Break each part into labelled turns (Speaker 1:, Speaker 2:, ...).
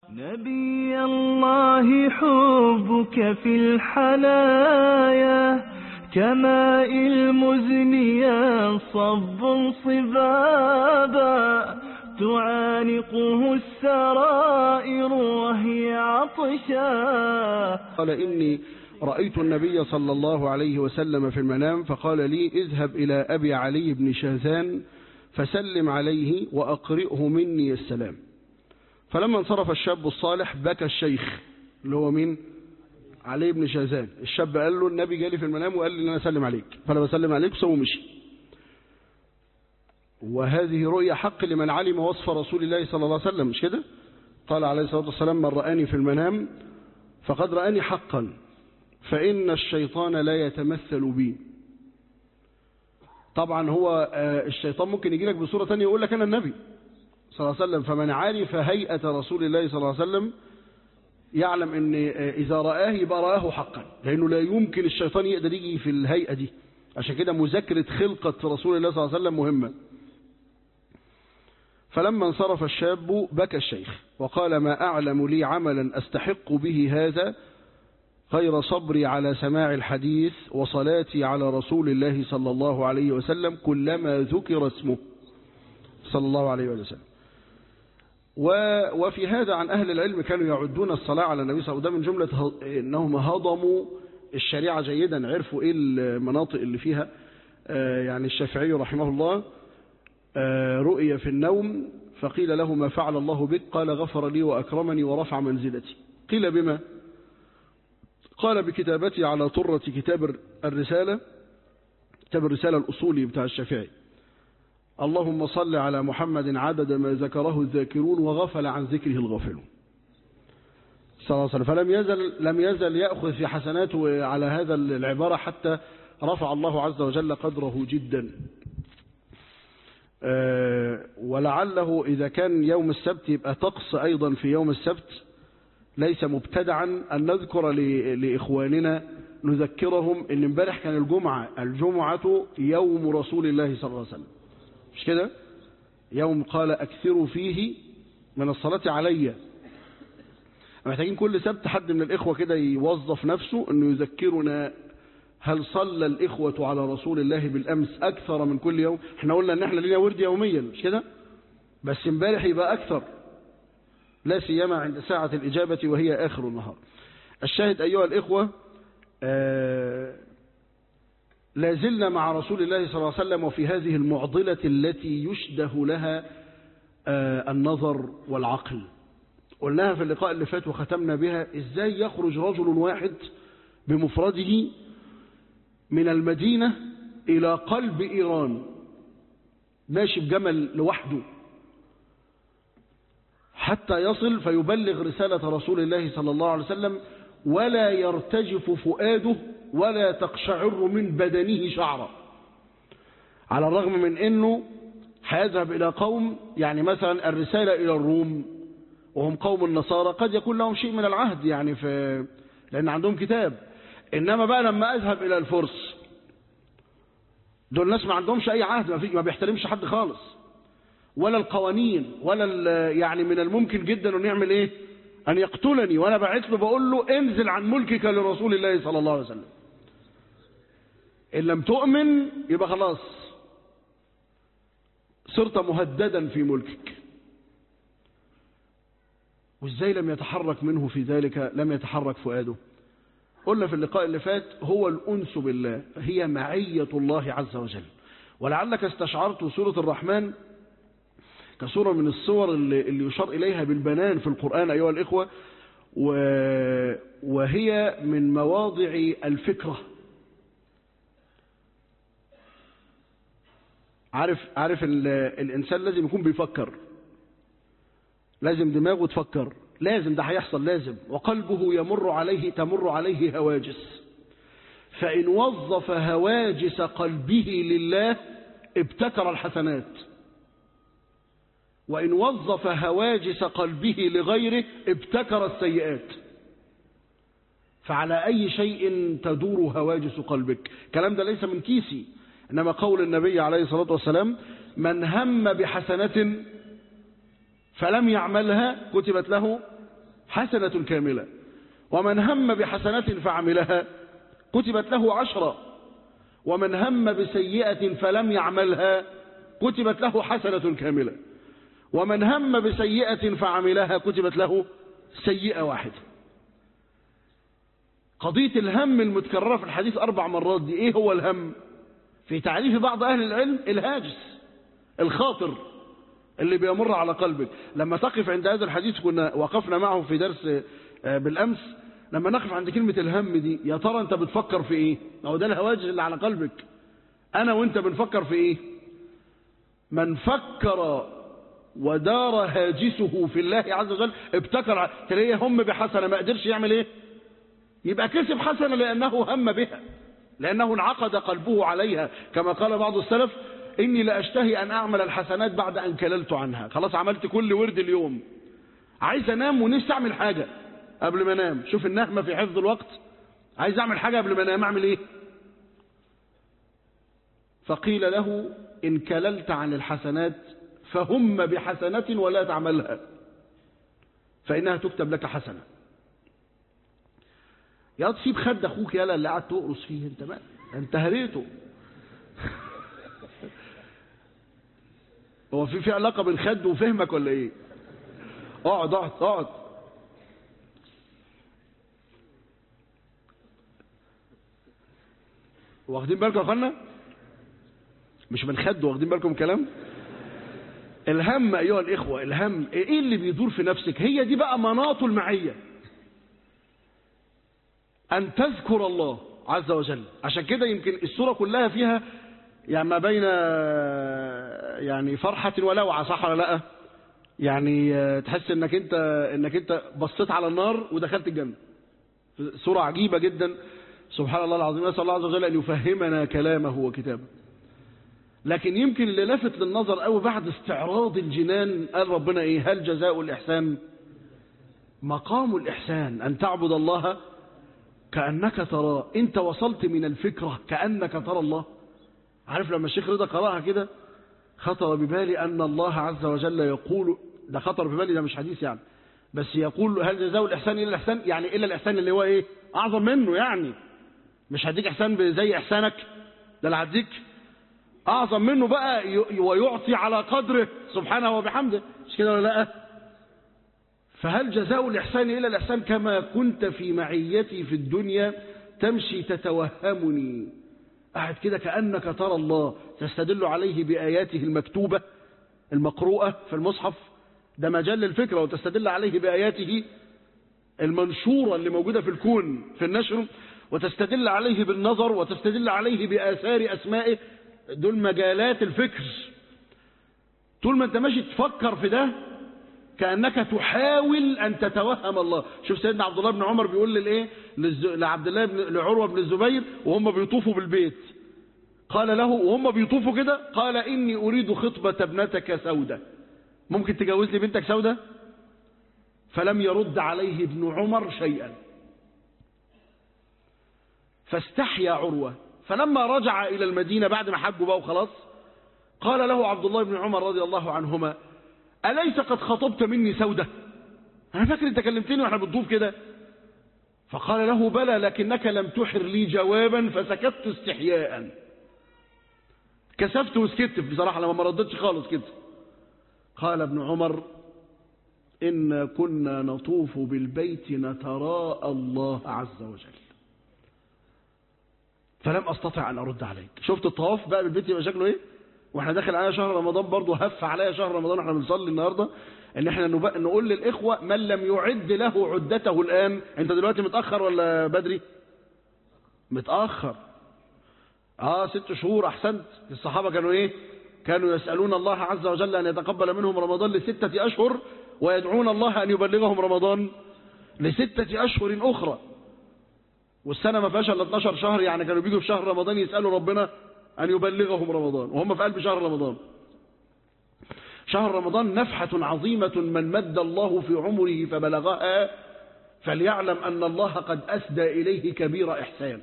Speaker 1: نبي الله حبك في الحنايا كماء المزن ينصب صبابا تعانقه السرائر وهي عطشا
Speaker 2: قال إني رأيت النبي صلى الله عليه وسلم في المنام فقال لي اذهب إلى أبي علي بن شاذان فسلم عليه وأقرئه مني السلام فلما انصرف الشاب الصالح بكى الشيخ اللي هو مين علي بن شاذان الشاب قال له النبي جالي في المنام وقال لي ان انا اسلم عليك فانا بسلم عليك سوى مشي وهذه رؤيا حق لمن علم وصف رسول الله صلى الله عليه وسلم مش كده قال عليه الصلاة والسلام من رآني في المنام فقد رآني حقا فإن الشيطان لا يتمثل بي طبعا هو الشيطان ممكن يجي لك بصورة تانية يقول لك أنا النبي صلى الله عليه وسلم فمن عرف هيئة رسول الله صلى الله عليه وسلم يعلم ان اذا رآه يبقى رآه حقا لانه لا يمكن الشيطان يقدر يجي في الهيئة دي عشان كده مذاكرة خلقة رسول الله صلى الله عليه وسلم مهمة فلما انصرف الشاب بكى الشيخ وقال ما أعلم لي عملا أستحق به هذا غير صبري على سماع الحديث وصلاتي على رسول الله صلى الله عليه وسلم كلما ذكر اسمه صلى الله عليه وسلم وفي هذا عن أهل العلم كانوا يعدون الصلاة على النبي صلى الله عليه وسلم من جملة إنهم هضموا الشريعة جيدا عرفوا إيه المناطق اللي فيها يعني الشافعي رحمه الله رؤي في النوم فقيل له ما فعل الله بك قال غفر لي وأكرمني ورفع منزلتي قيل بما قال بكتابتي على طرة كتاب الرسالة كتاب الرسالة الأصولي بتاع الشافعي اللهم صل على محمد عدد ما ذكره الذاكرون وغفل عن ذكره الغافلون صلى الله عليه وسلم فلم يزل لم يزل يأخذ في حسناته على هذا العبارة حتى رفع الله عز وجل قدره جدا ولعله إذا كان يوم السبت يبقى طقس أيضا في يوم السبت ليس مبتدعا أن نذكر لإخواننا نذكرهم أن امبارح كان الجمعة الجمعة يوم رسول الله صلى الله عليه وسلم مش كده يوم قال أكثروا فيه من الصلاة علي محتاجين كل سبت حد من الإخوة كده يوظف نفسه أنه يذكرنا هل صلى الإخوة على رسول الله بالأمس أكثر من كل يوم احنا قلنا أن احنا لنا ورد يوميا مش كده بس امبارح يبقى أكثر لا سيما عند ساعة الإجابة وهي آخر النهار الشاهد أيها الإخوة آه لا زلنا مع رسول الله صلى الله عليه وسلم وفي هذه المعضلة التي يشده لها آه النظر والعقل قلناها في اللقاء اللي فات وختمنا بها ازاي يخرج رجل واحد بمفرده من المدينة إلى قلب إيران ماشي بجمل لوحده حتى يصل فيبلغ رسالة رسول الله صلى الله عليه وسلم ولا يرتجف فؤاده ولا تقشعر من بدنه شعرة على الرغم من أنه هيذهب إلى قوم يعني مثلا الرسالة إلى الروم وهم قوم النصارى قد يكون لهم شيء من العهد يعني في لأن عندهم كتاب إنما بقى لما أذهب إلى الفرس دول الناس ما عندهمش أي عهد ما, في ما بيحترمش حد خالص ولا القوانين ولا يعني من الممكن جدا أن يعمل إيه أن يقتلني وأنا بعت له بقول له انزل عن ملكك لرسول الله صلى الله عليه وسلم إن لم تؤمن يبقى خلاص صرت مهددا في ملكك وازاي لم يتحرك منه في ذلك لم يتحرك فؤاده قلنا في اللقاء اللي فات هو الأنس بالله هي معية الله عز وجل ولعلك استشعرت سورة الرحمن كسورة من الصور اللي, اللي يشار إليها بالبنان في القرآن أيها الإخوة وهي من مواضع الفكرة عارف عارف الإنسان لازم يكون بيفكر لازم دماغه تفكر لازم ده هيحصل لازم وقلبه يمر عليه تمر عليه هواجس فإن وظف هواجس قلبه لله ابتكر الحسنات وإن وظف هواجس قلبه لغيره ابتكر السيئات فعلى أي شيء تدور هواجس قلبك كلام ده ليس من كيسي إنما قول النبي عليه الصلاة والسلام من هم بحسنة فلم يعملها كتبت له حسنة كاملة ومن هم بحسنة فعملها كتبت له عشرة ومن هم بسيئة فلم يعملها كتبت له حسنة كاملة ومن هم بسيئة فعملها كتبت له سيئة واحدة قضية الهم المتكررة في الحديث أربع مرات دي إيه هو الهم في تعريف بعض أهل العلم الهاجس الخاطر اللي بيمر على قلبك لما تقف عند هذا الحديث كنا وقفنا معه في درس بالأمس لما نقف عند كلمة الهم دي يا ترى أنت بتفكر في إيه أو ده الهواجس اللي على قلبك أنا وأنت بنفكر في إيه من فكر ودار هاجسه في الله عز وجل ابتكر تلاقيه هم بحسنة ما قدرش يعمل ايه يبقى كسب حسنة لأنه هم بها لأنه انعقد قلبه عليها كما قال بعض السلف إني لأشتهي أن أعمل الحسنات بعد أن كللت عنها خلاص عملت كل ورد اليوم عايز أنام ونفسي أعمل حاجة قبل ما أنام شوف النهمة في حفظ الوقت عايز أعمل حاجة قبل ما أنام أعمل إيه فقيل له إن كللت عن الحسنات فهم بحسنة ولا تعملها فإنها تكتب لك حسنة يا تسيب خد أخوك يلا اللي قاعد تقرص فيه أنت ما أنت هريته هو في في علاقة بين خد وفهمك ولا إيه اقعد اقعد اقعد واخدين بالكم يا اخوانا مش من خد واخدين بالكم كلام الهم أيها الإخوة الهم إيه اللي بيدور في نفسك هي دي بقى مناط المعية أن تذكر الله عز وجل عشان كده يمكن السورة كلها فيها يعني ما بين يعني فرحة ولوعة صح ولا لا يعني تحس انك انت انك انت بصيت على النار ودخلت الجنة سورة عجيبة جدا سبحان الله العظيم نسأل الله عز وجل أن يفهمنا كلامه وكتابه لكن يمكن اللي لفت للنظر قوي بعد استعراض الجنان قال ربنا ايه هل جزاء الإحسان مقام الإحسان أن تعبد الله كأنك تراه أنت وصلت من الفكرة كأنك ترى الله عارف لما الشيخ رضا قراها كده خطر ببالي أن الله عز وجل يقول ده خطر ببالي ده مش حديث يعني بس يقول هل جزاء الإحسان إلا الإحسان يعني إلا الإحسان اللي هو إيه أعظم منه يعني مش هديك إحسان زي إحسانك ده اللي هديك أعظم منه بقى ويعطي على قدره سبحانه وبحمده مش كده ولا لا فهل جزاء الإحسان إلا الإحسان كما كنت في معيتي في الدنيا تمشي تتوهمني قاعد كده كأنك ترى الله تستدل عليه بآياته المكتوبة المقروءة في المصحف ده مجال الفكرة وتستدل عليه بآياته المنشورة اللي موجودة في الكون في النشر وتستدل عليه بالنظر وتستدل عليه بآثار أسمائه دول مجالات الفكر طول ما انت ماشي تفكر في ده كأنك تحاول أن تتوهم الله شوف سيدنا عبد الله بن عمر بيقول للإيه للز... لعبد الله بن... لعروة بن الزبير وهم بيطوفوا بالبيت قال له وهم بيطوفوا كده قال إني أريد خطبة ابنتك سودة ممكن تجوز لي بنتك سودة فلم يرد عليه ابن عمر شيئا فاستحيا عروة فلما رجع إلى المدينة بعد ما حجوا بقى وخلاص قال له عبد الله بن عمر رضي الله عنهما أليس قد خطبت مني سودة أنا فاكر أنت كلمتني وإحنا بنطوف كده فقال له بلى لكنك لم تحر لي جوابا فسكت استحياء كسفت وسكت بصراحة لما ما ردتش خالص كده قال ابن عمر إن كنا نطوف بالبيت نتراءى الله عز وجل فلم أستطع أن أرد عليك شفت الطواف بقى بالبيت يبقى شكله إيه واحنا داخل علينا شهر رمضان برضه هف عليا شهر رمضان واحنا بنصلي النهارده ان احنا نب... نقول للاخوه من لم يعد له عدته الان انت دلوقتي متاخر ولا بدري متاخر اه ست شهور احسنت الصحابه كانوا ايه كانوا يسالون الله عز وجل ان يتقبل منهم رمضان لسته اشهر ويدعون الله ان يبلغهم رمضان لسته اشهر اخرى والسنه ما فيهاش الا 12 شهر يعني كانوا بيجوا في شهر رمضان يسالوا ربنا أن يبلغهم رمضان وهم في قلب شهر رمضان شهر رمضان نفحة عظيمة من مد الله في عمره فبلغها فليعلم أن الله قد أسدى إليه كبير إحسان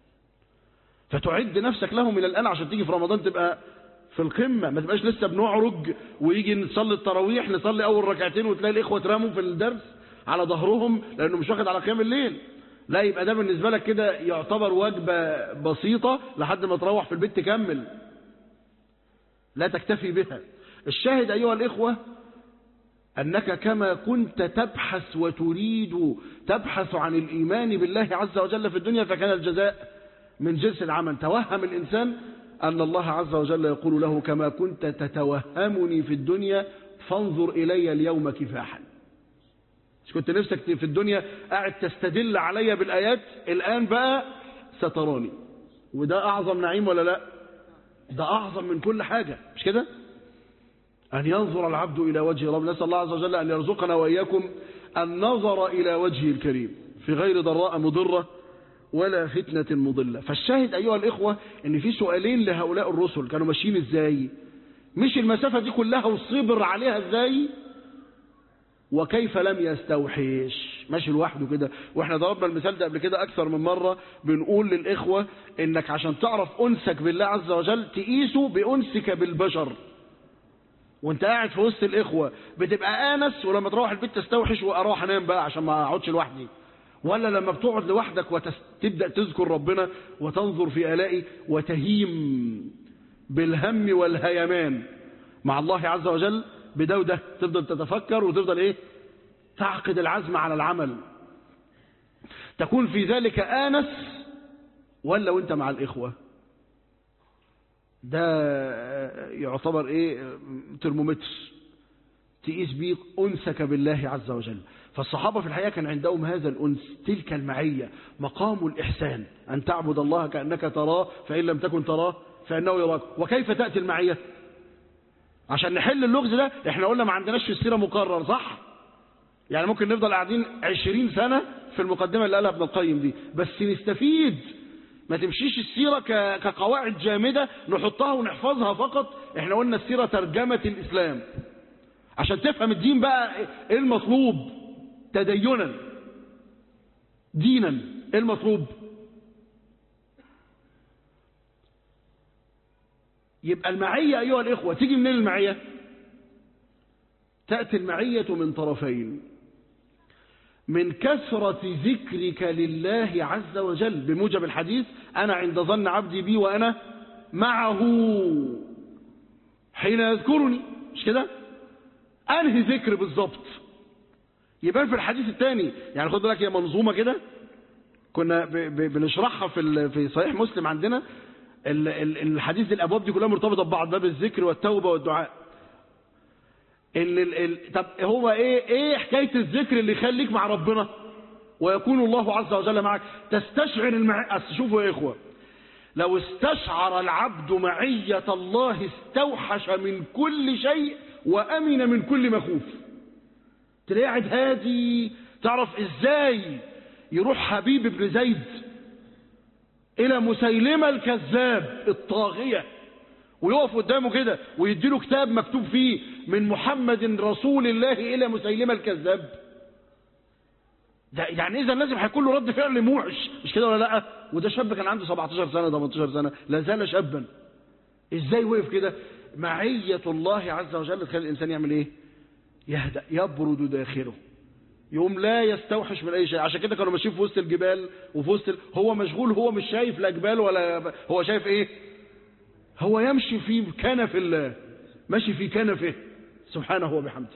Speaker 2: فتعد نفسك له من الآن عشان تيجي في رمضان تبقى في القمة ما تبقاش لسه بنعرج ويجي نصلي التراويح نصلي أول ركعتين وتلاقي الإخوة تراموا في الدرس على ظهرهم لانه مش واخد على قيام الليل لا يبقى ده بالنسبة لك كده يعتبر وجبة بسيطة لحد ما تروح في البيت تكمل لا تكتفي بها الشاهد أيها الإخوة أنك كما كنت تبحث وتريد تبحث عن الإيمان بالله عز وجل في الدنيا فكان الجزاء من جنس العمل توهم الإنسان أن الله عز وجل يقول له كما كنت تتوهمني في الدنيا فانظر إلي اليوم كفاحا مش كنت نفسك في الدنيا قاعد تستدل علي بالآيات الآن بقى ستراني وده أعظم نعيم ولا لا ده أعظم من كل حاجة مش كده أن ينظر العبد إلى وجه رب نسأل الله عز وجل أن يرزقنا وإياكم النظر إلى وجهه الكريم في غير ضراء مضرة ولا فتنة مضلة فالشاهد أيها الإخوة أن في سؤالين لهؤلاء الرسل كانوا ماشيين إزاي مش المسافة دي كلها وصبر عليها إزاي وكيف لم يستوحش ماشي لوحده كده واحنا ضربنا المثال ده قبل كده اكثر من مرة بنقول للاخوة انك عشان تعرف انسك بالله عز وجل تقيسه بانسك بالبشر وانت قاعد في وسط الاخوة بتبقى انس ولما تروح البيت تستوحش واروح انام بقى عشان ما اقعدش لوحدي ولا لما بتقعد لوحدك وتبدأ تذكر ربنا وتنظر في آلائي وتهيم بالهم والهيمان مع الله عز وجل بده وده تفضل تتفكر وتفضل ايه تعقد العزم على العمل تكون في ذلك آنس ولا وانت مع الإخوة ده يعتبر ايه ترمومتر تقيس بيه أنسك بالله عز وجل فالصحابة في الحقيقة كان عندهم هذا الأنس تلك المعية مقام الإحسان أن تعبد الله كأنك تراه فإن لم تكن تراه فإنه يراك وكيف تأتي المعية عشان نحل اللغز ده احنا قلنا ما عندناش في السيرة مقرر صح يعني ممكن نفضل قاعدين عشرين سنة في المقدمة اللي قالها ابن القيم دي بس نستفيد ما تمشيش السيرة كقواعد جامدة نحطها ونحفظها فقط احنا قلنا السيرة ترجمة الإسلام عشان تفهم الدين بقى ايه المطلوب تدينا دينا ايه المطلوب يبقى المعية أيها الإخوة تيجي منين المعية تأتي المعية من طرفين من كثرة ذكرك لله عز وجل بموجب الحديث أنا عند ظن عبدي بي وأنا معه حين يذكرني مش كده أنهي ذكر بالضبط يبان في الحديث الثاني يعني خد بالك هي منظومة كده كنا بنشرحها في في صحيح مسلم عندنا الحديث الابواب دي كلها مرتبطه ببعض باب الذكر والتوبه والدعاء ان ال ال طب هو ايه ايه حكايه الذكر اللي يخليك مع ربنا ويكون الله عز وجل معك تستشعر المع... شوفوا يا اخوه لو استشعر العبد معيه الله استوحش من كل شيء وامن من كل مخوف تلاقيه قاعد هادي تعرف ازاي يروح حبيب بن زيد إلى مسيلمة الكذاب الطاغية ويقف قدامه كده ويديله كتاب مكتوب فيه من محمد رسول الله إلى مسيلمة الكذاب ده يعني إذا لازم هيكون له رد فعل موحش مش كده ولا لا وده شاب كان عنده 17 سنة 18 سنة لا زال شابا إزاي وقف كده معية الله عز وجل تخلي الإنسان يعمل إيه يهدأ يبرد داخله يوم لا يستوحش من اي شيء عشان كده كانوا ماشيين في وسط الجبال وفي وسط ال... هو مشغول هو مش شايف لا جبال ولا هو شايف ايه هو يمشي في كنف الله ماشي في كنفه سبحانه وبحمده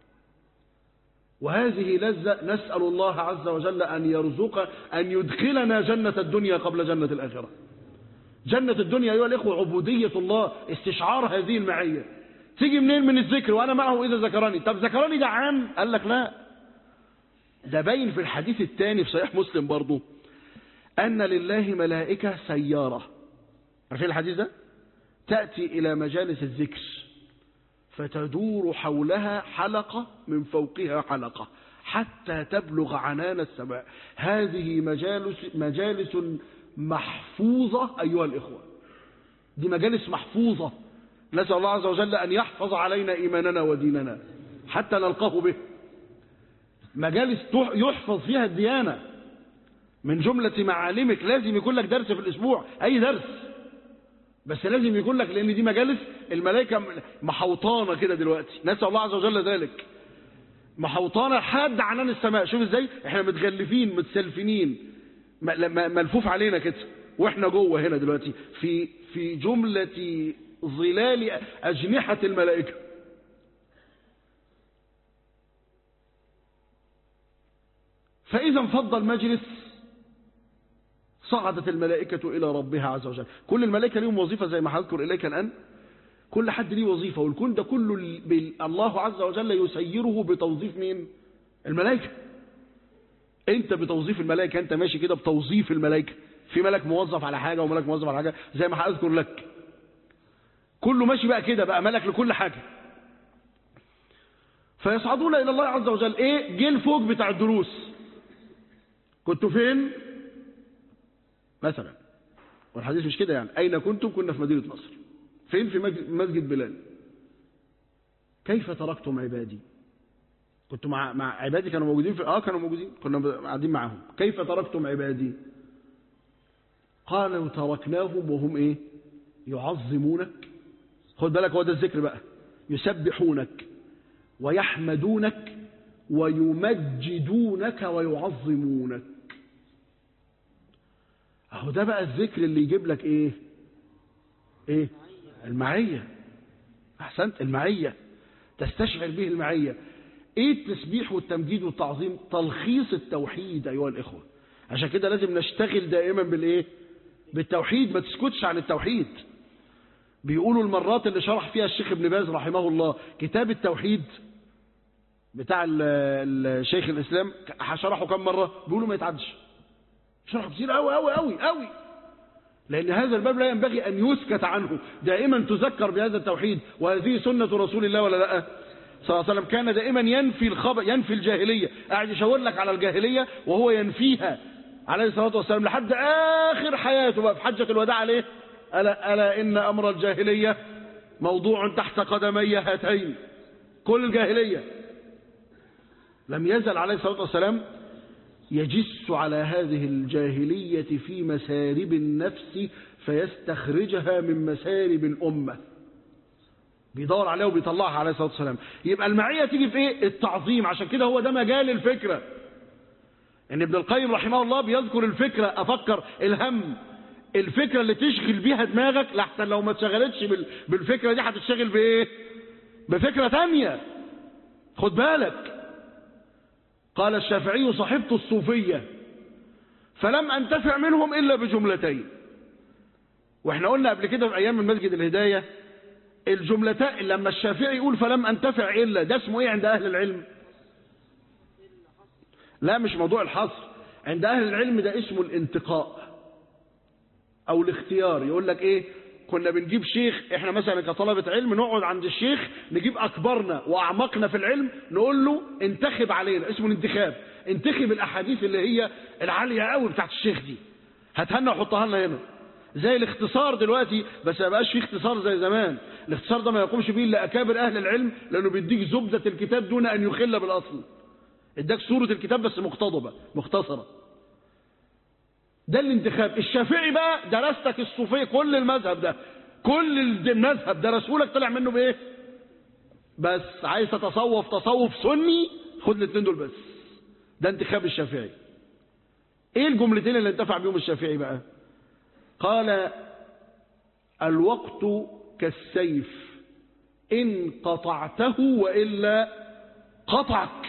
Speaker 2: وهذه لذة نسأل الله عز وجل أن يرزق أن يدخلنا جنة الدنيا قبل جنة الآخرة جنة الدنيا أيها الإخوة عبودية الله استشعار هذه المعية تيجي منين من الذكر وأنا معه إذا ذكرني طب ذكرني ده عام قال لك لا ده باين في الحديث الثاني في صحيح مسلم برضو أن لله ملائكة سيارة عارفين الحديث ده تأتي إلى مجالس الذكر فتدور حولها حلقة من فوقها حلقة حتى تبلغ عنان السماء هذه مجالس, مجالس محفوظة أيها الإخوة دي مجالس محفوظة نسأل الله عز وجل أن يحفظ علينا إيماننا وديننا حتى نلقاه به مجالس يحفظ فيها الديانة من جملة معالمك لازم يكون لك درس في الأسبوع أي درس بس لازم يكون لك لأن دي مجالس الملائكة محوطانة كده دلوقتي نسأل الله عز وجل ذلك محوطانة لحد عنان السماء شوف ازاي احنا متغلفين متسلفنين م- م- ملفوف علينا كده واحنا جوه هنا دلوقتي في في جملة ظلال أجنحة الملائكة فإذا انفض المجلس صعدت الملائكة إلى ربها عز وجل كل الملائكة ليهم وظيفة زي ما هذكر إليك الآن كل حد ليه وظيفة والكون ده كله ال- بال- الله عز وجل يسيره بتوظيف مين الملائكة انت بتوظيف الملائكة انت ماشي كده بتوظيف الملائكة في ملك موظف على حاجة وملك موظف على حاجة زي ما هأذكر لك كله ماشي بقى كده بقى ملك لكل حاجة فيصعدون إلى الله عز وجل ايه جه الفوق بتاع الدروس كنتوا فين مثلا والحديث مش كده يعني أين كنتم كنا في مدينة نصر فين في مج- مسجد بلال كيف تركتم عبادي كنتوا مع مع عبادي كانوا موجودين في اه كانوا موجودين كنا ب- قاعدين معاهم كيف تركتم عبادي قالوا تركناهم وهم ايه يعظمونك خد بالك هو ده الذكر بقى يسبحونك ويحمدونك ويمجدونك ويعظمونك اهو ده بقى الذكر اللي يجيب لك ايه ايه المعية احسنت المعية تستشعر به المعية ايه التسبيح والتمجيد والتعظيم تلخيص التوحيد ايها الاخوة عشان كده لازم نشتغل دائما بالايه بالتوحيد ما تسكتش عن التوحيد بيقولوا المرات اللي شرح فيها الشيخ ابن باز رحمه الله كتاب التوحيد بتاع ال- ال- شيخ الاسلام شرحه كم مرة بيقولوا ما يتعدش شرحه كتير قوي قوي قوي قوي لأن هذا الباب لا ينبغي أن يسكت عنه دائما تذكر بهذا التوحيد وهذه سنة رسول الله ولا لا صلى الله عليه وسلم كان دائما ينفي الخبر ينفي الجاهلية قاعد يشاور لك على الجاهلية وهو ينفيها عليه الصلاة والسلام لحد آخر حياته بقى في حجة الوداع عليه ألا, ألا إن أمر الجاهلية موضوع تحت قدمي هاتين كل الجاهلية لم يزل عليه الصلاة والسلام يجس على هذه الجاهلية في مسارب النفس فيستخرجها من مسارب الأمة بيدور عليها وبيطلعها عليه الصلاة والسلام يبقى المعية تيجي في ايه التعظيم عشان كده هو ده مجال الفكرة ان ابن القيم رحمه الله بيذكر الفكرة افكر الهم الفكرة اللي تشغل بيها دماغك لحسن لو ما اتشغلتش بال- بالفكرة دي هتشتغل بايه بفكرة تانية خد بالك قال الشافعي صحبت الصوفية فلم أنتفع منهم إلا بجملتين واحنا قلنا قبل كده في أيام من مسجد الهداية الجملتين لما الشافعي يقول فلم أنتفع إلا ده اسمه إيه عند أهل العلم لا مش موضوع الحصر عند أهل العلم ده اسمه الانتقاء أو الاختيار يقول لك إيه كنا بنجيب شيخ احنا مثلا كطلبة علم نقعد عند الشيخ نجيب أكبرنا وأعمقنا في العلم نقول له انتخب علينا اسمه الانتخاب انتخب الأحاديث اللي هي العالية قوي بتاعت الشيخ دي هاتها وحطها لنا هنا زي الاختصار دلوقتي بس ما بقاش فيه اختصار زي زمان الاختصار ده ما يقومش بيه الا اكابر اهل العلم لانه بيديك زبده الكتاب دون ان يخل بالاصل اداك صوره الكتاب بس مقتضبه مختصره ده الانتخاب الشافعي بقى درستك الصوفيه كل المذهب ده كل المذهب درسه لك طلع منه بايه بس عايز تتصوف تصوف سني خد الاثنين دول بس ده انتخاب الشافعي ايه الجملتين اللي انتفع بيهم الشافعي بقى قال الوقت كالسيف إن قطعته وإلا قطعك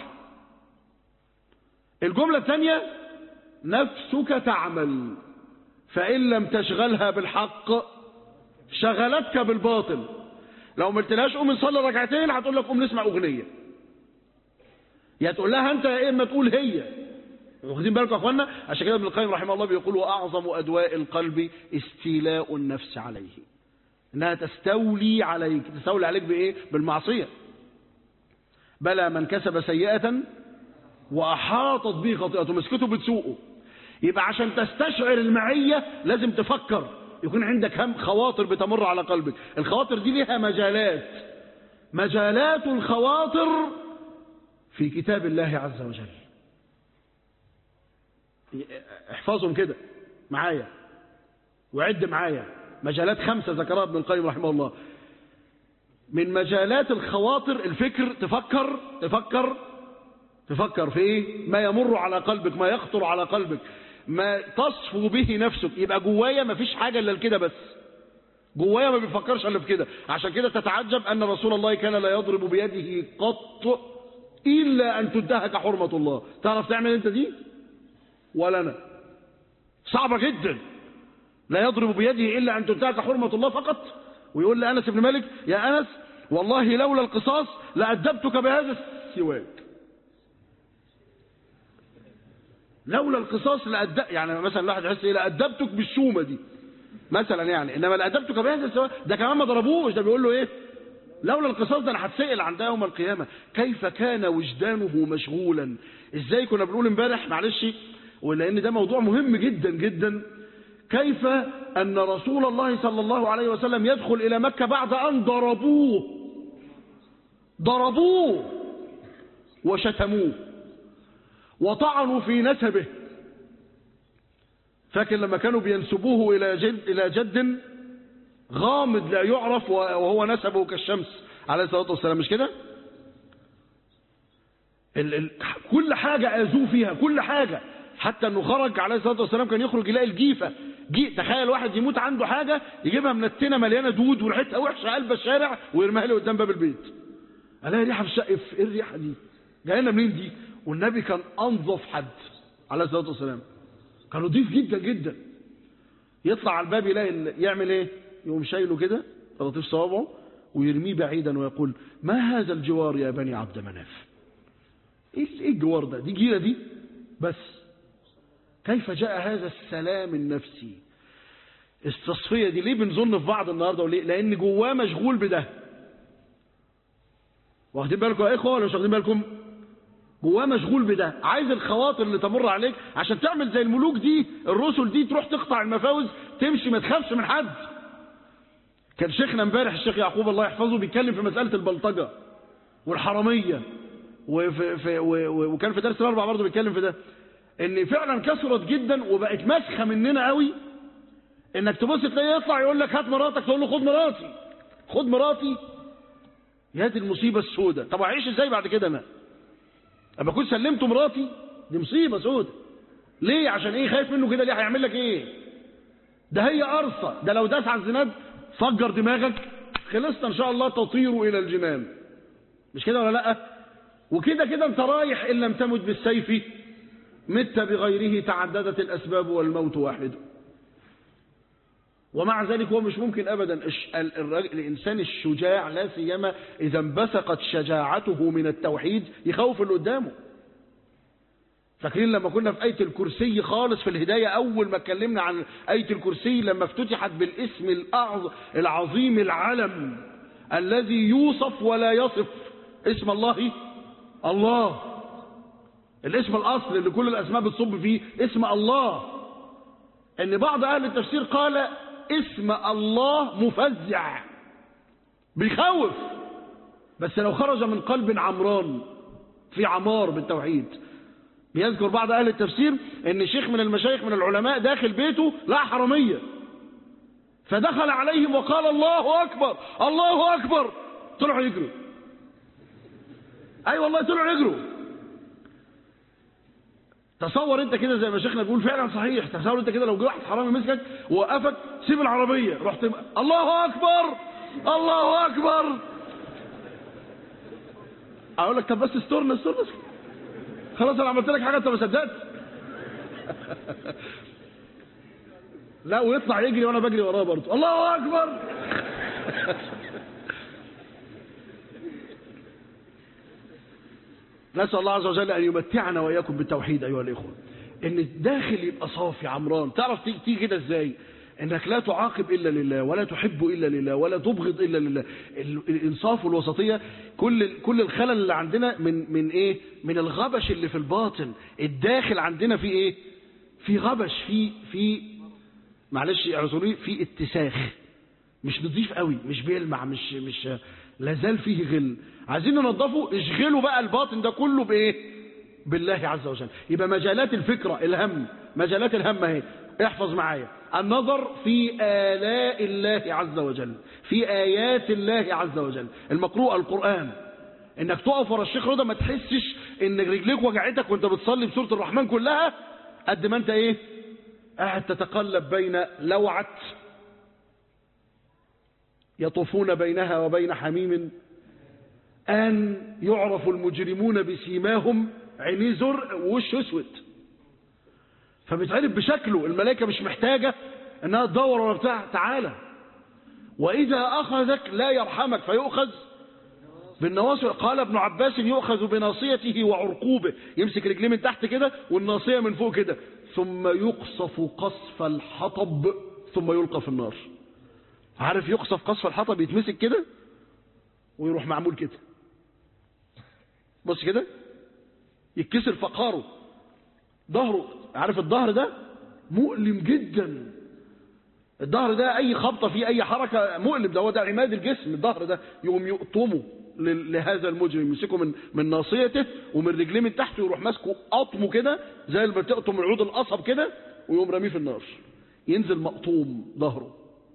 Speaker 2: الجملة الثانية نفسك تعمل فإن لم تشغلها بالحق شغلتك بالباطل لو ما قلتلهاش قوم نصلي ركعتين هتقول لك قوم نسمع أغنية يا تقول لها أنت يا إما تقول هي واخدين بالكم يا اخوانا عشان كده ابن القيم رحمه الله بيقول واعظم ادواء القلب استيلاء النفس عليه انها تستولي عليك تستولي عليك بايه بالمعصيه بلى من كسب سيئه واحاطت به خطيئته مسكته بتسوقه يبقى عشان تستشعر المعيه لازم تفكر يكون عندك هم خواطر بتمر على قلبك الخواطر دي ليها مجالات مجالات الخواطر في كتاب الله عز وجل احفظهم كده معايا وعد معايا مجالات خمسة ذكرها ابن القيم رحمه الله من مجالات الخواطر الفكر تفكر تفكر تفكر في ايه ما يمر على قلبك ما يخطر على قلبك ما تصفو به نفسك يبقى جوايا ما فيش حاجة الا كده بس جوايا ما بيفكرش الا في كده عشان كده تتعجب ان رسول الله كان لا يضرب بيده قط الا ان تنتهك حرمة الله تعرف تعمل انت دي ولا انا صعبة جدا لا يضرب بيده الا ان تنتهك حرمة الله فقط ويقول لانس بن مالك يا انس والله لولا القصاص لأدبتك بهذا السواك لولا القصاص لأدب يعني مثلا الواحد يحس ايه لأدبتك بالشومة دي مثلا يعني انما لأدبتك بهذا السواك ده كمان ما ضربوش ده بيقول له ايه لولا القصاص ده انا هتسأل عن ده يوم القيامة كيف كان وجدانه مشغولا ازاي كنا بنقول امبارح معلش ولان ده موضوع مهم جدا جدا كيف أن رسول الله صلى الله عليه وسلم يدخل إلى مكة بعد أن ضربوه ضربوه وشتموه وطعنوا في نسبه فاكر لما كانوا بينسبوه إلى جد, إلى جد غامض لا يعرف وهو نسبه كالشمس عليه الصلاة والسلام مش كده ال ال كل حاجة أذوه فيها كل حاجة حتى انه خرج عليه الصلاه والسلام كان يخرج يلاقي الجيفه جي تخيل واحد يموت عنده حاجه يجيبها من التنه مليانه دود وريحتها وحشه قلب الشارع ويرميها لي قدام باب البيت الاقي ريحه في الشقه ايه الريحه دي جايه لنا منين دي والنبي كان انظف حد عليه الصلاه والسلام كان نضيف جدا جدا يطلع على الباب يلاقي يعمل ايه يقوم شايله كده لطيف صوابعه ويرميه بعيدا ويقول ما هذا الجوار يا بني عبد مناف ايه الجوار ده دي جيره دي بس كيف جاء هذا السلام النفسي التصفية دي ليه بنظن في بعض النهاردة وليه لأن جواه مشغول بده واخدين بالكم يا إخوة ولا مش واخدين بالكم جواه مشغول بده عايز الخواطر اللي تمر عليك عشان تعمل زي الملوك دي الرسل دي تروح تقطع المفاوز تمشي ما تخافش من حد كان شيخنا امبارح الشيخ يعقوب الله يحفظه بيتكلم في مسألة البلطجة والحرامية وفي في وكان في درس الأربع برضه بيتكلم في ده ان فعلا كثرت جدا وبقت مسخه مننا قوي انك تبص تلاقيه يطلع يقول لك هات مراتك تقول له خد مراتي خد مراتي يا دي المصيبه السوداء طب اعيش ازاي بعد كده انا اما اكون سلمت مراتي دي مصيبه سوداء ليه عشان ايه خايف منه كده ليه هيعمل لك ايه ده هي قرصه ده لو داس على الزناد فجر دماغك خلصت ان شاء الله تطير الى الجنان مش كده ولا لا وكده كده انت رايح ان لم تمت بالسيف مت بغيره تعددت الأسباب والموت واحد ومع ذلك هو مش ممكن أبدا الإنسان الشجاع لا سيما إذا انبثقت شجاعته من التوحيد يخوف اللي قدامه فاكرين لما كنا في آية الكرسي خالص في الهداية أول ما اتكلمنا عن آية الكرسي لما افتتحت بالاسم الأعظم العظيم العلم الذي يوصف ولا يصف اسم الله الله الاسم الأصل اللي كل الأسماء بتصب فيه اسم الله ان بعض أهل التفسير قال اسم الله مفزع بيخوف بس لو خرج من قلب عمران في عمار بالتوحيد بيذكر بعض أهل التفسير ان شيخ من المشايخ من العلماء داخل بيته لا حرمية فدخل عليهم وقال الله أكبر الله أكبر طلعوا يجروا أي والله طلعوا يجروا تصور انت كده زي ما شيخنا بيقول فعلا صحيح تصور انت كده لو جه واحد حرامي مسكك ووقفك سيب العربيه رحت الله اكبر الله اكبر اقول لك طب بس استرنا استرنا خلاص انا عملت لك حاجه انت ما صدقت لا ويطلع يجري وانا بجري وراه برضه الله اكبر نسأل الله عز وجل أن يمتعنا وإياكم بالتوحيد أيها الإخوة إن الداخل يبقى صافي عمران تعرف تيجي كده إزاي إنك لا تعاقب إلا لله ولا تحب إلا لله ولا تبغض إلا لله الإنصاف والوسطية كل كل الخلل اللي عندنا من من إيه من الغبش اللي في الباطن الداخل عندنا في إيه في غبش في في معلش اعذروني في اتساخ مش نضيف قوي مش بيلمع مش مش لازال فيه غل عايزين ننظفه اشغلوا بقى الباطن ده كله بايه بالله عز وجل يبقى مجالات الفكرة الهم مجالات الهم اهي احفظ معايا النظر في آلاء الله عز وجل في آيات الله عز وجل المقروء القرآن انك تقف ورا الشيخ رضا ما تحسش ان رجليك وجعتك وانت بتصلي بسورة الرحمن كلها قد ما انت ايه قاعد تتقلب بين لوعة يطوفون بينها وبين حميم أن يعرف المجرمون بسيماهم عينيه زرق ووش اسود فبيتعرف بشكله الملائكة مش محتاجة انها تدور ولا بتاع تعالى واذا اخذك لا يرحمك فيؤخذ بالنواصي قال ابن عباس يؤخذ بناصيته وعرقوبه يمسك رجليه من تحت كده والناصية من فوق كده ثم يقصف قصف الحطب ثم يلقى في النار عارف يقصف قصف الحطب يتمسك كده ويروح معمول كده بص كده يتكسر فقاره ظهره عارف الظهر ده مؤلم جدا الظهر ده اي خبطه فيه اي حركه مؤلم ده هو ده عماد الجسم الظهر ده يقوم يقطمه ل- لهذا المجرم يمسكه من من ناصيته ومن رجليه من تحت ويروح ماسكه قطمه كده زي ما تقطم العود القصب كده ويقوم راميه في النار ينزل مقطوم ظهره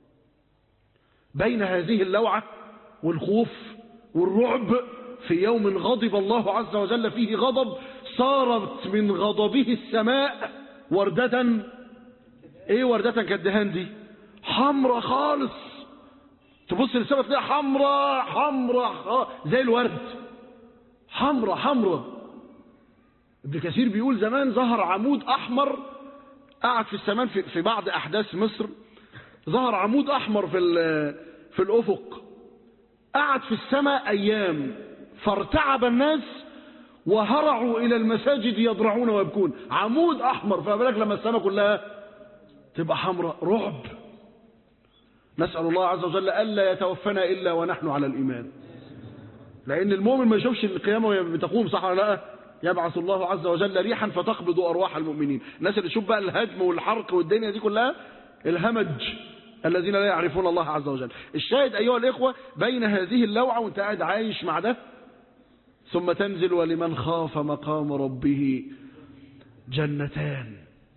Speaker 2: بين هذه اللوعه والخوف والرعب في يوم غضب الله عز وجل فيه غضب صارت من غضبه السماء وردة ايه وردة كالدهان دي حمرة خالص تبص للسماء تلاقيها حمرة حمرة خ- زي الورد حمرة حمرة ابن كثير بيقول زمان ظهر عمود احمر قعد في السماء في, في بعض احداث مصر ظهر عمود احمر في ال- في الافق قعد في السماء ايام فارتعب الناس وهرعوا الى المساجد يضرعون ويبكون عمود احمر فما بالك لما السماء كلها تبقى حمراء رعب نسال الله عز وجل الا يتوفنا الا ونحن على الايمان لان المؤمن ما يشوفش القيامه وهي بتقوم صح ولا لا يبعث الله عز وجل ريحا فتقبض ارواح المؤمنين الناس اللي تشوف بقى الهدم والحرق والدنيا دي كلها الهمج الذين لا يعرفون الله عز وجل الشاهد ايها الاخوه بين هذه اللوعه وانت قاعد عايش مع ده ثم تنزل ولمن خاف مقام ربه جنتان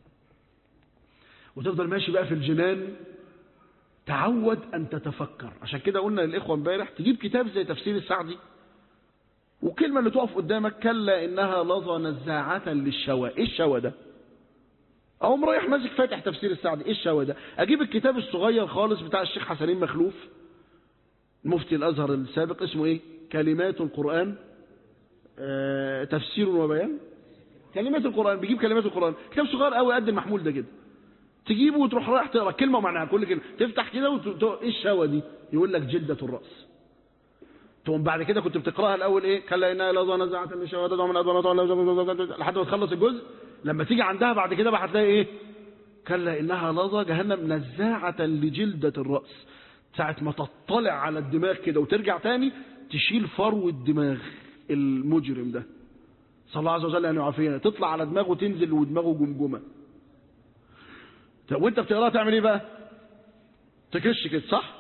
Speaker 2: وتفضل ماشي بقى في الجنان تعود أن تتفكر عشان كده قلنا للإخوة امبارح تجيب كتاب زي تفسير السعدي وكلمة اللي تقف قدامك كلا إنها لظى نزاعة للشوى إيه الشوى ده أقوم رايح ماسك فاتح تفسير السعدي إيه الشوى ده أجيب الكتاب الصغير خالص بتاع الشيخ حسنين مخلوف مفتي الأزهر السابق اسمه إيه كلمات القرآن آه، تفسير وبيان كلمات القرآن بيجيب كلمات القرآن كتاب صغير قوي قد المحمول ده كده تجيبه وتروح رايح تقرا كلمه ومعناها كل كلمه تفتح كده وتقول ايه الشهوه دي يقول لك جلده الراس تقوم بعد كده كنت بتقراها الاول ايه كلا انها لظى نزعه للشهوات تدعو من ادبر لحد ما تخلص الجزء لما تيجي عندها بعد كده بقى هتلاقي ايه كلا انها لظى جهنم نزاعه لجلده الراس ساعه ما تطلع على الدماغ كده وترجع تاني تشيل فرو الدماغ المجرم ده صلى الله عز وجل ان يعافينا تطلع على دماغه وتنزل ودماغه جمجمه طب وانت بتقراها تعمل ايه بقى تكش كده صح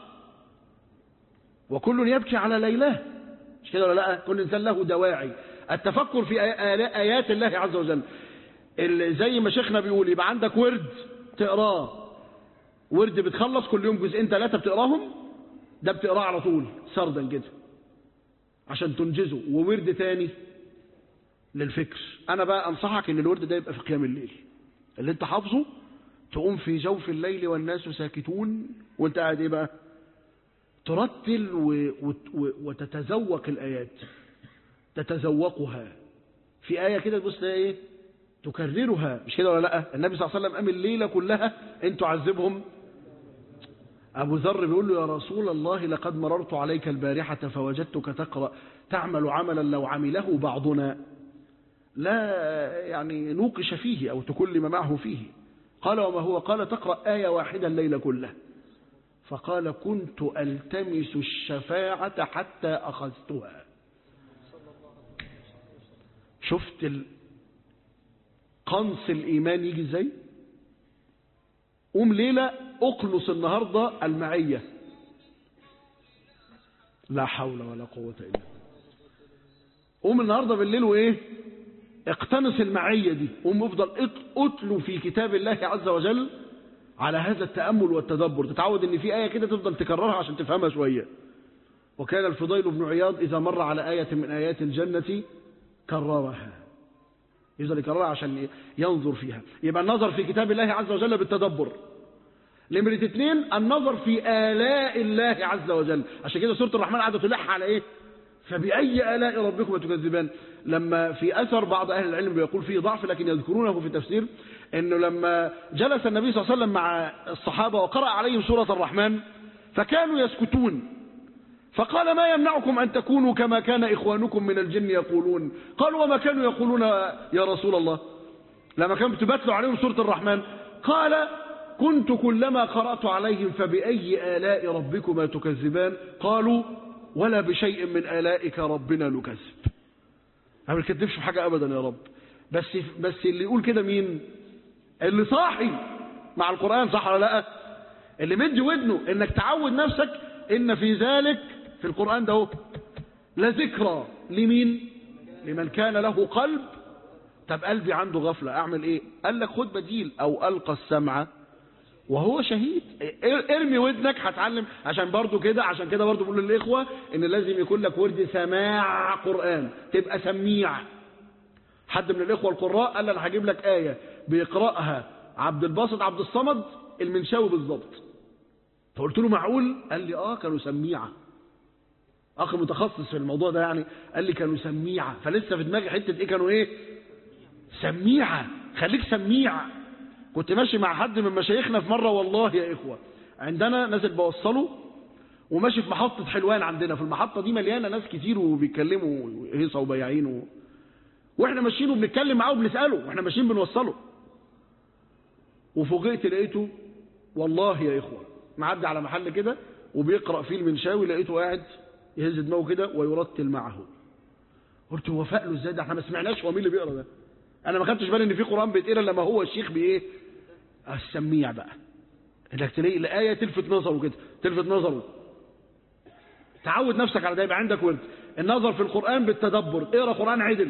Speaker 2: وكل يبكي على ليلاه مش كده ولا لا كل انسان له دواعي التفكر في آي- آي- ايات الله عز وجل اللي زي ما شيخنا بيقول يبقى عندك ورد تقراه ورد بتخلص كل يوم جزئين ثلاثه بتقراهم ده بتقراه على طول سردا كده عشان تنجزه وورد تاني للفكر انا بقى انصحك ان الورد ده يبقى في قيام الليل اللي انت حافظه تقوم في جوف الليل والناس ساكتون وانت قاعد ايه بقى ترتل و... و... و... وتتذوق الايات تتذوقها في ايه كده تبص تلاقي ايه تكررها مش كده ولا لا النبي صلى الله عليه وسلم قام الليله كلها ان تعذبهم أبو ذر بيقول له يا رسول الله لقد مررت عليك البارحة فوجدتك تقرأ تعمل عملا لو عمله بعضنا لا يعني نوقش فيه أو تكلم معه فيه قال وما هو قال تقرأ آية واحدة الليل كله فقال كنت ألتمس الشفاعة حتى أخذتها شفت ال- قنص الإيمان يجي ازاي قوم ليلة أقلص النهاردة المعية لا حول ولا قوة إلا بالله قوم النهاردة بالليل وإيه اقتنص المعية دي قوم افضل ات- اتلو في كتاب الله عز وجل على هذا التأمل والتدبر تتعود ان في آية كده تفضل تكررها عشان تفهمها شوية وكان الفضيل بن عياض إذا مر على آية من آيات الجنة كررها يفضل يكررها عشان ينظر فيها يبقى النظر في كتاب الله عز وجل بالتدبر نمرة اثنين النظر في آلاء الله عز وجل عشان كده سورة الرحمن قاعدة تلح على ايه فبأي آلاء ربكم تكذبان لما في أثر بعض أهل العلم بيقول فيه ضعف لكن يذكرونه في التفسير أنه لما جلس النبي صلى الله عليه وسلم مع الصحابة وقرأ عليهم سورة الرحمن فكانوا يسكتون فقال ما يمنعكم أن تكونوا كما كان إخوانكم من الجن يقولون قالوا وما كانوا يقولون يا رسول الله لما كانوا بتبتلوا عليهم سورة الرحمن قال كنت كلما قرأت عليهم فبأي آلاء ربكما تكذبان قالوا ولا بشيء من آلائك ربنا نكذب ما بنكذبش في حاجة أبدا يا رب بس بس اللي يقول كده مين اللي صاحي مع القرآن صح ولا لا اللي مدي ودنه انك تعود نفسك ان في ذلك في القرآن ده هو لذكرى لمين لمن كان له قلب طب قلبي عنده غفلة اعمل ايه قال لك خد بديل او القى السمع وهو شهيد ارمي ودنك هتعلم عشان برضو كده عشان كده برضو بقول للاخوه ان لازم يكون لك ورد سماع قران تبقى سميع حد من الاخوه القراء قال انا هجيب لك ايه بيقراها عبد الباسط عبد الصمد المنشاوي بالظبط فقلت له معقول قال لي اه كانوا سميعه اخ متخصص في الموضوع ده يعني قال لي كانوا سميعه فلسه في دماغي حته ايه كانوا ايه سميعه خليك سميع كنت ماشي مع حد من مشايخنا في مرة والله يا إخوة عندنا نازل بوصله وماشي في محطة حلوان عندنا في المحطة دي مليانة ناس كتير وبيتكلموا هيصة وبياعين و... واحنا ماشيين وبنتكلم معاه وبنسأله واحنا ماشيين بنوصله وفوجئت لقيته والله يا إخوة معدي على محل كده وبيقرأ فيه المنشاوي لقيته قاعد يهز دماغه كده ويرتل معه قلت هو فاق له ازاي ده احنا ما سمعناش هو مين اللي بيقرا ده انا ما خدتش بالي ان في قران بيتقرا لما هو الشيخ بايه السميع بقى انك تلاقي الايه تلفت نظره كده تلفت نظره تعود نفسك على ده يبقى عندك ورد النظر في القران بالتدبر اقرا قران عدل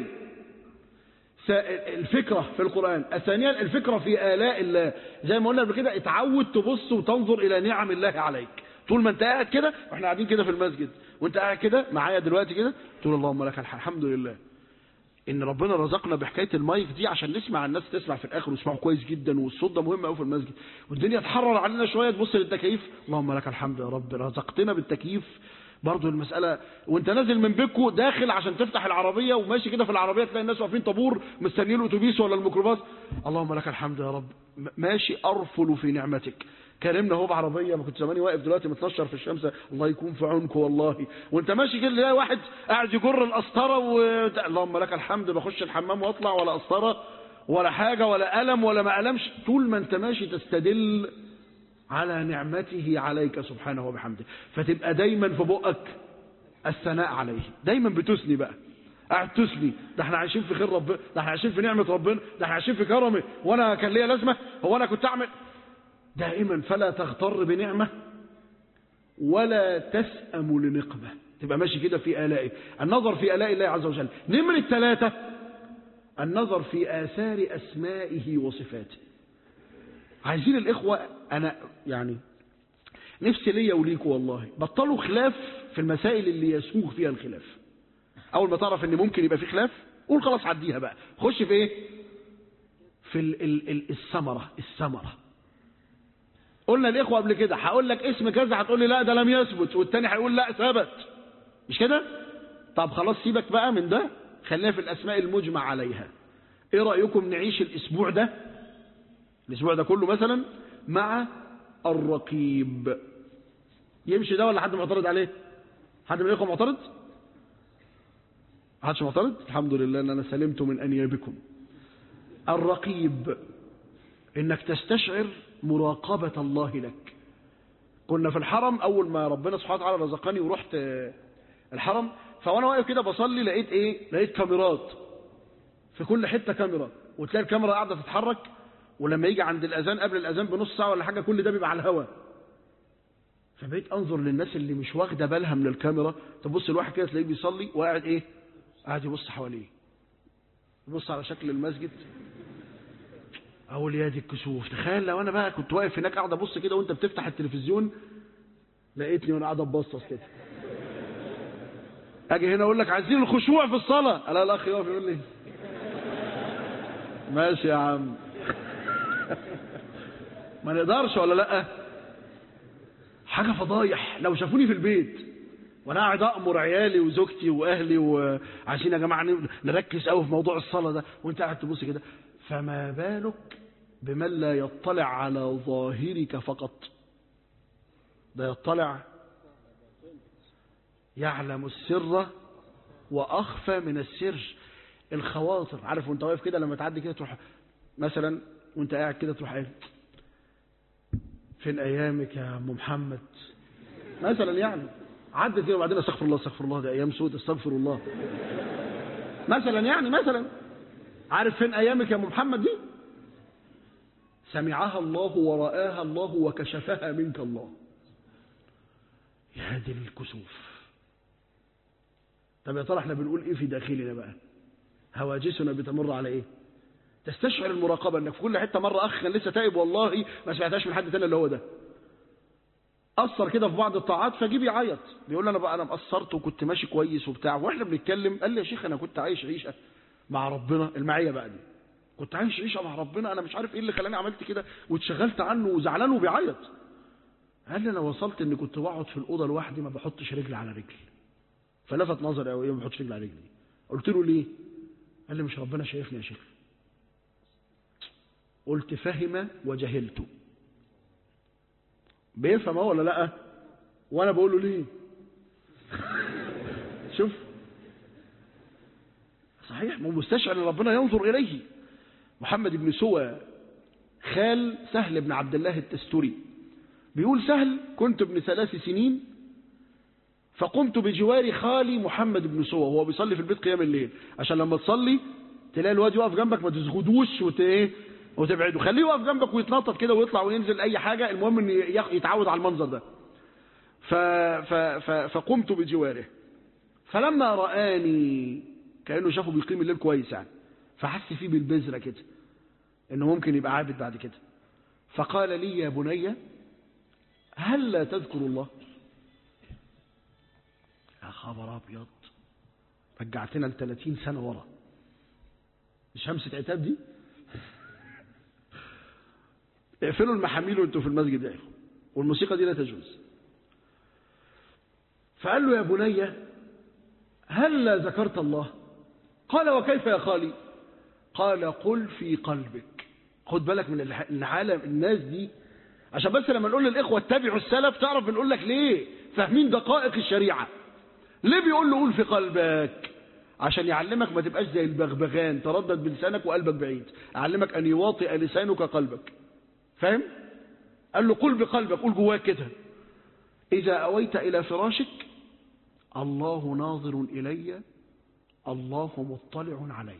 Speaker 2: الفكره في القران الثانيه الفكره في الاء الله زي ما قلنا قبل كده اتعود تبص وتنظر الى نعم الله عليك طول ما انت قاعد كده واحنا قاعدين كده في المسجد وانت قاعد كده معايا دلوقتي كده تقول اللهم لك الحمد لله ان ربنا رزقنا بحكايه المايك دي عشان نسمع الناس تسمع في الاخر ويسمعوا كويس جدا والصوت ده مهم قوي في المسجد والدنيا تحرر علينا شويه تبص للتكييف اللهم لك الحمد يا رب رزقتنا بالتكييف برضه المسألة وانت نازل من بيتكو داخل عشان تفتح العربية وماشي كده في العربية تلاقي الناس واقفين طابور مستنيين الاتوبيس ولا الميكروباص اللهم لك الحمد يا رب ماشي ارفل في نعمتك كرمنا هو بعربية ما كنت زماني واقف دلوقتي متنشر في الشمس الله يكون في عونك والله وانت ماشي كده تلاقي واحد قاعد يجر القسطرة و... اللهم لك الحمد بخش الحمام واطلع ولا قسطرة ولا حاجة ولا ألم ولا ما ألمش طول ما انت ماشي تستدل على نعمته عليك سبحانه وبحمده فتبقى دايما في بقك الثناء عليه دايما بتثني بقى قاعد تثني ده احنا عايشين في خير ربنا ده احنا عايشين في نعمة ربنا ده احنا عايشين في كرمه وانا كان ليا لازمة هو انا كنت اعمل دائما فلا تغتر بنعمة ولا تسأم لنقمة تبقى ماشي كده في آلائه النظر في آلاء الله عز وجل نمرة ثلاثة النظر في آثار أسمائه وصفاته عايزين الإخوة أنا يعني نفسي ليا وليكوا والله بطلوا خلاف في المسائل اللي يسوغ فيها الخلاف أول ما تعرف إن ممكن يبقى في خلاف قول خلاص عديها بقى خش في إيه في ال ال ال الثمرة الثمرة قلنا الإخوة قبل كده هقول لك اسم كذا هتقول لي لا ده لم يثبت والتاني هيقول لا ثبت مش كده طب خلاص سيبك بقى من ده خلينا في الأسماء المجمع عليها ايه رأيكم نعيش الأسبوع ده الأسبوع ده كله مثلا مع الرقيب يمشي ده ولا حد معترض عليه حد من الإخوة معترض حدش معترض الحمد لله ان انا سلمت من انيابكم الرقيب انك تستشعر مراقبة الله لك كنا في الحرم اول ما ربنا سبحانه وتعالى رزقني ورحت الحرم فوانا واقف كده بصلي لقيت ايه لقيت كاميرات في كل حتة كاميرا وتلاقي الكاميرا قاعدة تتحرك ولما يجي عند الاذان قبل الاذان بنص ساعة ولا حاجة كل ده بيبقى على الهواء فبقيت انظر للناس اللي مش واخده بالها من الكاميرا تبص الواحد كده تلاقيه بيصلي وقاعد ايه قاعد يبص حواليه يبص على شكل المسجد اقول يا دي الكسوف تخيل لو انا بقى كنت واقف هناك قاعد ابص كده وانت بتفتح التلفزيون لقيتني وانا قاعد ابصص كده اجي هنا اقول لك عايزين الخشوع في الصلاه الا الاخ يقف يقول لي ماشي يا عم ما نقدرش ولا لا حاجه فضايح لو شافوني في البيت وانا قاعد امر عيالي وزوجتي واهلي وعايزين يا جماعه نركز قوي في موضوع الصلاه ده وانت قاعد تبص كده فما بالك بمن لا يطلع على ظاهرك فقط ده يطلع يعلم السر واخفى من السر الخواطر عارف وانت واقف كده لما تعدي كده تروح مثلا وانت قاعد كده تروح قايل فين ايامك يا ام محمد مثلا يعني عدت كده وبعدين استغفر الله استغفر الله ده ايام سود استغفر الله مثلا يعني مثلا عارف فين ايامك يا ام محمد دي سمعها الله ورآها الله وكشفها منك الله يا دي الكسوف طب يا ترى احنا بنقول ايه في داخلنا بقى هواجسنا بتمر على ايه تستشعر المراقبه انك في كل حته مره اخ كان لسه تائب والله ما سمعتهاش من حد تاني اللي هو ده اثر كده في بعض الطاعات فجيب يعيط بيقول لي انا بقى انا مقصرت وكنت ماشي كويس وبتاع واحنا بنتكلم قال لي يا شيخ انا كنت عايش عيشه مع ربنا المعيه بقى دي كنت عايش عيشه مع ربنا انا مش عارف ايه اللي خلاني عملت كده واتشغلت عنه وزعلان وبيعيط قال لي انا وصلت اني كنت بقعد في الاوضه لوحدي ما بحطش رجل على رجل فلفت نظري قوي ما بحطش رجل على رجلي قلت له ليه قال لي مش ربنا شايفني يا شيخ قلت فهم وجهلت بيفهم هو ولا لا وانا بقول له ليه شوف صحيح مو مستشعر ان ربنا ينظر اليه محمد بن سوى خال سهل بن عبد الله التستري بيقول سهل كنت ابن ثلاث سنين فقمت بجوار خالي محمد بن سوى وهو بيصلي في البيت قيام الليل عشان لما تصلي تلاقي الواد يقف جنبك ما تزغدوش وت ايه وتبعده خليه يقف جنبك ويتنطط كده ويطلع وينزل اي حاجه المهم ان يتعود على المنظر ده ف... ف... ف... فقمت بجواره فلما رآني كأنه شافه بيقيم الليل كويس يعني فحس فيه بالبذرة كده انه ممكن يبقى عابد بعد كده فقال لي يا بني هل لا تذكر الله يا خبر ابيض رجعتنا ل 30 سنه ورا مش همسه عتاب دي اقفلوا المحاميل وانتوا في المسجد يا اخوه والموسيقى دي لا تجوز فقال له يا بني هل لا ذكرت الله قال وكيف يا خالي قال قل في قلبك خد بالك من العالم الناس دي عشان بس لما نقول للاخوه اتبعوا السلف تعرف بنقول لك ليه فاهمين دقائق الشريعه ليه بيقول له قول في قلبك عشان يعلمك ما تبقاش زي البغبغان تردد بلسانك وقلبك بعيد اعلمك ان يواطئ لسانك قلبك فاهم قال له قل بقلبك قول جواك كده اذا اويت الى فراشك الله ناظر الي الله مطلع علي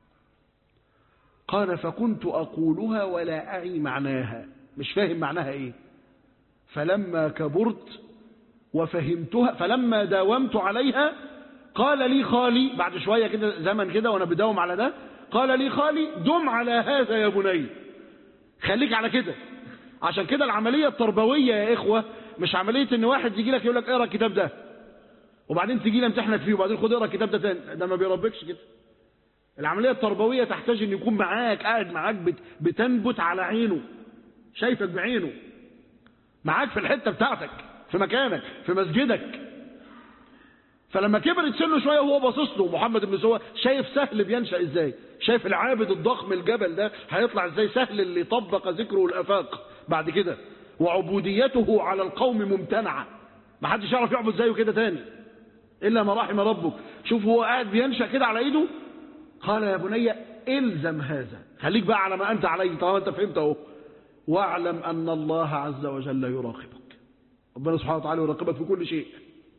Speaker 2: قال فكنت اقولها ولا اعي معناها مش فاهم معناها ايه فلما كبرت وفهمتها فلما داومت عليها قال لي خالي بعد شويه كده زمن كده وانا بداوم على ده قال لي خالي دم على هذا يا بني خليك على كده عشان كده العمليه التربويه يا اخوه مش عمليه ان واحد يجي لك يقول لك اقرا الكتاب ده وبعدين تجي لي امتحنك فيه وبعدين خد اقرا الكتاب ده تاني ده ما بيربكش كده العمليه التربويه تحتاج ان يكون معاك قاعد معاك بت بتنبت على عينه شايفك بعينه معاك في الحته بتاعتك في مكانك في مسجدك فلما كبرت سنه شويه وهو باصص له محمد بن سوى شايف سهل بينشا ازاي شايف العابد الضخم الجبل ده هيطلع ازاي سهل اللي طبق ذكره الافاق بعد كده وعبوديته على القوم ممتنعه ما حدش يعرف يعبد زيه كده تاني الا ما رحم ربك شوف هو قاعد بينشا كده على ايده قال يا بني الزم هذا خليك بقى على ما انت عليه طالما انت فهمت اهو واعلم ان الله عز وجل يراقبك ربنا سبحانه وتعالى يراقبك في كل شيء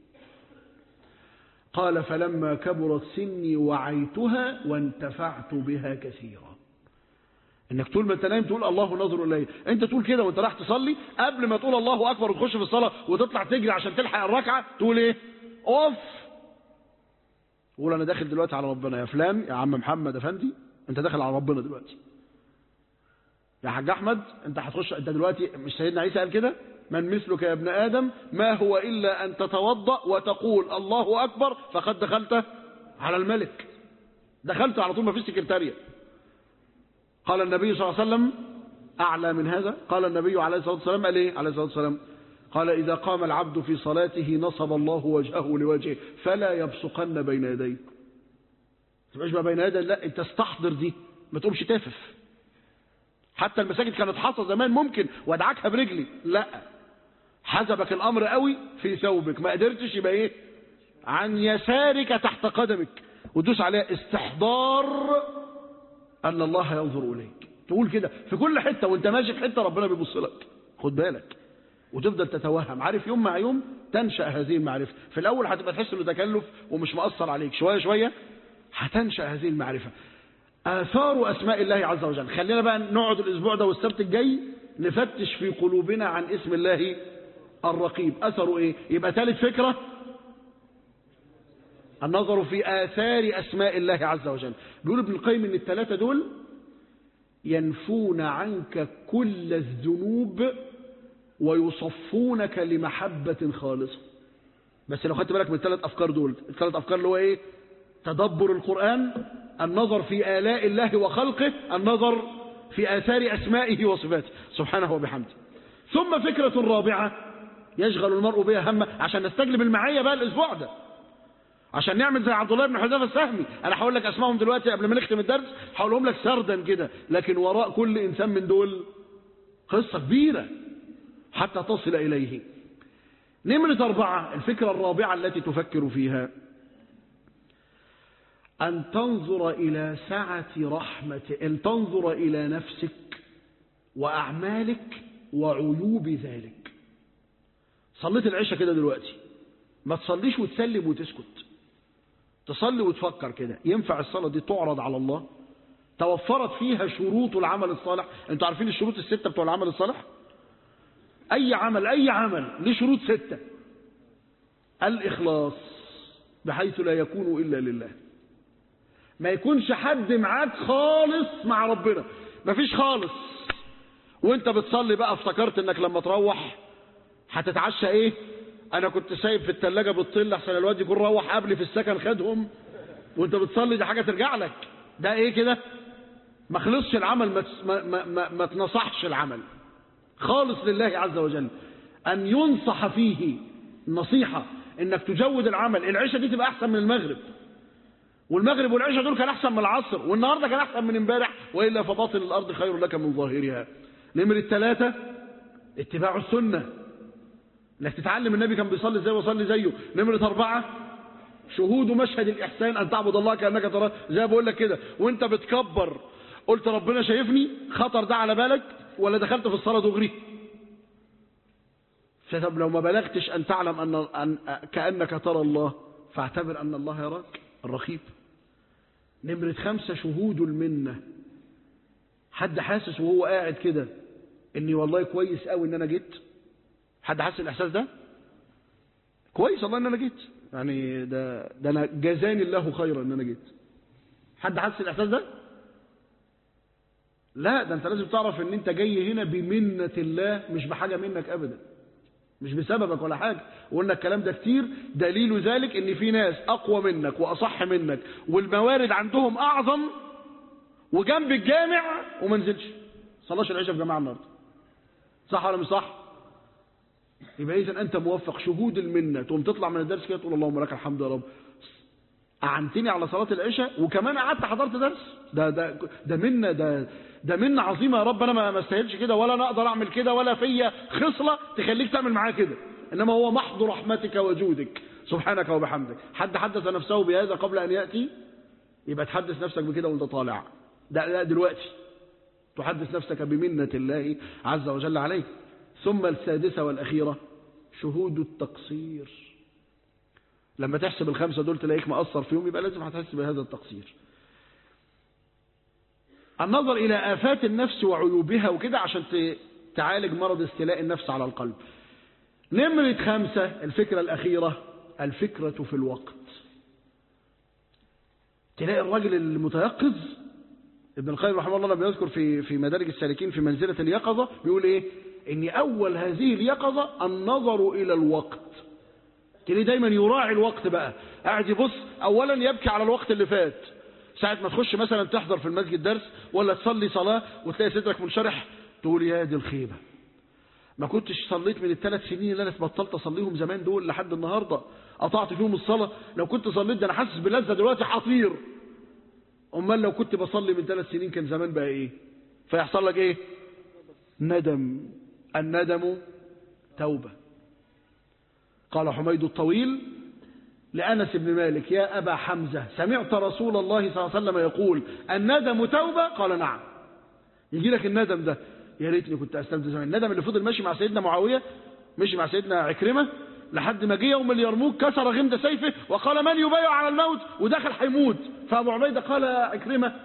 Speaker 2: قال فلما كبرت سني وعيتها وانتفعت بها كثيرا انك طول ما انت نايم تقول الله نظر الي انت تقول كده وانت راح تصلي قبل ما تقول الله اكبر وتخش في الصلاه وتطلع تجري عشان تلحق الركعه تقول ايه اوف قول انا داخل دلوقتي على ربنا يا فلان يا عم محمد افندي انت داخل على ربنا دلوقتي يا حاج احمد انت هتخش انت دلوقتي مش سيدنا عيسى قال كده من مثلك يا ابن ادم ما هو الا ان تتوضا وتقول الله اكبر فقد دخلت على الملك دخلت على طول ما فيش سكرتاريه قال النبي صلى الله عليه وسلم اعلى من هذا قال النبي عليه الصلاه والسلام قال ايه عليه الصلاه والسلام قال اذا قام العبد في صلاته نصب الله وجهه لوجهه فلا يبصقن بين يديه تبقاش بقى بين يدي لا انت استحضر دي ما تقومش تافف حتى المساجد كانت حصى زمان ممكن وادعكها برجلي لا حزبك الامر قوي في ثوبك ما قدرتش يبقى ايه عن يسارك تحت قدمك وتدوس عليها استحضار ان الله ينظر اليك تقول كده في كل حته وانت ماشي في حته ربنا بيبص لك خد بالك وتفضل تتوهم عارف يوم مع يوم تنشا هذه المعرفه في الاول هتبقى تحس انه تكلف ومش مأثر عليك شويه شويه هتنشا هذه المعرفه آثار أسماء الله عز وجل خلينا بقى نقعد الأسبوع ده والسبت الجاي نفتش في قلوبنا عن اسم الله الرقيب أثره إيه يبقى ثالث فكرة النظر في آثار أسماء الله عز وجل بيقول ابن القيم إن الثلاثة دول ينفون عنك كل الذنوب ويصفونك لمحبة خالصة بس لو خدت بالك من الثلاث أفكار دول الثلاث أفكار اللي هو إيه تدبر القرآن النظر في آلاء الله وخلقه النظر في آثار أسمائه وصفاته سبحانه وبحمده ثم فكرة رابعة يشغل المرء بها همه عشان نستجلب المعية بقى الأسبوع ده عشان نعمل زي عبد الله بن حذافه السهمي انا هقول لك اسمائهم دلوقتي قبل ما نختم الدرس هقولهم لك سردا كده لكن وراء كل انسان من دول قصه كبيره حتى تصل اليه نمره اربعه الفكره الرابعه التي تفكر فيها أن تنظر إلى سعة رحمة أن تنظر إلى نفسك وأعمالك وعيوب ذلك صليت العشاء كده دلوقتي ما تصليش وتسلم وتسكت تصلي وتفكر كده ينفع الصلاة دي تعرض على الله توفرت فيها شروط العمل الصالح انتوا عارفين الشروط الستة بتوع العمل الصالح أي عمل أي عمل ليه شروط ستة الإخلاص بحيث لا يكون إلا لله ما يكونش حد معاك خالص مع ربنا مفيش خالص وانت بتصلي بقى افتكرت انك لما تروح هتتعشى ايه انا كنت سايب في التلاجة بالطل احسن الواد يكون روح قبلي في السكن خدهم وانت بتصلي دي حاجة ترجع لك ده ايه كده ما خلصش العمل ما, ما, ما, ما, ما تنصحش العمل خالص لله عز وجل ان ينصح فيه نصيحة انك تجود العمل العشاء دي تبقى احسن من المغرب والمغرب والعشاء دول كان احسن من العصر والنهارده كان احسن من امبارح والا فباطن الارض خير لك من ظاهرها نمرة ثلاثة اتباع السنة انك تتعلم النبي كان بيصلي ازاي وصلي زيه نمرة أربعة شهود مشهد الإحسان أن تعبد الله كأنك تراه زي ما بقول لك كده وأنت بتكبر قلت ربنا شايفني خطر ده على بالك ولا دخلت في الصلاة دغري فطب لو ما بلغتش أن تعلم أن, أن كأنك ترى الله فاعتبر أن الله يراك الرقيب نمرة خمسة شهود المنة حد حاسس وهو قاعد كده اني والله كويس قوي ان انا جيت حد حاسس الاحساس ده كويس والله ان انا جيت يعني ده ده انا جزاني الله خيرا ان انا جيت حد حاسس الاحساس ده لا ده انت لازم تعرف ان انت جاي هنا بمنة الله مش بحاجة منك ابدا مش بسببك ولا حاجة وقلنا الكلام ده كتير دليل ذلك ان في ناس اقوى منك واصح منك والموارد عندهم اعظم وجنب الجامع وما نزلش صلاش العشاء في جماعة النهارده صح ولا مش صح يبقى اذا انت موفق شهود المنه تقوم تطلع من الدرس كده تقول اللهم لك الحمد يا رب اعنتني على صلاه العشاء وكمان قعدت حضرت درس ده ده ده منه ده ده منه عظيمه يا رب انا ما استاهلش كده ولا انا اقدر اعمل كده ولا فيا خصله تخليك تعمل معايا كده انما هو محض رحمتك وجودك سبحانك وبحمدك حد حدث نفسه بهذا قبل ان ياتي يبقى تحدث نفسك بكده وانت طالع ده, ده دلوقتي تحدث نفسك بمنة الله عز وجل عليك ثم السادسة والأخيرة شهود التقصير لما تحسب الخمسة دول تلاقيك مقصر فيهم يبقى لازم هتحس بهذا التقصير النظر إلى آفات النفس وعيوبها وكده عشان تعالج مرض استيلاء النفس على القلب نمرة خمسة الفكرة الأخيرة الفكرة في الوقت تلاقي الراجل المتيقظ ابن القيم رحمه الله لما يذكر في في مدارج السالكين في منزلة اليقظة بيقول ايه ان اول هذه اليقظة النظر الى الوقت تلاقيه دايما يراعي الوقت بقى قاعد يبص اولا يبكي على الوقت اللي فات ساعة ما تخش مثلا تحضر في المسجد درس ولا تصلي صلاة وتلاقي صدرك منشرح تقول يا دي الخيبة ما كنتش صليت من الثلاث سنين اللي انا بطلت اصليهم زمان دول لحد النهارده قطعت فيهم الصلاه لو كنت صليت ده انا حاسس بلذه دلوقتي حطير امال لو كنت بصلي من ثلاث سنين كان زمان بقى ايه فيحصل لك ايه ندم الندم توبه قال حميد الطويل لأنس بن مالك يا أبا حمزة سمعت رسول الله صلى الله عليه وسلم يقول الندم توبة قال نعم يجي لك الندم ده يا ريتني كنت أسلمت زمان الندم اللي فضل ماشي مع سيدنا معاوية مشي مع سيدنا عكرمة لحد ما جه يوم اليرموك كسر غمد سيفه وقال من يبايع على الموت ودخل هيموت فأبو عبيدة قال يا عكرمة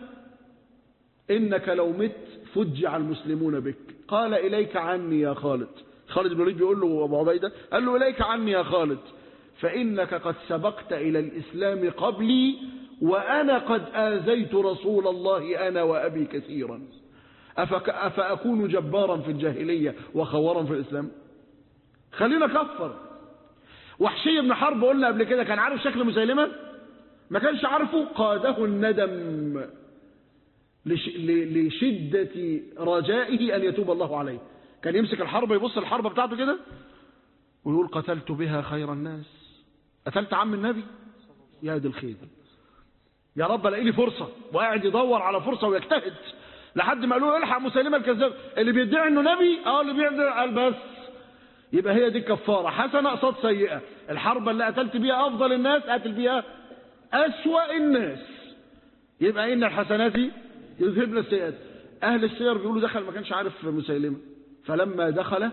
Speaker 2: إنك لو مت فجع المسلمون بك قال إليك عني يا خالد خالد بن الوليد بيقول له أبو عبيدة قال له إليك عني يا خالد فإنك قد سبقت إلى الإسلام قبلي وأنا قد آذيت رسول الله أنا وأبي كثيرا أفك أفأكون جبارا في الجاهلية وخورا في الإسلام خلينا كفر وحشي بن حرب قلنا قبل كده كان عارف شكل مسيلمة ما كانش عارفه قاده الندم لش... ل... لشدة رجائه أن يتوب الله عليه كان يمسك الحرب يبص الحربة بتاعته كده ويقول قتلت بها خير الناس قتلت عم النبي يا دي الخير يا رب الاقي لي فرصة وقاعد يدور على فرصة ويجتهد لحد ما قالوا الحق مسيلمة الكذاب اللي بيدعي انه نبي اه اللي بيدعي قال بس يبقى هي دي الكفارة حسنة قصاد سيئة الحرب اللي قتلت بيها أفضل الناس قتل بيها أسوأ الناس يبقى إن الحسنات يذهبن السيئات أهل السير بيقولوا دخل ما كانش عارف مسيلمة فلما دخل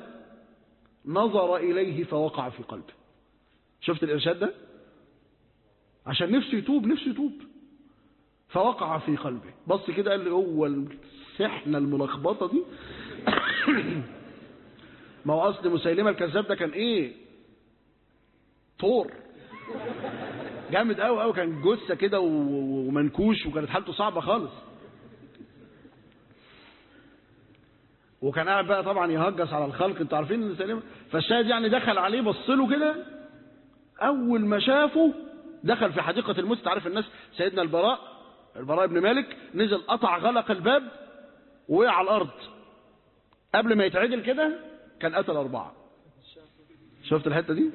Speaker 2: نظر إليه فوقع في قلبه شفت الإرشاد ده عشان نفسه يتوب نفسه يتوب فوقع في قلبه بص كده قال لي هو السحنة الملخبطة دي ما هو أصل مسيلمة الكذاب ده كان إيه طور جامد قوي قوي كان جثة كده ومنكوش وكانت حالته صعبة خالص وكان قاعد بقى طبعا يهجس على الخلق انتوا عارفين ان سليم فالشاهد يعني دخل عليه بص له كده اول ما شافه دخل في حديقة المسجد عارف الناس سيدنا البراء البراء بن مالك نزل قطع غلق الباب ووقع على الارض قبل ما يتعدل كده كان قتل اربعة شفت الحتة دي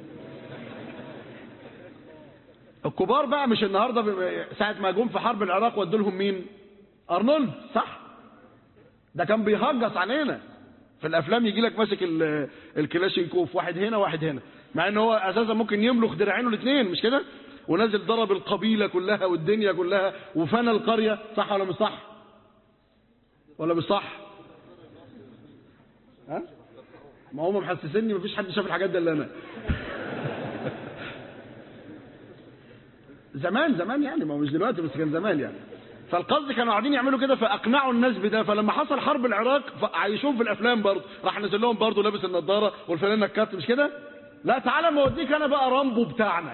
Speaker 2: الكبار بقى مش النهاردة ساعة ما جم في حرب العراق ودوا لهم مين ارنولد صح ده كان بيهجص علينا في الافلام يجي لك ماسك الكلاشينكوف واحد هنا واحد هنا مع ان هو اساسا ممكن يملخ دراعينه الاثنين مش كده ونازل ضرب القبيله كلها والدنيا كلها وفنى القريه صح ولا مش صح ولا مش صح ها ما هم محسسني مفيش حد شاف الحاجات دي الا انا زمان زمان يعني ما هو مش دلوقتي بس كان زمان يعني فالقصد كانوا قاعدين يعملوا كده فاقنعوا الناس بده فلما حصل حرب العراق عايشون في الافلام برضه راح نزل لهم برضه لابس النضاره والفانله الكات مش كده لا تعالى ما اوديك انا بقى رامبو بتاعنا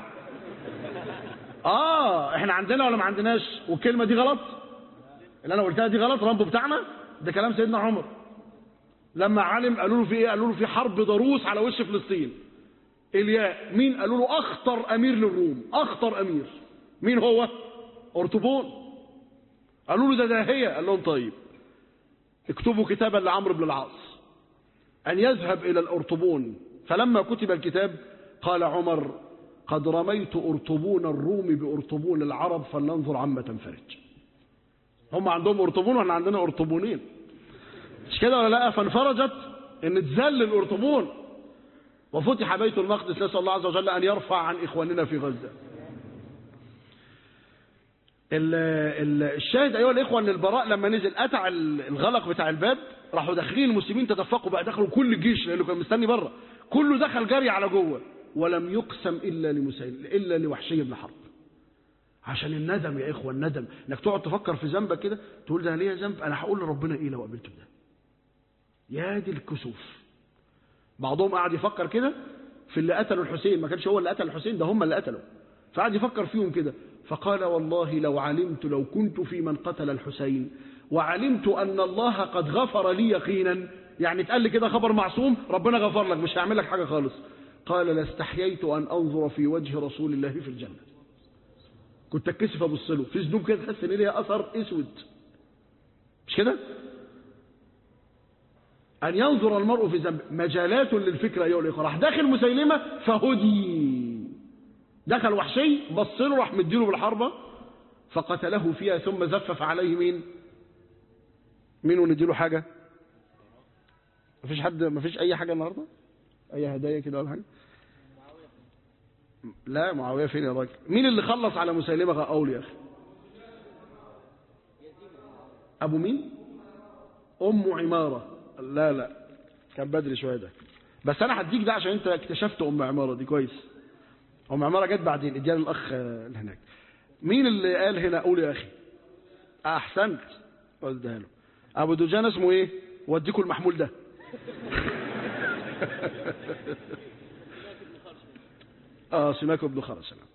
Speaker 2: اه احنا عندنا ولا ما عندناش والكلمه دي غلط اللي انا قلتها دي غلط رامبو بتاعنا ده كلام سيدنا عمر لما علم قالوا له في ايه قالوا له في حرب ضروس على وش فلسطين الياء مين قالوا له اخطر امير للروم اخطر امير مين هو ارطبون قالوا له ده داهية قال لهم طيب اكتبوا كتابا لعمرو بن العاص أن يذهب إلى الأرطبون فلما كتب الكتاب قال عمر قد رميت أرطبون الروم بأرطبون العرب فلننظر عما تنفرج هم عندهم أرطبون واحنا عندنا أرطبونين مش كده ولا لا فانفرجت ان تذل الأرطبون وفتح بيت المقدس نسأل الله عز وجل أن يرفع عن إخواننا في غزة الشاهد ايها الاخوه ان البراء لما نزل قطع الغلق بتاع الباب راحوا داخلين المسلمين تدفقوا بقى دخلوا كل الجيش لانه كان مستني بره كله دخل جري على جوه ولم يقسم الا لمسيل الا لوحشي بن حرب عشان الندم يا اخوه الندم انك تقعد تفكر في ذنبك كده تقول ده انا ليا ذنب انا هقول لربنا ايه لو قابلته ده يا دي الكسوف بعضهم قاعد يفكر كده في اللي قتلوا الحسين ما كانش هو اللي قتل الحسين ده هم اللي قتلوا فقعد يفكر فيهم كده فقال والله لو علمت لو كنت في من قتل الحسين وعلمت أن الله قد غفر لي يقينا يعني اتقال لي كده خبر معصوم ربنا غفر لك مش هيعمل لك حاجة خالص قال لاستحييت أن أنظر في وجه رسول الله في الجنة كنت اتكسف ابص له في ذنوب كده تحس ان ليها اثر اسود مش كده ان ينظر المرء في ذنب مجالات للفكره ايها الاخوه راح داخل مسيلمه فهدي دخل وحشي بص له راح مديله بالحربه فقتله فيها ثم زفف عليه مين مين ونديله حاجه مفيش حد مفيش اي حاجه النهارده اي هدايا كده ولا حاجه لا معاويه فين يا راجل مين اللي خلص على مسيلمه غاول يا اخي ابو مين ام عماره لا لا كان بدري شويه ده بس انا هديك ده عشان انت اكتشفت ام عماره دي كويس ام عماره جت بعدين اديها للاخ اللي هناك مين اللي قال هنا قول يا اخي احسنت اديها له ابو دجان اسمه ايه وديكوا المحمول ده اه سماك بن خرس نعم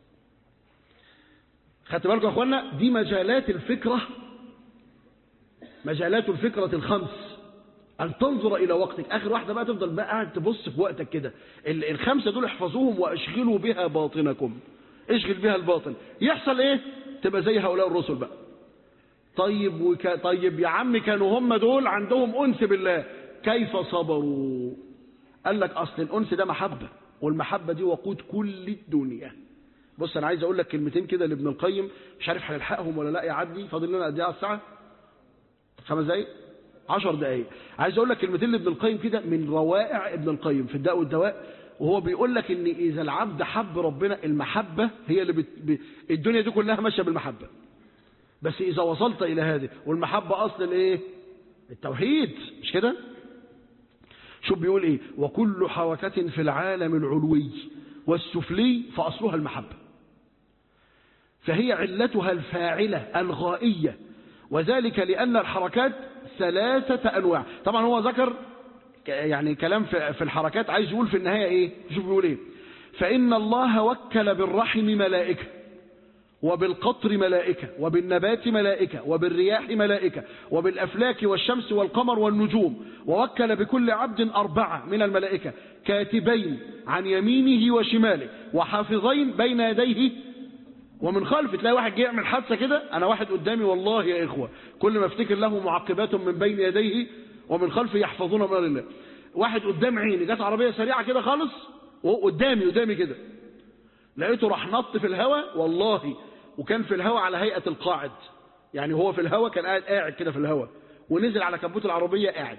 Speaker 2: خدت بالكم يا اخوانا دي مجالات الفكره مجالات الفكره الخمس ان تنظر الى وقتك اخر واحده بقى تفضل بقى قاعد تبص في وقتك كده ال- الخمسه دول احفظوهم واشغلوا بها باطنكم اشغل بها الباطن يحصل ايه تبقى زي هؤلاء الرسل بقى طيب وك... طيب يا عم كانوا هم دول عندهم انس بالله كيف صبروا قال لك اصل الانس ده محبه والمحبه دي وقود كل الدنيا بص انا عايز اقول لك كلمتين كده لابن القيم مش عارف هنلحقهم ولا لا يعدي فاضل لنا قد ايه على الساعه خمس دقايق عشر دقايق عايز اقول لك كلمتين لابن القيم كده من روائع ابن القيم في الداء والدواء وهو بيقول لك ان اذا العبد حب ربنا المحبه هي اللي بت... ب... الدنيا دي كلها ماشيه بالمحبه بس اذا وصلت الى هذه والمحبه اصل الايه التوحيد مش كده شوف بيقول ايه وكل حركه في العالم العلوي والسفلي فاصلها المحبه فهي علتها الفاعله الغائيه وذلك لان الحركات ثلاثه انواع طبعا هو ذكر يعني كلام في في الحركات عايز يقول في النهايه ايه شوف بيقول ايه فان الله وكل بالرحم ملائكه وبالقطر ملائكة وبالنبات ملائكة وبالرياح ملائكة وبالأفلاك والشمس والقمر والنجوم ووكل بكل عبد أربعة من الملائكة كاتبين عن يمينه وشماله وحافظين بين يديه ومن خلفه تلاقي واحد جاي يعمل حادثة كده أنا واحد قدامي والله يا إخوة كل ما افتكر له معقبات من بين يديه ومن خلفه يحفظون أمر الله واحد قدام عيني جت عربية سريعة كده خالص وقدامي قدامي كده لقيته راح نط في الهواء والله وكان في الهواء على هيئة القاعد يعني هو في الهواء كان قاعد قاعد كده في الهواء ونزل على كبوت العربية قاعد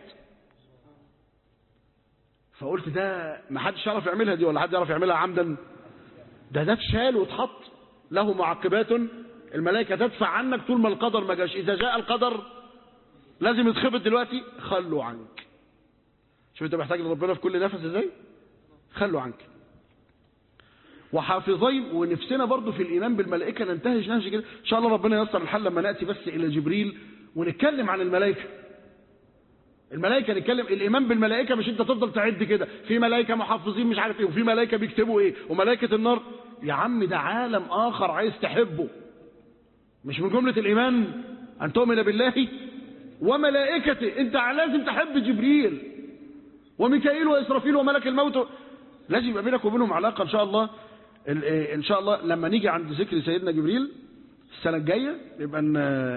Speaker 2: فقلت ده ما حدش يعرف يعملها دي ولا حد يعرف يعملها عمدا ده ده اتشال واتحط له معقبات الملائكة تدفع عنك طول ما القدر ما جاش إذا جاء القدر لازم يتخبط دلوقتي خلوا عنك شوف انت محتاج لربنا في كل نفس ازاي خلوا عنك وحافظين ونفسنا برضو في الإيمان بالملائكة ننتهج نهج كده إن شاء الله ربنا ييسر الحل لما نأتي بس إلى جبريل ونتكلم عن الملائكة الملائكة نتكلم الإيمان بالملائكة مش أنت تفضل تعد كده في ملائكة محافظين مش عارف إيه وفي ملائكة بيكتبوا إيه وملائكة النار يا عم ده عالم آخر عايز تحبه مش من جملة الإيمان أن تؤمن بالله وملائكته أنت لازم تحب جبريل وميكائيل وإسرافيل وملك الموت لازم يبقى بينك وبينهم علاقة إن شاء الله ان شاء الله لما نيجي عند ذكر سيدنا جبريل السنة الجاية يبقى ان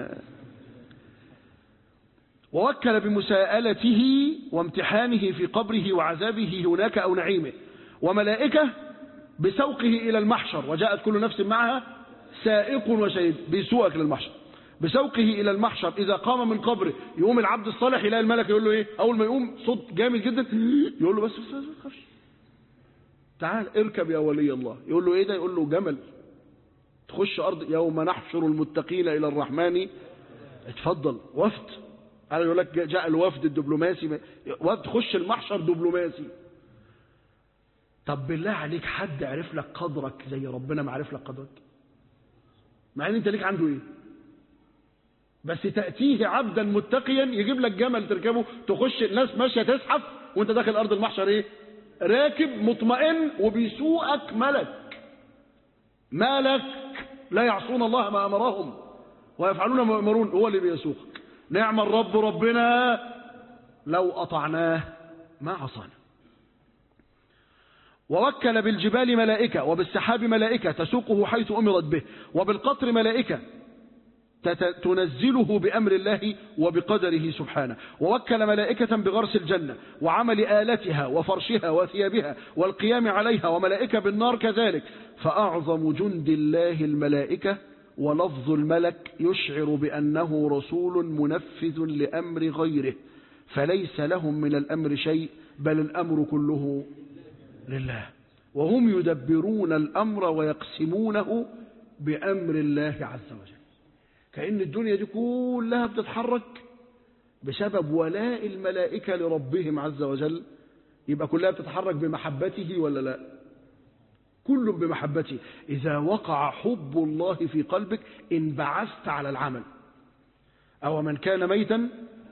Speaker 2: ووكل بمساءلته وامتحانه في قبره وعذابه هناك او نعيمه وملائكة بسوقه الى المحشر وجاءت كل نفس معها سائق وشهيد بيسوقك للمحشر بسوقه الى المحشر اذا قام من قبره يقوم العبد الصالح يلاقي الملك يقول له ايه اول ما يقوم صوت جامد جدا يقول له بس بس ما تخافش تعال اركب يا ولي الله يقول له ايه ده يقول له جمل تخش ارض يوم نحشر المتقين الى الرحمن اتفضل وفد قال يقول لك جاء الوفد الدبلوماسي وفد تخش المحشر دبلوماسي طب بالله عليك حد عرف لك قدرك زي ربنا ما عرف لك قدرك مع ان انت ليك عنده ايه بس تأتيه عبدا متقيا يجيب لك جمل تركبه تخش الناس ماشية تزحف وانت داخل ارض المحشر ايه راكب مطمئن وبيسوقك ملك مالك لا يعصون الله ما أمرهم ويفعلون ما يأمرون هو اللي بيسوقك نعم الرب ربنا لو أطعناه ما عصانا ووكل بالجبال ملائكة وبالسحاب ملائكة تسوقه حيث أمرت به وبالقطر ملائكة تت- تنزله بأمر الله وبقدره سبحانه ووكل ملائكة بغرس الجنة وعمل آلتها وفرشها وثيابها والقيام عليها وملائكة بالنار كذلك فأعظم جند الله الملائكة ولفظ الملك يشعر بأنه رسول منفذ لأمر غيره فليس لهم من الأمر شيء بل الأمر كله لله وهم يدبرون الأمر ويقسمونه بأمر الله عز وجل كأن الدنيا دي كلها بتتحرك بسبب ولاء الملائكة لربهم عز وجل يبقى كلها بتتحرك بمحبته ولا لا كل بمحبته إذا وقع حب الله في قلبك انبعثت على العمل أو من كان ميتا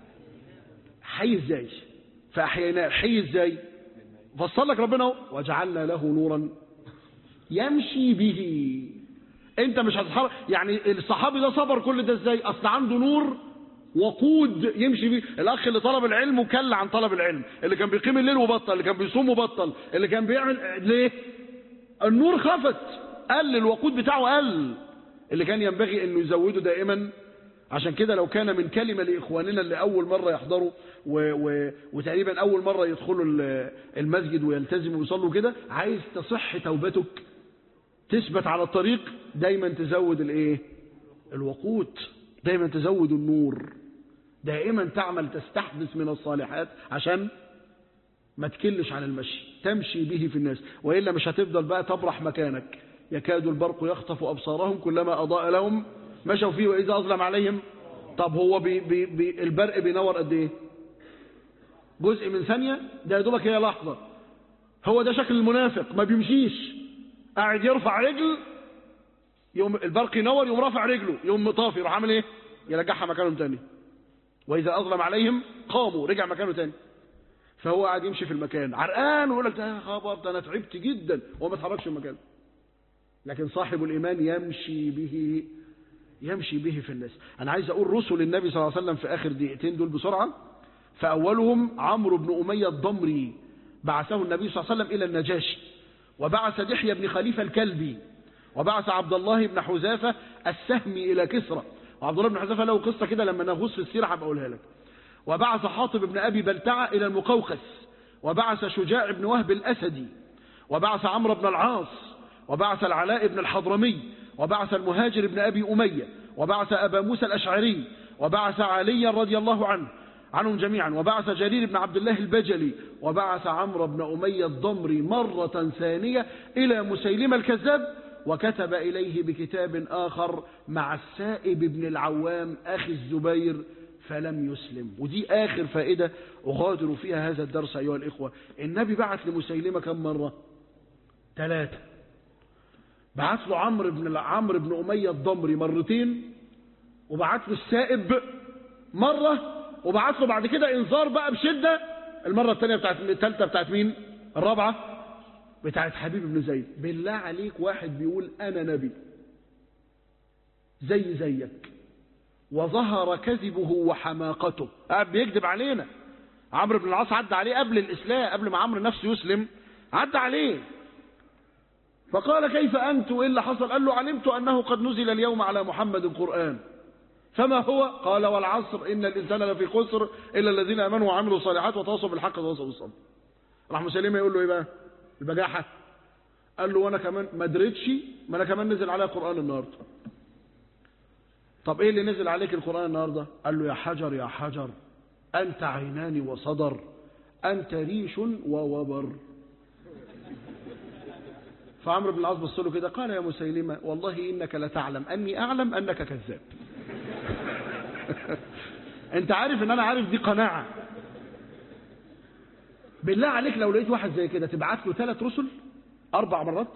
Speaker 2: حي ازاي فأحييناه حي ازاي فصل لك ربنا اهو وجعلنا له نورا يمشي به انت مش هتتحرك يعني الصحابي ده صبر كل ده ازاي اصل عنده نور وقود يمشي بيه الاخ اللي طلب العلم وكل عن طلب العلم اللي كان بيقيم الليل وبطل اللي كان بيصوم وبطل اللي كان بيعمل ليه النور خفت قل الوقود بتاعه قل اللي كان ينبغي انه يزوده دائما عشان كده لو كان من كلمة لإخواننا اللي أول مرة يحضروا و... و... وتقريبا أول مرة يدخلوا ال- المسجد ويلتزموا ويصلوا كده عايز تصح توبتك تثبت على الطريق دايما تزود الايه الوقود دايما تزود النور دائما تعمل تستحدث من الصالحات عشان ما تكلش عن المشي تمشي به في الناس وإلا مش هتفضل بقى تبرح مكانك يكاد البرق يخطف أبصارهم كلما أضاء لهم مشوا فيه وإذا أظلم عليهم طب هو بي بي بي البرق بينور قد إيه جزء من ثانية ده يا دوبك هي لحظة هو ده شكل المنافق ما بيمشيش قاعد يرفع رجل يوم البرق ينور يوم رافع رجله يوم مطافي يروح عامل ايه يرجعها مكانهم تاني واذا اظلم عليهم قاموا رجع مكانه تاني فهو قاعد يمشي في المكان عرقان ويقول لك ده يا خبر ده انا تعبت جدا وهو ما اتحركش من مكانه لكن صاحب الايمان يمشي به يمشي به في الناس انا عايز اقول رسل النبي صلى الله عليه وسلم في اخر دقيقتين دول بسرعه فاولهم عمرو بن اميه الضمري بعثه النبي صلى الله عليه وسلم الى النجاشي وبعث دحية بن خليفة الكلبي وبعث عبد الله بن حذافة السهمي إلى كسرى وعبد الله بن حذافة له قصة كده لما نغوص في السيرة هبقى أقولها لك وبعث حاطب بن أبي بلتعة إلى المقوقس وبعث شجاع بن وهب الأسدي وبعث عمرو بن العاص وبعث العلاء بن الحضرمي وبعث المهاجر بن أبي أمية وبعث أبا موسى الأشعري وبعث عليا رضي الله عنه عنهم جميعا وبعث جرير بن عبد الله البجلي وبعث عمرو بن أمية الضمري مرة ثانية إلى مسيلمة الكذاب وكتب إليه بكتاب آخر مع السائب بن العوام أخي الزبير فلم يسلم ودي آخر فائدة أغادر فيها هذا الدرس أيها الإخوة النبي بعث لمسيلمة كم مرة ثلاثة بعث له عمرو بن عمرو بن أمية الضمري مرتين وبعث له السائب مرة وبعث له بعد كده انذار بقى بشدة المرة الثانية بتاعت الثالثة بتاعت مين الرابعة بتاعت حبيب بن زيد بالله عليك واحد بيقول أنا نبي زي زيك وظهر كذبه وحماقته قاعد بيكذب علينا عمرو بن العاص عدى عليه قبل الإسلام قبل ما عمرو نفسه يسلم عدى عليه فقال كيف أنت وإيه اللي حصل قال له علمت أنه قد نزل اليوم على محمد القرآن فما هو قال والعصر إن الإنسان لفي خسر إلا الذين آمنوا وعملوا الصالحات وتواصوا بالحق وتواصوا بالصبر راح مسلمة يقول له إيه بقى البجاحة قال له وأنا كمان ما دريتش ما أنا كمان نزل عليا قرآن النهاردة طب إيه اللي نزل عليك القرآن النهاردة قال له يا حجر يا حجر أنت عينان وصدر أنت ريش ووبر فعمرو بن العاص بص له كده قال يا مسيلمة والله إنك لتعلم أني أعلم أنك كذاب انت عارف ان انا عارف دي قناعة بالله عليك لو لقيت واحد زي كده تبعت له ثلاث رسل اربع مرات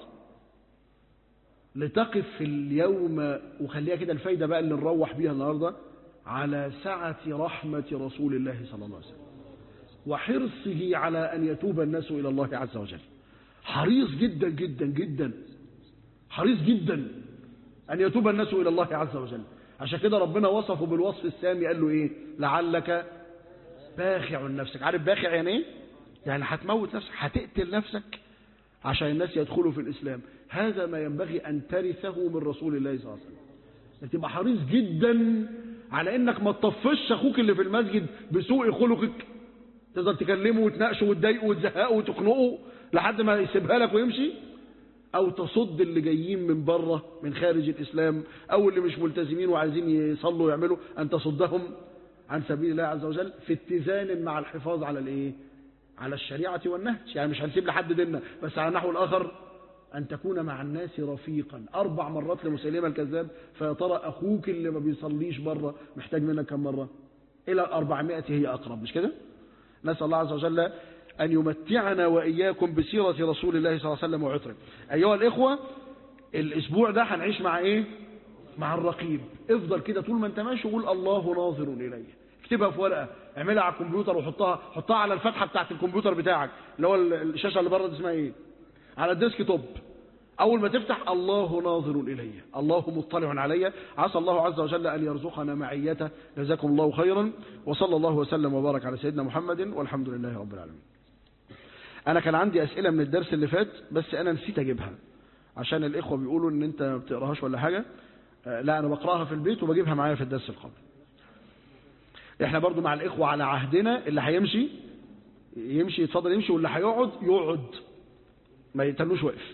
Speaker 2: لتقف في اليوم وخليها كده الفايدة بقى اللي نروح بيها النهاردة على سعة رحمة رسول الله صلى الله عليه وسلم وحرصه على أن يتوب الناس إلى الله عز وجل حريص جدا جدا جدا حريص جدا أن يتوب الناس إلى الله عز وجل عشان كده ربنا وصفه بالوصف السامي قال له ايه لعلك باخع نفسك عارف باخع يعني ايه يعني هتموت نفسك هتقتل نفسك عشان الناس يدخلوا في الإسلام هذا ما ينبغي أن ترثه من رسول الله صلى الله عليه وسلم أن تبقى حريص جدا على انك ما تطفش اخوك اللي في المسجد بسوء خلقك تقدر تكلمه وتناقشه وتضايقه وتزهقه وتخنقه لحد ما يسيبها لك ويمشي او تصد اللي جايين من بره من خارج الاسلام او اللي مش ملتزمين وعايزين يصلوا ويعملوا ان تصدهم عن سبيل الله عز وجل في اتزان مع الحفاظ على الايه على الشريعه والنهج يعني مش هنسيب لحد ديننا بس على النحو الاخر أن تكون مع الناس رفيقا أربع مرات لمسيلمة الكذاب فيا ترى أخوك اللي ما بيصليش بره محتاج منك كم مرة إلى الأربعمائة هي أقرب مش كده نسأل الله عز وجل أن يمتعنا وإياكم بسيرة رسول الله صلى الله عليه وسلم وعطره أيها الإخوة الأسبوع ده هنعيش مع إيه مع الرقيب افضل كده طول ما انت ماشي وقول الله ناظر إلي اكتبها في ورقة اعملها على الكمبيوتر وحطها حطها على الفتحة بتاعت الكمبيوتر بتاعك اللي هو الشاشة اللي بره دي اسمها ايه على الديسك توب أول ما تفتح الله ناظر إلي الله مطلع علي عسى الله عز وجل أن يرزقنا معيته جزاكم الله خيرا وصلى الله وسلم وبارك على سيدنا محمد والحمد لله رب العالمين أنا كان عندي أسئلة من الدرس اللي فات بس أنا نسيت أجيبها عشان الإخوة بيقولوا إن أنت ما بتقراهاش ولا حاجة لا أنا بقراها في البيت وبجيبها معايا في الدرس القادم إحنا برضو مع الإخوة على عهدنا اللي هيمشي يمشي يتفضل يمشي واللي هيقعد يقعد ما يتنوش واقف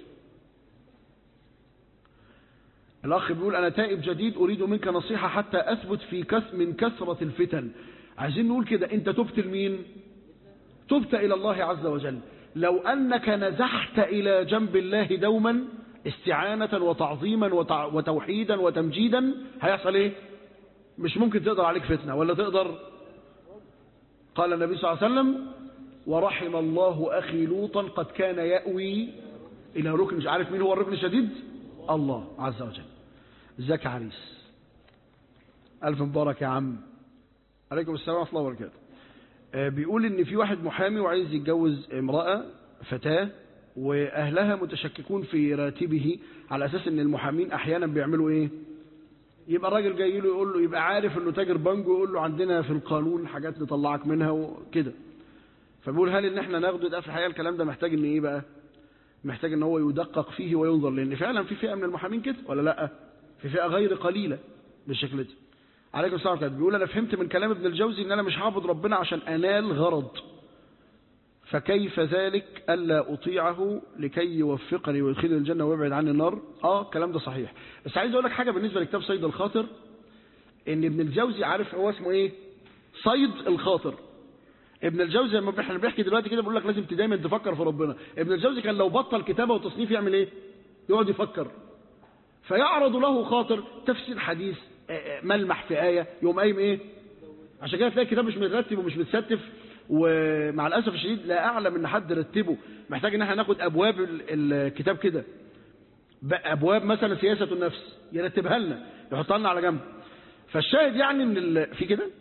Speaker 2: الأخ بيقول أنا تائب جديد أريد منك نصيحة حتى أثبت في كس من كثرة الفتن عايزين نقول كده أنت تبت لمين تبت إلى الله عز وجل لو أنك نزحت إلى جنب الله دوما استعانة وتعظيما وتع... وتوحيدا وتمجيدا هيحصل إيه مش ممكن تقدر عليك فتنة ولا تقدر قال النبي صلى الله عليه وسلم ورحم الله أخي لوطا قد كان يأوي إلى ركن مش عارف مين هو الركن الشديد الله عز وجل ازيك يا عريس ألف مبارك يا عم عليكم السلام ورحمة الله وبركاته بيقول إن في واحد محامي وعايز يتجوز امرأة فتاة وأهلها متشككون في راتبه على أساس إن المحامين أحيانا بيعملوا إيه يبقى الراجل جاي له يقول له يبقى عارف إنه تاجر بنك ويقول له عندنا في القانون حاجات نطلعك منها وكده فبيقول هل إن إحنا ناخده ده في الحقيقة الكلام ده محتاج إن إيه بقى محتاج إن هو يدقق فيه وينظر لأن فعلا في فئة من المحامين كده ولا لأ في فئة غير قليلة بالشكل ده عليكم السلام عليكم بيقول أنا فهمت من كلام ابن الجوزي إن أنا مش هعبد ربنا عشان أنال غرض فكيف ذلك ألا أطيعه لكي يوفقني ويدخلني الجنة ويبعد عني النار آه الكلام ده صحيح بس عايز أقول لك حاجة بالنسبة لكتاب صيد الخاطر إن ابن الجوزي عارف هو اسمه إيه صيد الخاطر ابن الجوزي لما احنا بنحكي دلوقتي كده بقول لك لازم دايما تفكر في ربنا ابن الجوزي كان لو بطل كتابة وتصنيف يعمل ايه يقعد يفكر فيعرض له خاطر تفسير حديث ملمح في آية يوم قايم ايه عشان كده تلاقي الكتاب مش مترتب ومش متستف ومع الأسف الشديد لا أعلم ان حد رتبه محتاج ان احنا ناخد أبواب الكتاب كده أبواب مثلا سياسة النفس يرتبها لنا يحطها لنا على جنب فالشاهد يعني ان ال... في كده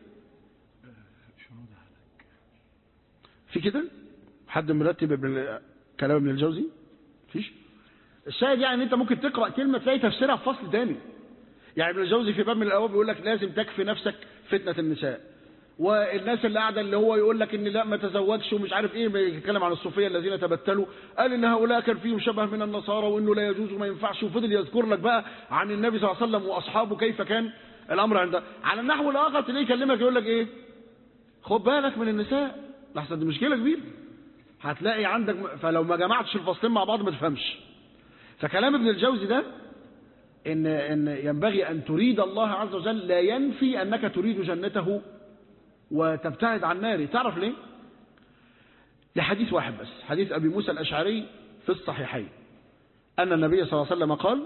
Speaker 2: في كده حد مرتب ابن كلام ابن الجوزي فيش الشاهد يعني ان انت ممكن تقرا كلمه تلاقي تفسيرها في فصل تاني يعني ابن الجوزي في باب من الابواب بيقول لك لازم تكفي نفسك فتنه النساء والناس اللي قاعده اللي هو يقول لك ان لا ما تزوجش ومش عارف ايه بيتكلم عن الصوفيه الذين تبتلوا قال ان هؤلاء كان فيهم شبه من النصارى وانه لا يجوز وما ينفعش وفضل يذكر لك بقى عن النبي صلى الله عليه وسلم واصحابه كيف كان الامر عنده على النحو الاخر تلاقيه يكلمك يقول لك ايه خد بالك من النساء لحسن دي مشكله كبيره هتلاقي عندك فلو ما جمعتش الفصلين مع بعض ما تفهمش فكلام ابن الجوزي ده ان ان ينبغي ان تريد الله عز وجل لا ينفي انك تريد جنته وتبتعد عن ناره تعرف ليه لحديث واحد بس حديث ابي موسى الاشعري في الصحيحين ان النبي صلى الله عليه وسلم قال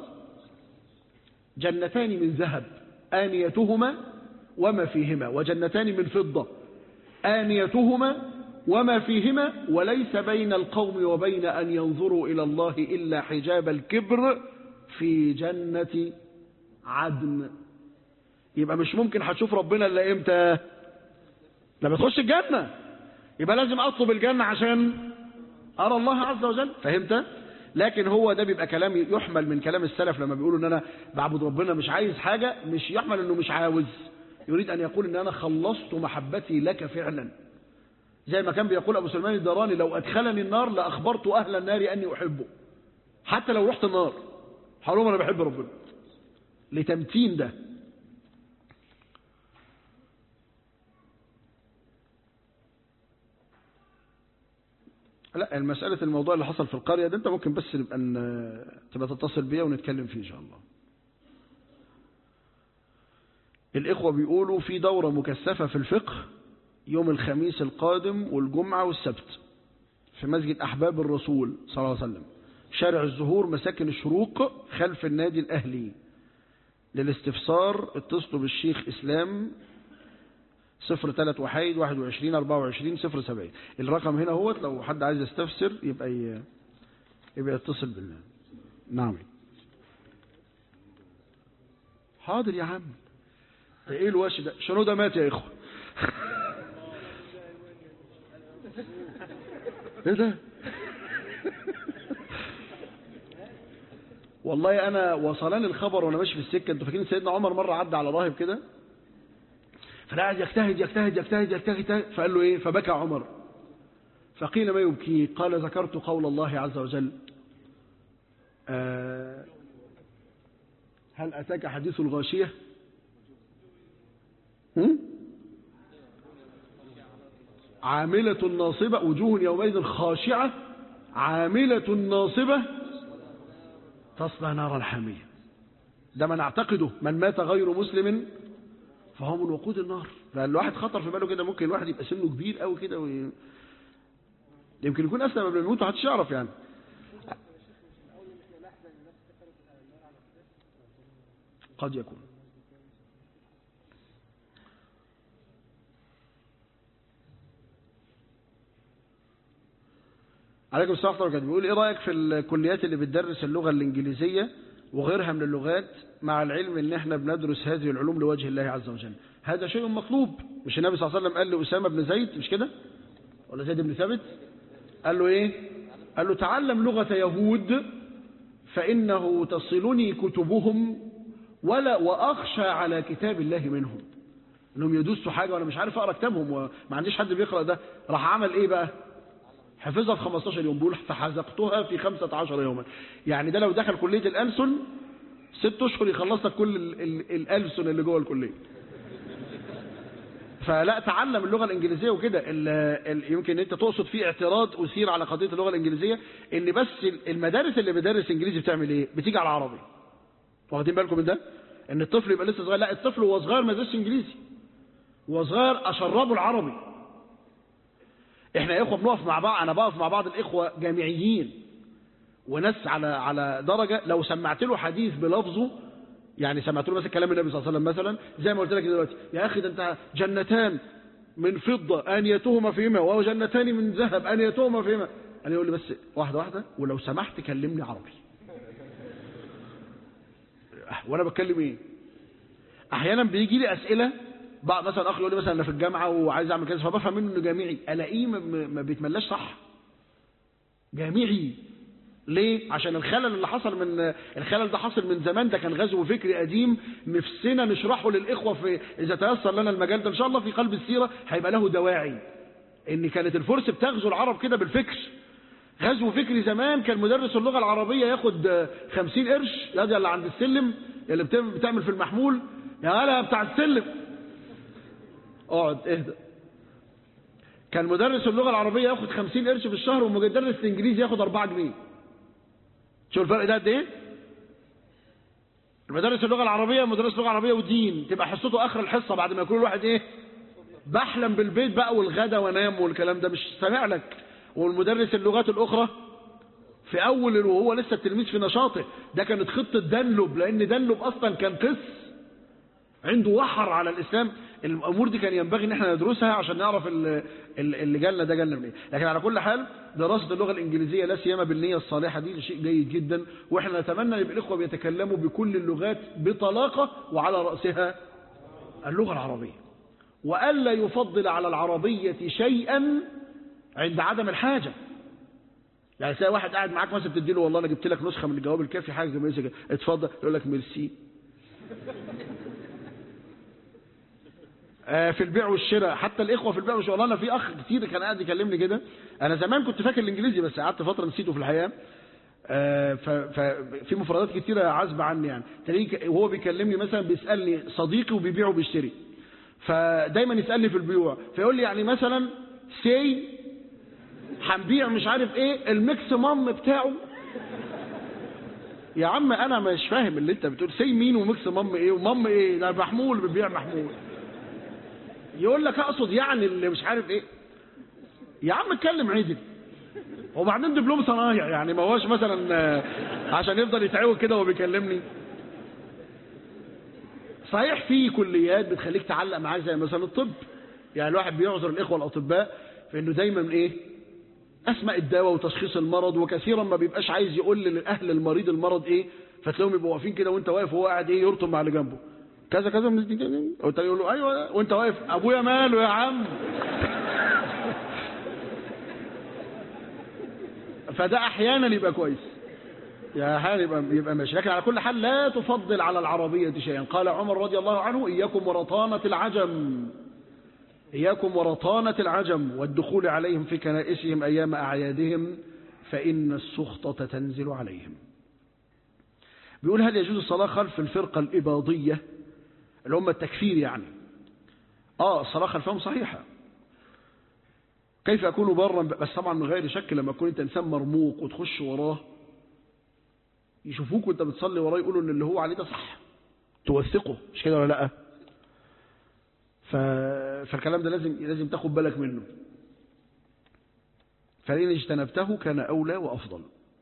Speaker 2: جنتان من ذهب آنيتهما وما فيهما وجنتان من فضة آنيتهما وما فيهما وليس بين القوم وبين أن ينظروا إلى الله إلا حجاب الكبر في جنة عدن يبقى مش ممكن هتشوف ربنا إلا إمتى لما تخش الجنة يبقى لازم أطلب الجنة عشان أرى الله عز وجل فهمت لكن هو ده بيبقى كلام يحمل من كلام السلف لما بيقولوا ان انا بعبد ربنا مش عايز حاجة مش يحمل انه مش عاوز يريد أن يقول أن أنا خلصت محبتي لك فعلا زي ما كان بيقول أبو سلمان الدراني لو أدخلني النار لأخبرت أهل النار أني أحبه حتى لو رحت النار هقول لهم أنا بحب ربنا لتمتين ده لا المسألة الموضوع اللي حصل في القرية ده انت ممكن بس نبقى ن- تبقى تتصل بيا ونتكلم فيه ان شاء الله الإخوة بيقولوا في دورة مكثفة في الفقه يوم الخميس القادم والجمعة والسبت في مسجد أحباب الرسول صلى الله عليه وسلم شارع الزهور مساكن الشروق خلف النادي الأهلي للاستفسار اتصلوا بالشيخ إسلام صفر تلات وحيد واحد وعشرين أربعة وعشرين صفر سبعين الرقم هنا هو لو حد عايز يستفسر يبقى ي... يبقى يتصل بالله نعم حاضر يا عم ده ايه الوش ده شنو ده مات يا اخوة ايه ده والله انا وصلاني الخبر وانا ماشي في السكه انتوا فاكرين سيدنا عمر مره عدى على راهب كده فقعد يجتهد يجتهد يجتهد يجتهد فقال له ايه فبكى عمر فقيل ما يبكيه قال ذكرت قول الله عز وجل آه هل أتاك حديث الغاشية هم؟ عاملة ناصبة وجوه يومئذ خاشعة عاملة ناصبة تصلى نارا حامية ده من اعتقده من مات غير مسلم فهو من وقود النار فالواحد خطر في باله كده ممكن الواحد يبقى سنه كبير قوي كده وي... يمكن يكون اسلم قبل ما يموت محدش يعرف يعني قد يكون عليكم السلام ورحمة الله بيقول ايه رأيك في الكليات اللي بتدرس اللغة الإنجليزية وغيرها من اللغات مع العلم ان احنا بندرس هذه العلوم لوجه الله عز وجل هذا شيء مطلوب مش النبي صلى الله عليه وسلم قال لأسامة بن زيد مش كده ولا زيد بن ثابت قال له ايه قال له تعلم لغة يهود فإنه تصلني كتبهم ولا وأخشى على كتاب الله منهم انهم يدوسوا حاجة وانا مش عارف اقرا كتابهم وما عنديش حد بيقرا ده راح عمل ايه بقى حفظها في 15 يوم بيقول فحزقتها في 15 يوما يعني ده لو دخل كلية الألسن ست أشهر يخلص لك كل ال- ال- الألسن اللي جوه الكلية فلا تعلم اللغة الإنجليزية وكده ال- ال- يمكن أنت تقصد في اعتراض أثير على قضية اللغة الإنجليزية إن بس ال- المدارس اللي بتدرس إنجليزي بتعمل إيه؟ بتيجي على العربي واخدين بالكم من ده؟ إن الطفل يبقى لسه صغير لا الطفل وهو صغير ما يدرسش إنجليزي وهو صغير أشربه العربي احنا يا اخوه بنقف مع بعض انا بقف مع بعض الاخوه جامعيين وناس على على درجه لو سمعت له حديث بلفظه يعني سمعت له مثلا كلام النبي صلى الله عليه وسلم مثلا زي ما قلت لك دلوقتي يا اخي ده انت جنتان من فضه انيتهما فيهما وجنتان من ذهب انيتهما فيهما انا يقول لي بس واحده واحده ولو سمحت كلمني عربي وانا بتكلم ايه احيانا بيجي لي اسئله بعض مثلا اخ يقول لي مثلا انا في الجامعه وعايز اعمل كذا فبفهم منه انه جامعي الاقيه ما- ما ما بيتملاش صح جامعي ليه عشان الخلل اللي حصل من الخلل ده حصل من زمان ده كان غزو فكري قديم نفسنا نشرحه للاخوه في اذا تيسر لنا المجال ده ان شاء الله في قلب السيره هيبقى له دواعي ان كانت الفرس بتغزو العرب كده بالفكر غزو فكري زمان كان مدرس اللغه العربيه ياخد خمسين قرش يا دي اللي عند السلم اللي بتعمل- بتعمل في المحمول يا هلا بتاع السلم اقعد اهدى كان مدرس اللغة العربية ياخد 50 قرش في الشهر ومدرس الانجليزي ياخد 4 جنيه شوف الفرق ده قد ايه المدرس اللغة العربية مدرس لغة عربية ودين تبقى حصته اخر الحصة بعد ما يكون الواحد ايه بحلم بالبيت بقى والغدا وانام والكلام ده مش سامع لك والمدرس اللغات الاخرى في اول وهو لسه التلميذ في نشاطه ده كانت خطة دنلب لان دنلب اصلا كان قس عنده وحر على الإسلام الأمور دي كان ينبغي إن احنا ندرسها عشان نعرف ال- ال- اللي جالنا ده جالنا منين لكن على كل حال دراسة اللغة الإنجليزية لا سيما بالنية الصالحة دي شيء جيد جدا وإحنا نتمنى أن يبقى الإخوة بيتكلموا بكل اللغات بطلاقة وعلى رأسها اللغة العربية وألا يفضل على العربية شيئا عند عدم الحاجة يعني تلاقي واحد قاعد معاك مثلا بتديله والله انا جبت لك نسخه من الجواب الكافي حاجه كويسه كده اتفضل يقول لك ميرسي آه، في البيع والشراء حتى الاخوه في البيع والشراء انا في اخ كتير كان قاعد يكلمني كده انا زمان كنت فاكر الانجليزي بس قعدت فتره نسيته في الحياه آه، ف- ففي مفردات كتيره عازبه عني يعني تلاقيه وهو بيكلمني مثلا بيسالني صديقي وبيبيع وبيشتري فدايما يسالني في البيوع فيقول لي يعني مثلا سي هنبيع مش عارف ايه الميكس مام بتاعه يا عم انا مش فاهم اللي انت بتقول سي مين وميكس مام ايه ومام ايه ده محمول بيبيع محمول يقول لك اقصد يعني اللي مش عارف ايه يا عم اتكلم عدل وبعدين دبلوم صنايع يعني ما هوش مثلا آه، عشان يفضل يتعود كده وهو بيكلمني صحيح في كليات بتخليك تعلق معاه زي مثلا الطب يعني الواحد بيعذر الاخوه الاطباء في انه دايما ايه اسماء الدواء وتشخيص المرض وكثيرا ما بيبقاش عايز يقول لاهل المريض المرض ايه فتلاقيهم يبقوا واقفين كده وانت واقف وهو قاعد ايه يرطم مع اللي جنبه كذا كذا من دي وانت يقول له ايوه وانت واقف ابويا ماله يا عم فده احيانا يبقى كويس يا حال يبقى يبقى ماشي لكن على كل حال لا تفضل على العربية شيئا قال عمر رضي الله عنه إياكم ورطانة العجم إياكم ورطانة العجم والدخول عليهم في كنائسهم أيام أعيادهم فإن السخطة تنزل عليهم بيقول هل يجوز الصلاة خلف الفرقة الإباضية اللي هم التكفير يعني آه الصلاة خلفهم صحيحة كيف أكون برا بس طبعا من غير شك لما تكون أنت إنسان مرموق وتخش وراه يشوفوك وانت بتصلي وراه يقولوا ان اللي هو عليه ده صح توثقه مش كده ولا لا ف... فالكلام ده لازم لازم تاخد بالك منه فإن اجتنبته كان أولى وأفضل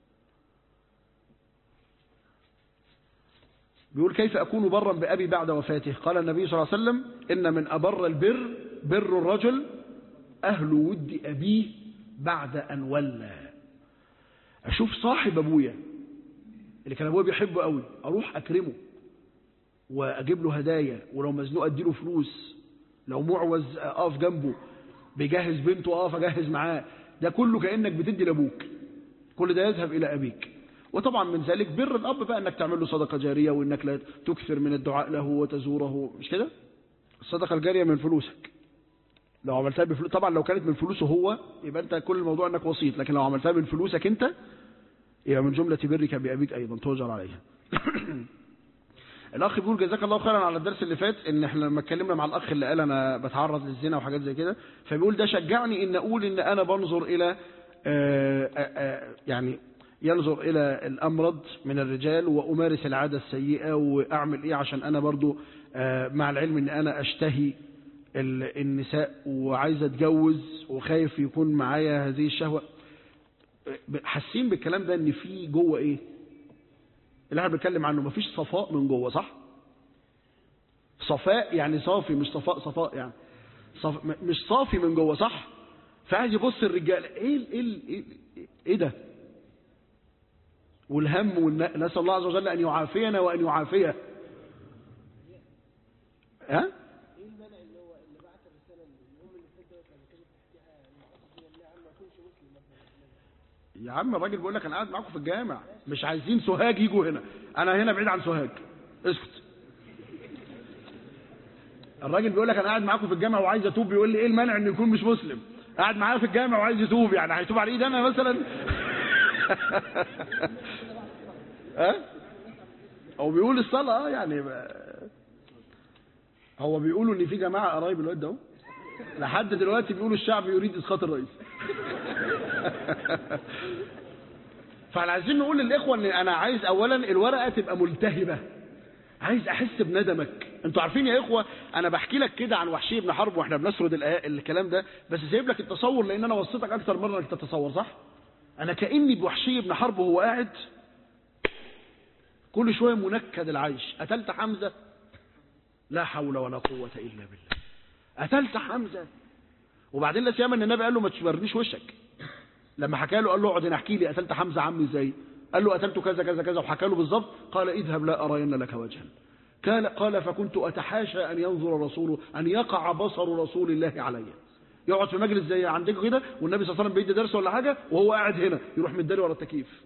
Speaker 2: بيقول كيف أكون برا بأبي بعد وفاته قال النبي صلى الله عليه وسلم إن من أبر البر بر الرجل أهل ود أبيه بعد أن ولى أشوف صاحب أبويا اللي كان ابويا بيحبه قوي اروح اكرمه واجيب له هدايا ولو مزنوق اديله فلوس لو معوز اقف جنبه بيجهز بنته اقف اجهز معاه ده كله كانك بتدي لابوك كل ده يذهب الى ابيك وطبعا من ذلك بر الاب بقى انك تعمل له صدقه جاريه وانك لا تكثر من الدعاء له وتزوره مش كده الصدقه الجاريه من فلوسك لو عملتها بفلوس طبعا لو كانت من فلوسه هو يبقى انت كل الموضوع انك وسيط لكن لو عملتها من فلوسك انت يبقى من جملة برك بأبيك أيضا تؤجر عليها الأخ بيقول جزاك الله خيرا على الدرس اللي فات إن إحنا لما اتكلمنا مع الأخ اللي قال أنا بتعرض للزنا وحاجات زي كده فبيقول ده شجعني إن أقول إن أنا بنظر إلى آآ آآ يعني ينظر إلى الأمرض من الرجال وأمارس العادة السيئة وأعمل إيه عشان أنا برضو مع العلم إن أنا أشتهي النساء وعايز أتجوز وخايف يكون معايا هذه الشهوة حاسين بالكلام ده ان في جوه ايه اللي احنا بنتكلم عنه مفيش صفاء من جوه صح صفاء يعني صافي مش صفاء صفاء يعني صف... مش صافي من جوه صح فعايز يبص الرجال ايه ال... ايه ال... ايه, إيه ده والهم والن... نسال الله عز وجل ان يعافينا وان يعافيه ها يا عم الراجل بيقول لك انا قاعد معاكم في الجامع مش عايزين سوهاج يجوا هنا انا هنا بعيد عن سوهاج اسكت الراجل بيقول لك انا قاعد معاكم في الجامع وعايز اتوب بيقول لي ايه المانع انه يكون مش مسلم قاعد معايا في الجامع وعايز يتوب يعني هيتوب على ايدي انا مثلا ها هو بيقول الصلاه اه يعني هو بيقولوا ان في جماعه قرايب الواد ده لحد دلوقتي بيقولوا الشعب يريد اسقاط الرئيس فاحنا عايزين نقول للاخوه ان انا عايز اولا الورقه تبقى ملتهبه عايز احس بندمك انتوا عارفين يا اخوه انا بحكي لك كده عن وحشي بن حرب واحنا بنسرد الكلام ده بس سايب لك التصور لان انا وصيتك اكتر مره انك تتصور صح انا كاني بوحشي بن حرب وهو قاعد كل شويه منكد العيش قتلت حمزه لا حول ولا قوه الا بالله قتلت حمزه وبعدين لا سيما ان النبي قال له ما تشبرنيش وشك لما حكى له قال له اقعد انا احكي لي قتلت حمزه عمي ازاي قال له قتلته كذا كذا كذا وحكى له بالظبط قال اذهب لا ارين لك وجها قال قال فكنت اتحاشى ان ينظر رسوله ان يقع بصر رسول الله علي يقعد في مجلس زي عندكم كده والنبي صلى الله عليه وسلم بيدي درس ولا حاجه وهو قاعد هنا يروح متداري ورا التكييف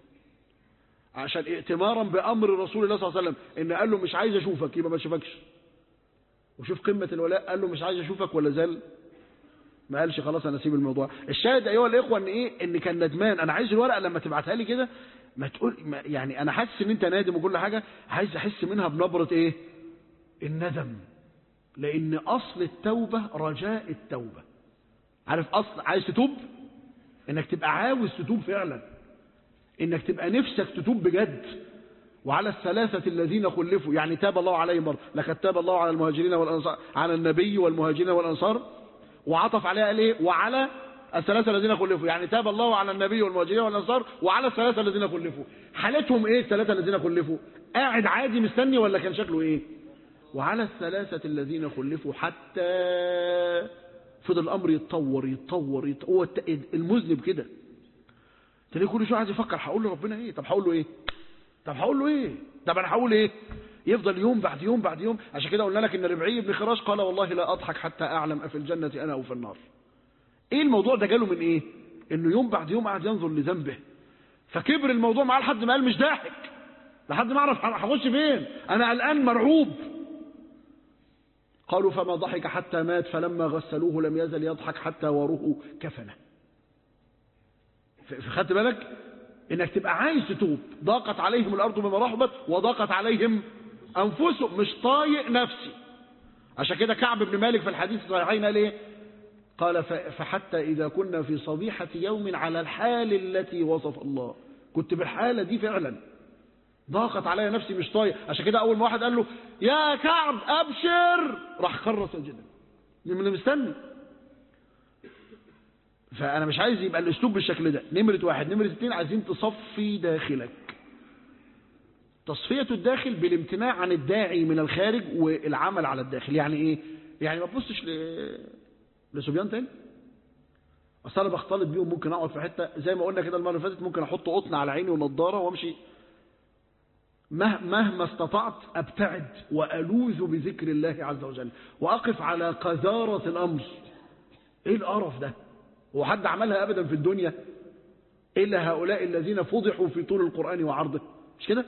Speaker 2: عشان ائتمارا بامر رسول الله صلى الله عليه وسلم ان قال له مش عايز اشوفك يبقى ما اشوفكش وشوف قمة الولاء قال له مش عايز اشوفك ولا زال ما قالش خلاص انا اسيب الموضوع الشاهد ايها الاخوه ان ايه ان كان ندمان انا عايز الورقه لما تبعتها لي كده ما تقول ما يعني انا حاسس ان انت نادم وكل حاجه عايز احس منها بنبره ايه الندم لان اصل التوبه رجاء التوبه عارف اصل عايز تتوب انك تبقى عاوز تتوب فعلا انك تبقى نفسك تتوب بجد وعلى الثلاثة الذين خلفوا يعني تاب الله عليهم برضه لقد تاب الله على المهاجرين والأنصار على النبي والمهاجرين والأنصار وعطف عليها قال ايه وعلى الثلاثة الذين خلفوا يعني تاب الله على النبي والمهاجرين والأنصار وعلى الثلاثة الذين خلفوا حالتهم ايه الثلاثة الذين خلفوا قاعد عادي مستني ولا كان شكله ايه وعلى الثلاثة الذين خلفوا حتى فضل الأمر يتطور يتطور, يتطور. هو المذنب كده تلاقيه كل شويه عايز يفكر هقول لربنا ايه طب هقول له ايه طب هقول له ايه طب انا هقول ايه يفضل يوم بعد يوم بعد يوم عشان كده قلنا لك ان ربعي بن خراش قال والله لا اضحك حتى اعلم افي الجنه انا او في النار ايه الموضوع ده جاله من ايه انه يوم بعد يوم قعد ينظر لذنبه فكبر الموضوع معاه لحد ما قال مش ضاحك لحد ما اعرف هخش فين انا قلقان مرعوب قالوا فما ضحك حتى مات فلما غسلوه لم يزل يضحك حتى وروه كفنه فخدت بالك انك تبقى عايز تتوب ضاقت عليهم الارض بما رحبت وضاقت عليهم انفسهم مش طايق نفسي عشان كده كعب بن مالك في الحديث الصحيحين قال ايه قال فحتى اذا كنا في صبيحه يوم على الحال التي وصف الله كنت بالحاله دي فعلا ضاقت علي نفسي مش طايق عشان كده اول ما واحد قال له يا كعب ابشر راح خر ساجدا من مستني فانا مش عايز يبقى الاسلوب بالشكل ده نمره واحد نمره اتنين عايزين تصفي داخلك تصفيه الداخل بالامتناع عن الداعي من الخارج والعمل على الداخل يعني ايه يعني ما تبصش ل... لصبيان تاني اصل انا بختلط بيهم ممكن اقعد في حته زي ما قلنا كده المره اللي فاتت ممكن احط قطن على عيني ونضاره وامشي مهما استطعت ابتعد والوذ بذكر الله عز وجل واقف على قذاره الامر ايه القرف ده هو حد عملها ابدا في الدنيا الا هؤلاء الذين فضحوا في طول القران وعرضه مش كده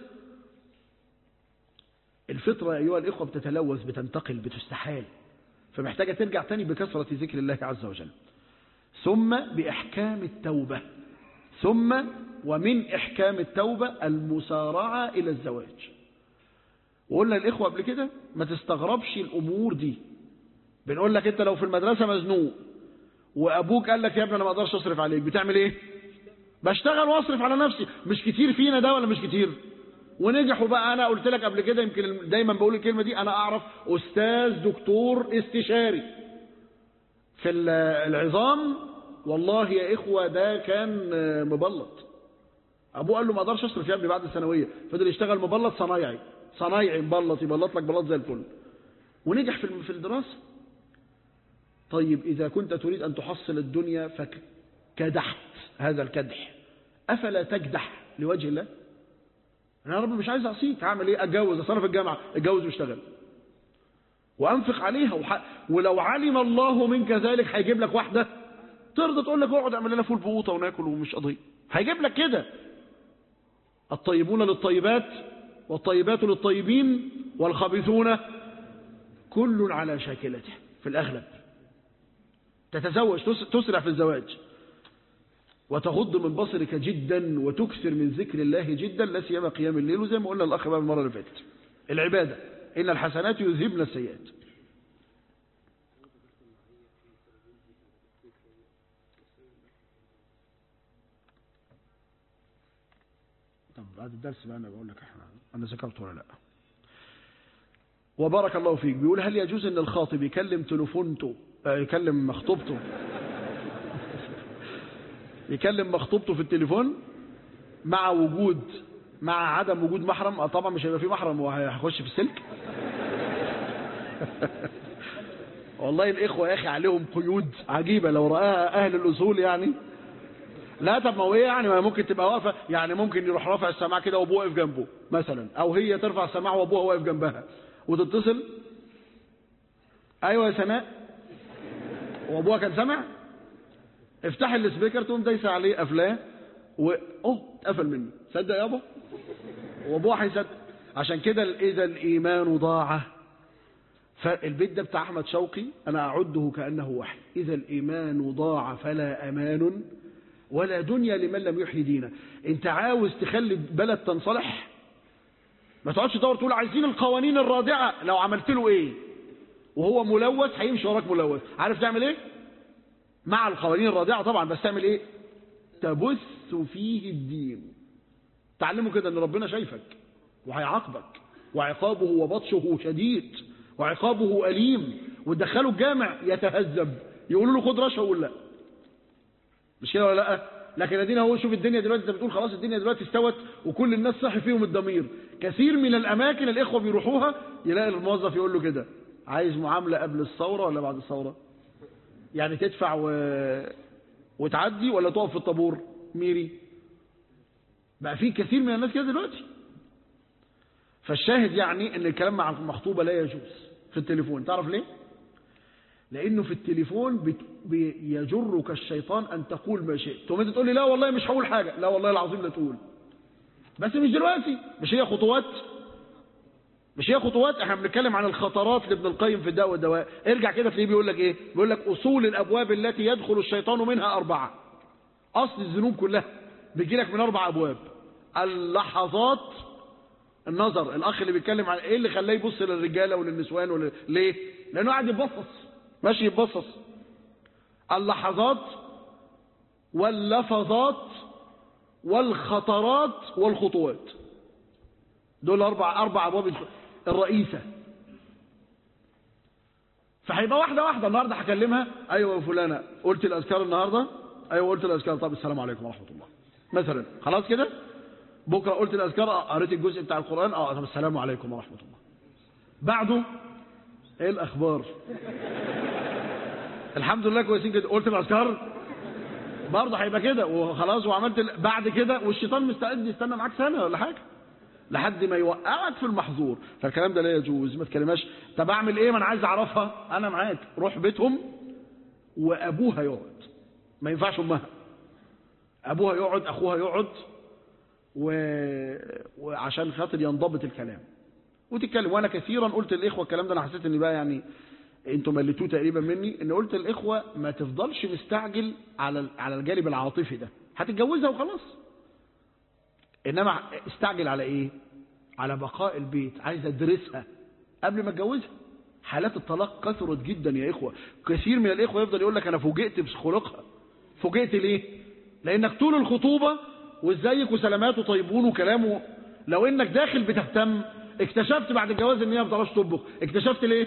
Speaker 2: الفطره ايها الاخوه بتتلوث بتنتقل بتستحال فمحتاجه ترجع تاني بكثره ذكر الله عز وجل ثم باحكام التوبه ثم ومن احكام التوبه المسارعه الى الزواج وقلنا الاخوه قبل كده ما تستغربش الامور دي بنقول لك انت لو في المدرسه مزنوق وابوك قال لك يا ابني انا ما اقدرش اصرف عليك بتعمل ايه بشتغل واصرف على نفسي مش كتير فينا ده ولا مش كتير ونجحوا بقى انا قلت لك قبل كده يمكن دايما بقول الكلمه دي انا اعرف استاذ دكتور استشاري في العظام والله يا اخوه ده كان مبلط ابوه قال له ما اقدرش اصرف يا ابني بعد الثانويه فضل يشتغل مبلط صنايعي صنايعي مبلط يبلط لك بلاط زي الفل ونجح في في الدراسه طيب إذا كنت تريد أن تحصل الدنيا فكدحت هذا الكدح أفلا تكدح لوجه الله أنا رب مش عايز أعصيك هعمل إيه أتجوز أصرف الجامعة أتجوز واشتغل وأنفق عليها وح... ولو علم الله منك ذلك هيجيب لك واحدة ترضى تقول لك اقعد اعمل لنا فول بقوطة وناكل ومش قضية هيجيب لك كده الطيبون للطيبات والطيبات للطيبين والخبيثون كل على شاكلته في الأغلب تتزوج تسرع في الزواج وتغض من بصرك جدا وتكثر من ذكر الله جدا لا سيما قيام الليل وزي ما قلنا الاخ بقى المره اللي فاتت العباده ان الحسنات يذهبن السيئات طب بعد الدرس بقى انا بقول لك احنا انا ذكرت ولا لا وبارك الله فيك بيقول هل يجوز ان الخاطب يكلم تليفونته يكلم مخطوبته يكلم مخطوبته في التليفون مع وجود مع عدم وجود محرم طبعا مش هيبقى في محرم وهيخش في السلك والله الاخوه يا اخي عليهم قيود عجيبه لو راها اهل الاصول يعني لا طب ما هو ايه يعني ما ممكن تبقى واقفه يعني ممكن يروح رافع السماعه كده وابوه واقف جنبه مثلا او هي ترفع السماعه وابوها واقف جنبها وتتصل ايوه يا سناء وابوها كان سامع افتح السبيكر تقوم دايسه عليه قفلاه و اوه اتقفل منه صدق يابا وابوها هيصدق عشان كده اذا الايمان ضاع فالبيت ده بتاع أحمد شوقي أنا أعده كأنه وحي إذا الإيمان ضاع فلا أمان ولا دنيا لمن لم يحيي دينه أنت عاوز تخلي بلد تنصلح ما تقعدش تدور تقول عايزين القوانين الرادعة لو عملت له إيه وهو ملوث هيمشي وراك ملوث عارف تعمل إيه مع القوانين الرادعة طبعا بس تعمل إيه تبث فيه الدين تعلمه كده ان ربنا شايفك وهيعاقبك وعقابه وبطشه شديد وعقابه أليم وتدخله الجامع يتهذب يقولوا له خد رشوه ولا لا مش كده ولا لا لكن ادينا هو شوف الدنيا دلوقتي انت بتقول خلاص الدنيا دلوقتي استوت وكل الناس صحي فيهم الضمير كثير من الاماكن الاخوه بيروحوها يلاقي الموظف يقول له كده عايز معامله قبل الثوره ولا بعد الثوره يعني تدفع و... وتعدي ولا تقف في الطابور ميري بقى في كثير من الناس كده دلوقتي فالشاهد يعني ان الكلام مع المخطوبة لا يجوز في التليفون تعرف ليه لانه في التليفون بت... بيجرك الشيطان ان تقول ما شئت ثم انت تقول لي لا والله مش هقول حاجة لا والله العظيم لا تقول بس مش دلوقتي مش هي خطوات مش هي خطوات احنا بنتكلم عن الخطرات لابن القيم في الدواء والدواء ارجع كده تلاقيه بيقول لك ايه بيقول لك اصول الابواب التي يدخل الشيطان منها اربعه اصل الذنوب كلها بيجي لك من اربع ابواب اللحظات النظر الاخ اللي بيتكلم عن ايه اللي خلاه يبص للرجاله وللنسوان ول... ليه لانه قاعد يتبصص ماشي يتبصص اللحظات واللفظات والخطرات والخطوات دول اربع اربع ابواب الرئيسه فهيبقى واحده واحده النهارده هكلمها ايوه يا فلانه قلت الاذكار النهارده ايوه قلت الاذكار طب السلام عليكم ورحمه الله مثلا خلاص كده بكره قلت الاذكار قريت الجزء بتاع القران اه طب السلام عليكم ورحمه الله بعده ايه الاخبار الحمد لله كويسين كده قلت الاذكار برضه هيبقى كده وخلاص وعملت بعد كده والشيطان مستعد يستنى معاك سنه ولا حاجه لحد ما يوقعك في المحظور فالكلام ده لا يجوز ما تكلماش طب اعمل ايه ما انا عايز اعرفها انا معاك روح بيتهم وابوها يقعد ما ينفعش امها ابوها يقعد اخوها يقعد و... وعشان خاطر ينضبط الكلام وتتكلم وانا كثيرا قلت للاخوه الكلام ده انا حسيت ان بقى يعني انتوا مليتوه تقريبا مني ان قلت للاخوه ما تفضلش مستعجل على على الجانب العاطفي ده هتتجوزها وخلاص انما استعجل على ايه على بقاء البيت عايز ادرسها قبل ما اتجوزها حالات الطلاق كثرت جدا يا اخوه كثير من الاخوه يفضل يقول لك انا فوجئت بخلقها فوجئت ليه لانك طول الخطوبه وازيك وسلامات وطيبون وكلامه لو انك داخل بتهتم اكتشفت بعد الجواز ان هي ما بتعرفش تطبخ اكتشفت ليه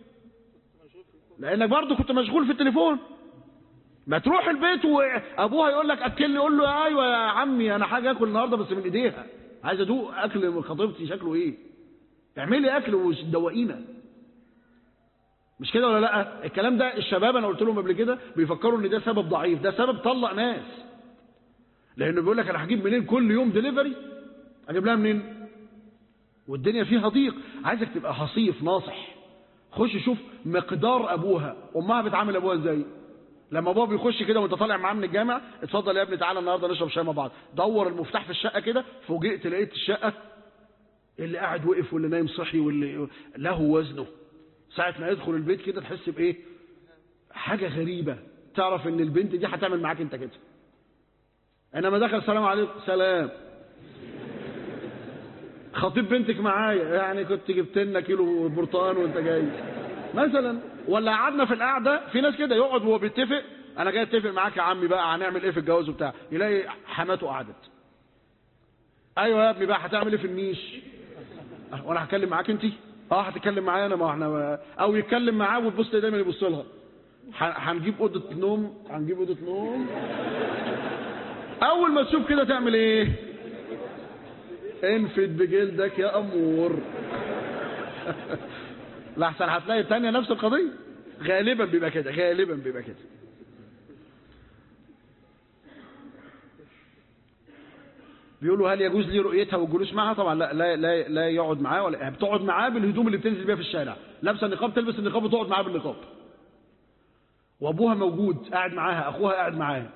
Speaker 2: لانك برضه كنت مشغول في التليفون ما تروح البيت وابوها يقول لك اكلني قول له ايوه يا عمي انا حاجه اكل النهارده بس من ايديها عايز ادوق اكل خطيبتي شكله ايه اعملي اكل ودوقينا مش كده ولا لا الكلام ده الشباب انا قلت لهم قبل كده بيفكروا ان ده سبب ضعيف ده سبب طلق ناس لانه بيقول لك انا هجيب منين كل يوم دليفري اجيب لها منين والدنيا فيها ضيق عايزك تبقى حصيف ناصح خش شوف مقدار ابوها امها بتعامل ابوها ازاي لما ابوها بيخش كده وانت طالع معاه من الجامع اتفضل يا ابني تعالى النهارده نشرب شاي مع بعض دور المفتاح في الشقه كده فوجئت لقيت الشقه اللي قاعد وقف واللي نايم صحي واللي له وزنه ساعه ما يدخل البيت كده تحس بايه حاجه غريبه تعرف ان البنت دي هتعمل معاك انت كده انما دخل سلام عليكم سلام خطيب بنتك معايا يعني كنت جبت لنا كيلو برتقال وانت جاي مثلا ولا قعدنا في القعده في ناس كده يقعد وهو بيتفق انا جاي اتفق معاك يا عمي بقى هنعمل ايه في الجواز وبتاع يلاقي حماته قعدت ايوه يا ابني بقى هتعمل ايه في النيش وانا هتكلم معاك انت اه هتتكلم معايا انا ما احنا او يتكلم معاه وتبص دايما يبص لها هنجيب اوضه نوم هنجيب اوضه نوم اول ما تشوف كده تعمل ايه انفد بجلدك يا امور لحسن هتلاقي الثانيه نفس القضيه غالبا بيبقى كده غالبا بيبقى كده بيقولوا هل يجوز لي رؤيتها والجلوس معها طبعا لا لا لا, لا يقعد معاه ولا بتقعد معاه بالهدوم اللي بتنزل بيها في الشارع لابسه النقاب تلبس النقاب وتقعد معاه بالنقاب وابوها موجود قاعد معاها اخوها قاعد معاها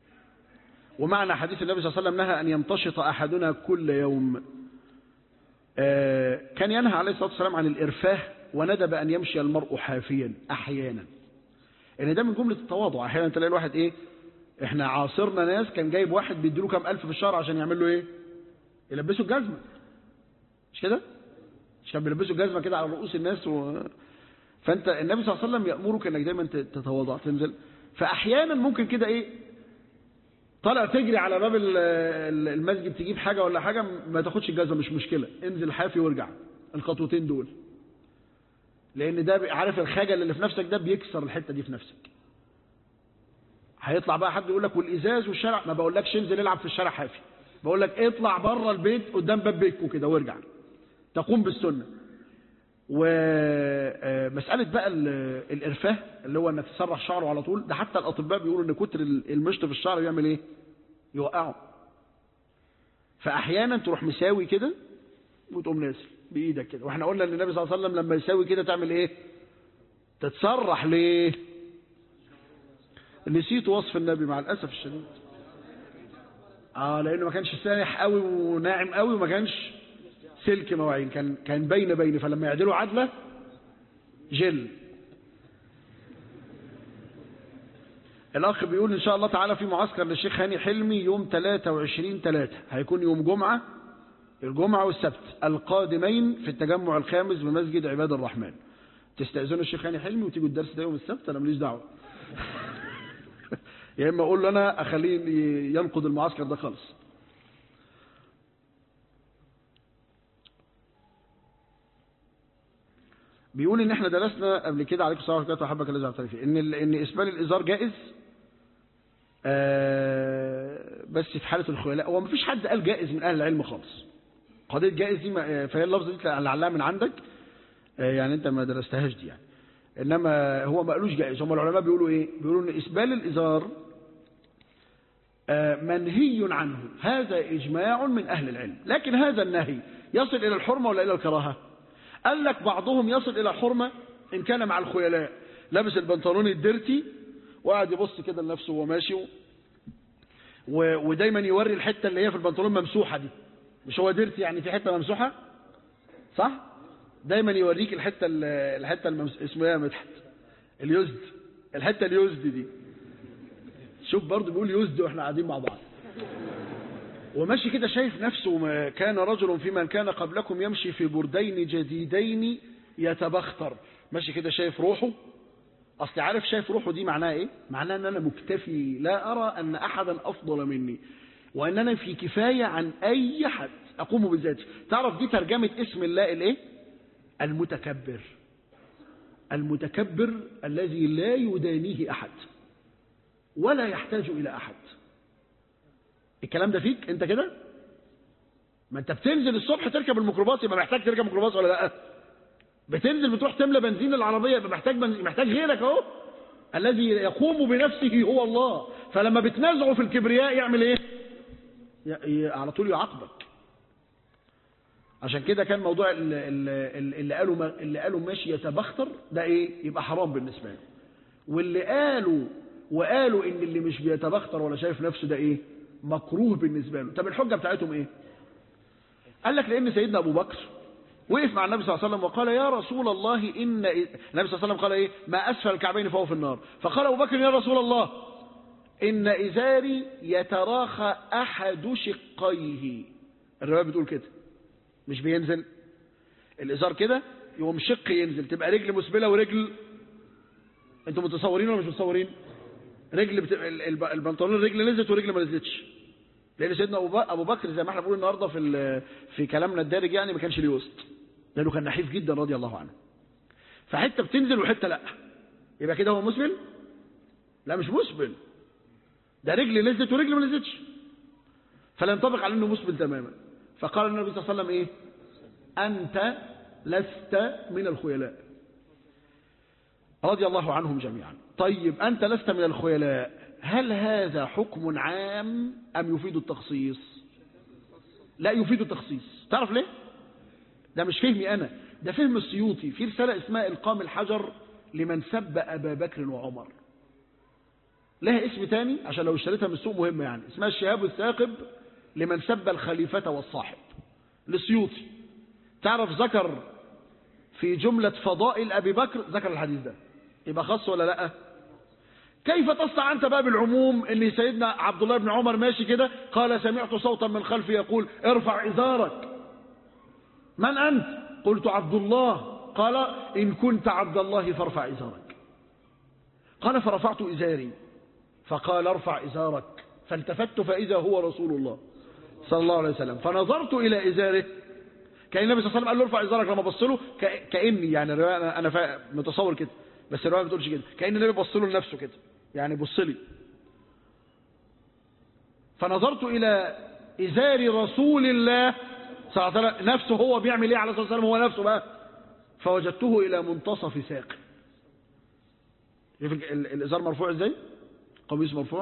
Speaker 2: ومعنى حديث النبي صلى الله عليه وسلم نهى أن يمتشط أحدنا كل يوم آه، كان ينهى عليه الصلاة والسلام عن الإرفاه وندب أن يمشي المرء حافيا أحيانا ان ده من جملة التواضع أحيانا تلاقي الواحد إيه إحنا عاصرنا ناس كان جايب واحد بيديله كام ألف في الشهر عشان يعمل له إيه يلبسه الجزمة مش كده مش كان بيلبسوا الجزمة كده على رؤوس الناس و... فأنت النبي صلى الله عليه وسلم يأمرك أنك دايما تتواضع تنزل فأحيانا ممكن كده إيه طالع تجري على باب ال- ال- المسجد تجيب حاجة ولا حاجة ما تاخدش الجزمة مش مشكلة انزل حافي وارجع الخطوتين دول لان ده بي- عارف الخجل اللي في نفسك ده بيكسر الحتة دي في نفسك هيطلع بقى حد يقول لك والازاز والشارع ما بقولكش انزل العب في الشارع حافي بقول لك اطلع بره البيت قدام باب بيتكم كده وارجع تقوم بالسنة ومسألة بقى ال- الإرفاه اللي هو انك تسرح شعره على طول ده حتى الأطباء بيقولوا ان كتر ال- المشط في الشعر بيعمل ايه يوقعه فأحيانا تروح مساوي كده وتقوم نازل بإيدك كده واحنا قلنا ان النبي صلى الله عليه وسلم لما يساوي كده تعمل ايه تتسرح ليه نسيت وصف النبي مع الأسف الشديد اه لانه ما كانش سانح قوي وناعم قوي وما كانش سلك مواعين كان كان بين بين فلما يعدلوا عدله جل الاخ بيقول ان شاء الله تعالى في معسكر للشيخ هاني حلمي يوم 23 3 هيكون يوم جمعه الجمعه والسبت القادمين في التجمع الخامس بمسجد عباد الرحمن تستاذنوا الشيخ هاني حلمي وتيجوا الدرس ده يوم السبت انا ماليش دعوه يا اما اقول له انا اخليه ينقض المعسكر ده خالص بيقول ان احنا درسنا قبل كده عليكم الصلاه والسلام وحبك الذي اعترف فيه ان ال- ان اسبال الازار جائز آه، بس في حاله الخيلاء هو مفيش حد قال جائز من اهل العلم خالص قضيه جائز دي ما- فهي اللفظه دي لعلها من عندك آه، يعني انت ما درستهاش دي يعني انما هو ما قالوش جائز هم العلماء بيقولوا ايه بيقولوا ان اسبال الازار آه، منهي عنه هذا اجماع من اهل العلم لكن هذا النهي يصل الى الحرمه ولا الى الكراهه قال لك بعضهم يصل الى الحرمه ان كان مع الخيلاء لابس البنطلون الديرتي وقاعد يبص كده لنفسه وهو ماشي و... و... ودايما يوري الحته اللي هي في البنطلون ممسوحه دي مش هو ديرتي يعني في حته ممسوحه صح دايما يوريك الحته ال- الحته الممس... اسمها إيه يا مدحت اليزد الحته اليزد دي شوف برضه بيقول يزد واحنا قاعدين مع بعض وماشي كده شايف نفسه ما كان رجل في من كان قبلكم يمشي في بردين جديدين يتبختر ماشي كده شايف روحه اصل عارف شايف روحه دي معناها ايه معناها ان انا مكتفي لا ارى ان احدا افضل مني وان انا في كفايه عن اي حد اقوم بذاتي تعرف دي ترجمه اسم الله الايه المتكبر المتكبر الذي لا يدانيه احد ولا يحتاج الى احد الكلام ده فيك انت كده ما انت بتنزل الصبح تركب الميكروباص يبقى محتاج تركب ميكروباص ولا لا بتنزل بتروح تملى بنزين العربيه يبقى محتاج بنزين محتاج غيرك اهو الذي يقوم بنفسه هو الله فلما بتنازعه في الكبرياء يعمل ايه ي- ي- على طول يعاقبك عشان كده كان موضوع ال- ال- اللي قالوا ما- اللي قالوا ماشي يتبختر ده ايه يبقى حرام بالنسبه له واللي قالوا وقالوا ان اللي مش بيتبختر ولا شايف نفسه ده ايه مكروه بالنسبه له طب الحجه بتاعتهم ايه قال لك لان سيدنا ابو بكر وقف مع النبي صلى الله عليه وسلم وقال يا رسول الله ان النبي صلى الله عليه وسلم قال ايه ما اسفل الكعبين فهو في النار فقال ابو بكر يا رسول الله ان ازاري يتراخى احد شقيه الروايه بتقول كده مش بينزل الازار كده يقوم شق ينزل تبقى رجل مسبله ورجل انتوا متصورين ولا مش متصورين رجل بت... ال- الب- البنطلون الرجل نزلت ورجل ما نزلتش لان سيدنا ابو بكر ابو بكر زي ما احنا بنقول النهارده في ال... في كلامنا الدارج يعني ما كانش ليه وسط لانه كان نحيف جدا رضي الله عنه فحته بتنزل وحته لا يبقى كده هو مسبل لا مش مسبل ده رجل نزلت ورجل ما نزلتش فلا ينطبق على انه مسبل تماما فقال النبي صلى الله عليه وسلم ايه انت لست من الخيلاء رضي الله عنهم جميعا طيب أنت لست من الخيلاء هل هذا حكم عام أم يفيد التخصيص لا يفيد التخصيص تعرف ليه ده مش فهمي أنا ده فهم السيوطي في رسالة اسمها إلقام الحجر لمن سب أبا بكر وعمر لها اسم تاني عشان لو اشتريتها من السوق مهمة يعني اسمها الشهاب الثاقب لمن سب الخليفة والصاحب للسيوطي تعرف ذكر في جملة فضائل أبي بكر ذكر الحديث ده يبقى خاص ولا لا كيف تصنع أنت بقى بالعموم ان سيدنا عبد الله بن عمر ماشي كده قال سمعت صوتا من خلفي يقول ارفع إزارك من أنت قلت عبد الله قال إن كنت عبد الله فارفع إزارك قال فرفعت إزاري فقال ارفع إزارك فالتفت فإذا هو رسول الله صلى الله عليه وسلم فنظرت إلى إزاره كان النبي صلى الله عليه وسلم قال له ارفع إزارك لما بص له ك- كأني يعني الرواية أنا أنا فا- متصور كده بس الرواية ما بتقولش كده كأن النبي بص له لنفسه كده يعني بص لي فنظرت إلى إزار رسول الله صلى الله عليه وسلم نفسه هو بيعمل إيه عليه الصلاة والسلام هو نفسه بقى فوجدته إلى منتصف ساقه شوف ال- ال- الإزار مرفوع إزاي قميص مرفوع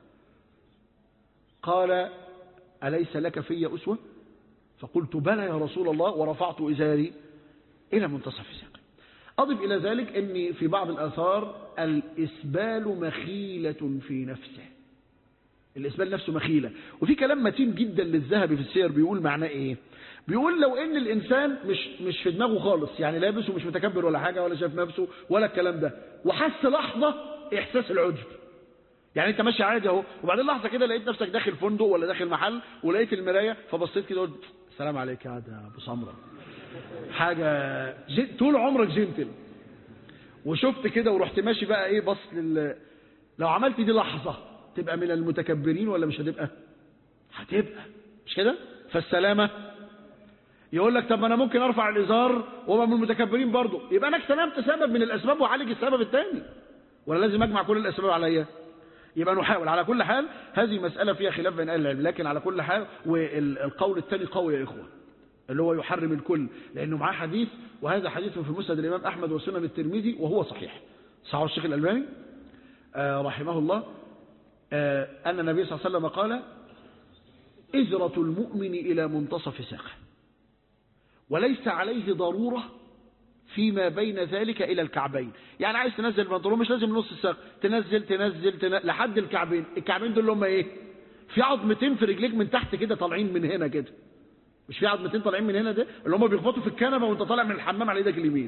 Speaker 2: قال أليس لك في أسوة فقلت بلى يا رسول الله ورفعت إزاري إلى منتصف ساقي أضف إلى ذلك أن في بعض الآثار الإسبال مخيلة في نفسه الإسبال نفسه مخيلة وفي كلام متين جدا للذهبي في السير بيقول معناه إيه بيقول لو ان الانسان مش مش في دماغه خالص يعني لابس ومش متكبر ولا حاجه ولا شايف نفسه ولا الكلام ده وحس لحظه احساس العجب يعني انت ماشي عادي اهو وبعدين لحظه كده لقيت نفسك داخل فندق ولا داخل محل ولقيت المرايه فبصيت كده قلت السلام عليك يا ده ابو سمره حاجه جي... طول عمرك جنتل وشفت كده ورحت ماشي بقى ايه بص لل لو عملت دي لحظه تبقى من المتكبرين ولا مش هتبقى هتبقى مش كده فالسلامه يقول لك طب ما انا ممكن ارفع الازار وابقى من المتكبرين برضه يبقى انا اجتنبت سبب من الاسباب وعالج السبب الثاني ولا لازم اجمع كل الاسباب عليا يبقى نحاول على كل حال هذه مسألة فيها خلاف بين أهل العلم لكن على كل حال والقول الثاني قوي يا إخوة اللي هو يحرم الكل لأنه معاه حديث وهذا حديث في مسند الإمام أحمد وسنن الترمذي وهو صحيح صحيح الشيخ الألباني آه رحمه الله آه أن النبي صلى الله عليه وسلم قال إزرة المؤمن إلى منتصف ساقه وليس عليه ضرورة فيما بين ذلك إلى الكعبين يعني عايز تنزل البنطلون مش لازم نص الساق تنزل تنزل, تنزل لحد الكعبين الكعبين دول اللي هم ايه في عظمتين في رجليك من تحت كده طالعين من هنا كده مش في عظمتين طالعين من هنا ده اللي هم بيخبطوا في الكنبه وانت طالع من الحمام على ايدك اليمين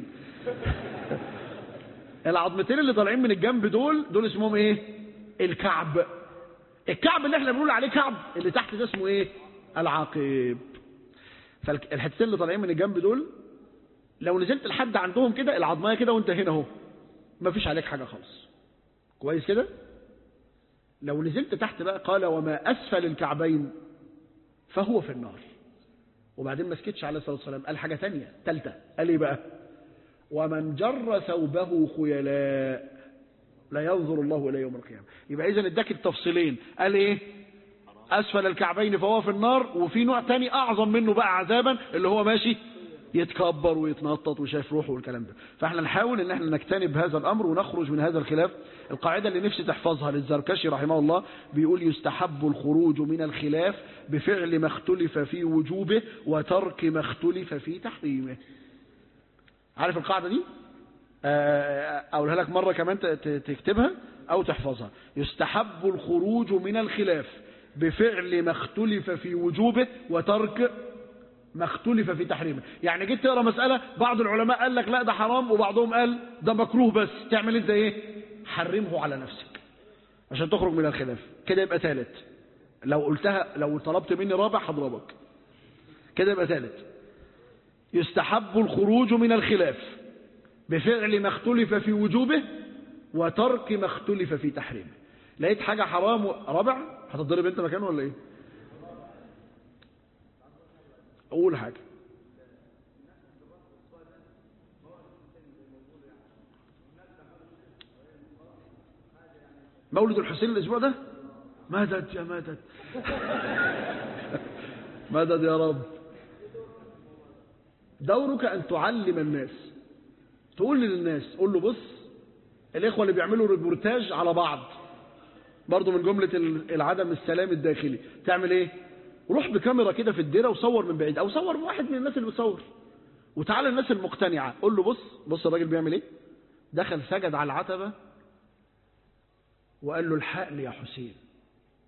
Speaker 2: العظمتين اللي طالعين من الجنب دول دول اسمهم ايه الكعب الكعب اللي احنا بنقول عليه كعب اللي تحت ده اسمه ايه العقيب فالحتتين اللي طالعين من الجنب دول لو نزلت لحد عندهم كده العظمية كده وانت هنا اهو ما فيش عليك حاجة خالص كويس كده لو نزلت تحت بقى قال وما أسفل الكعبين فهو في النار وبعدين ما سكتش عليه الصلاة والسلام قال حاجة تانية تالتة قال ايه بقى ومن جر ثوبه خيلاء لا ينظر الله إليه يوم القيامة يبقى إذا اداك التفصيلين قال ايه أسفل الكعبين فهو في النار وفي نوع تاني أعظم منه بقى عذابا اللي هو ماشي يتكبر ويتنطط وشايف روحه والكلام ده فاحنا نحاول ان احنا نجتنب هذا الامر ونخرج من هذا الخلاف القاعدة اللي نفسي تحفظها للزركشي رحمه الله بيقول يستحب الخروج من الخلاف بفعل ما اختلف في وجوبه وترك ما اختلف في تحريمه عارف القاعدة دي اقولها لك مرة كمان تكتبها او تحفظها يستحب الخروج من الخلاف بفعل ما اختلف في وجوبه وترك ما اختلف في تحريمه يعني جيت تقرا مسألة بعض العلماء قال لك لا ده حرام وبعضهم قال ده مكروه بس تعمل انت ايه حرمه على نفسك عشان تخرج من الخلاف كده يبقى ثالث لو قلتها لو طلبت مني رابع هضربك كده يبقى ثالث يستحب الخروج من الخلاف بفعل ما اختلف في وجوبه وترك ما اختلف في تحريمه لقيت حاجة حرام رابع هتضرب انت مكانه ولا ايه اقول حاجة مولد الحسين الاسبوع ده مدد يا مدد مدد يا رب دورك ان تعلم الناس تقول للناس قول له بص الاخوة اللي بيعملوا ريبورتاج على بعض برضه من جملة العدم السلام الداخلي تعمل ايه روح بكاميرا كده في الديره وصور من بعيد او صور واحد من الناس اللي بتصور وتعالى الناس المقتنعه قول له بص بص الراجل بيعمل ايه دخل سجد على العتبه وقال له الحقني يا حسين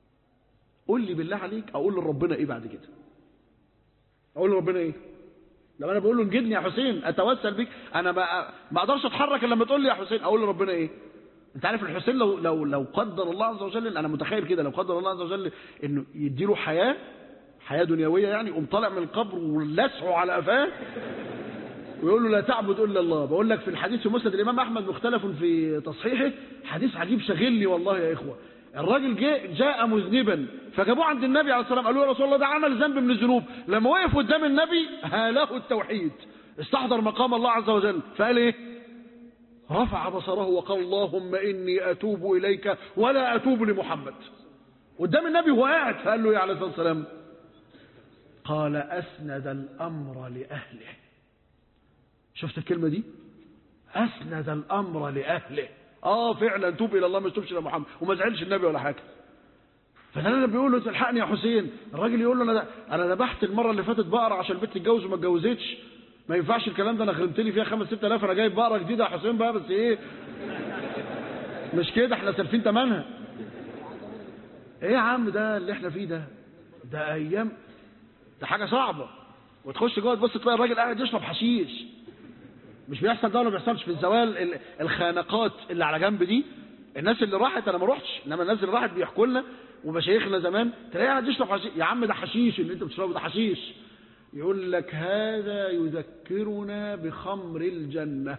Speaker 2: قول لي بالله عليك اقول لربنا ايه بعد كده اقول لربنا ايه لما انا بقول له انجدني يا حسين اتوسل بيك انا ما ما اقدرش اتحرك الا لما تقول لي يا حسين اقول لربنا ايه انت عارف الحسين لو لو لو قدر الله عز وجل انا متخيل كده لو قدر الله عز وجل انه يديله حياه حياه دنيويه يعني قوم طالع من القبر ولسعه على قفاه ويقول له لا تعبد الا الله بقول لك في الحديث في مسند الامام احمد مختلف في تصحيحه حديث عجيب شاغلني والله يا اخوه الراجل جاء جاء مذنبا فجابوه عند النبي عليه الصلاه والسلام قالوا يا رسول الله ده عمل ذنب من الذنوب لما وقف قدام النبي هاله التوحيد استحضر مقام الله عز وجل فقال ايه رفع بصره وقال اللهم اني اتوب اليك ولا اتوب لمحمد قدام النبي وهو قاعد فقال له يا عليه الصلاه والسلام قال اسند الامر لاهله شفت الكلمه دي اسند الامر لاهله اه فعلا توب الى الله ما تتوبش الى محمد وما زعلش النبي ولا حاجه فده انا بيقول له تلحقني يا حسين الراجل يقول له انا انا ذبحت المره اللي فاتت بقره عشان البنت تتجوز وما اتجوزتش ما ينفعش الكلام ده انا خدمت لي فيها 5 6000 انا جايب بقره جديده يا حسين بقى بس ايه مش كده احنا سالفين ثمنها ايه يا عم ده اللي احنا فيه ده ده ايام ده حاجه صعبه وتخش جوه تبص تلاقي الراجل قاعد يشرب حشيش مش بيحصل ده ولا بيحصلش في الزوال الخانقات اللي على جنب دي الناس اللي راحت انا ما روحتش انما الناس اللي راحت بيحكوا لنا ومشايخنا زمان تلاقيه قاعد يشرب حشيش يا عم ده حشيش اللي انت بتشربه ده حشيش يقول لك هذا يذكرنا بخمر الجنة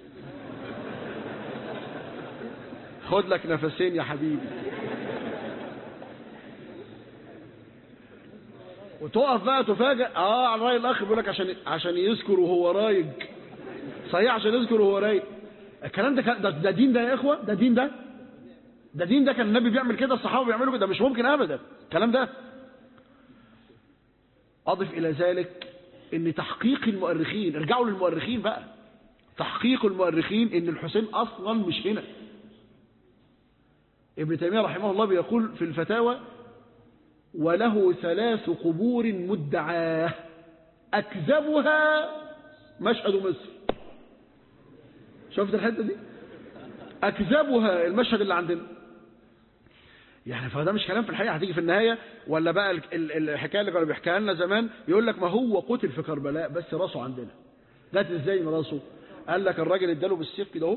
Speaker 2: خد لك نفسين يا حبيبي وتقف بقى تفاجئ اه على رأي الاخ بيقول لك عشان عشان يذكر وهو رايق صحيح عشان يذكر وهو رايق الكلام ده, ده ده دين ده يا اخوه ده دين ده ده دين ده كان النبي بيعمل كده الصحابه بيعملوا كده مش ممكن ابدا الكلام ده اضف الى ذلك ان تحقيق المؤرخين ارجعوا للمؤرخين بقى تحقيق المؤرخين ان الحسين اصلا مش هنا ابن تيميه رحمه الله بيقول في الفتاوى وله ثلاث قبور مدعاه اكذبها مشهد مصر شفت الحته دي اكذبها المشهد اللي عندنا يعني فده مش كلام في الحقيقه هتيجي في النهايه ولا بقى ال- ال- الحكايه اللي كانوا بيحكيها لنا زمان يقول لك ما هو قتل في كربلاء بس راسه عندنا جت ازاي من راسه قال لك الراجل اداله بالسيف كده اهو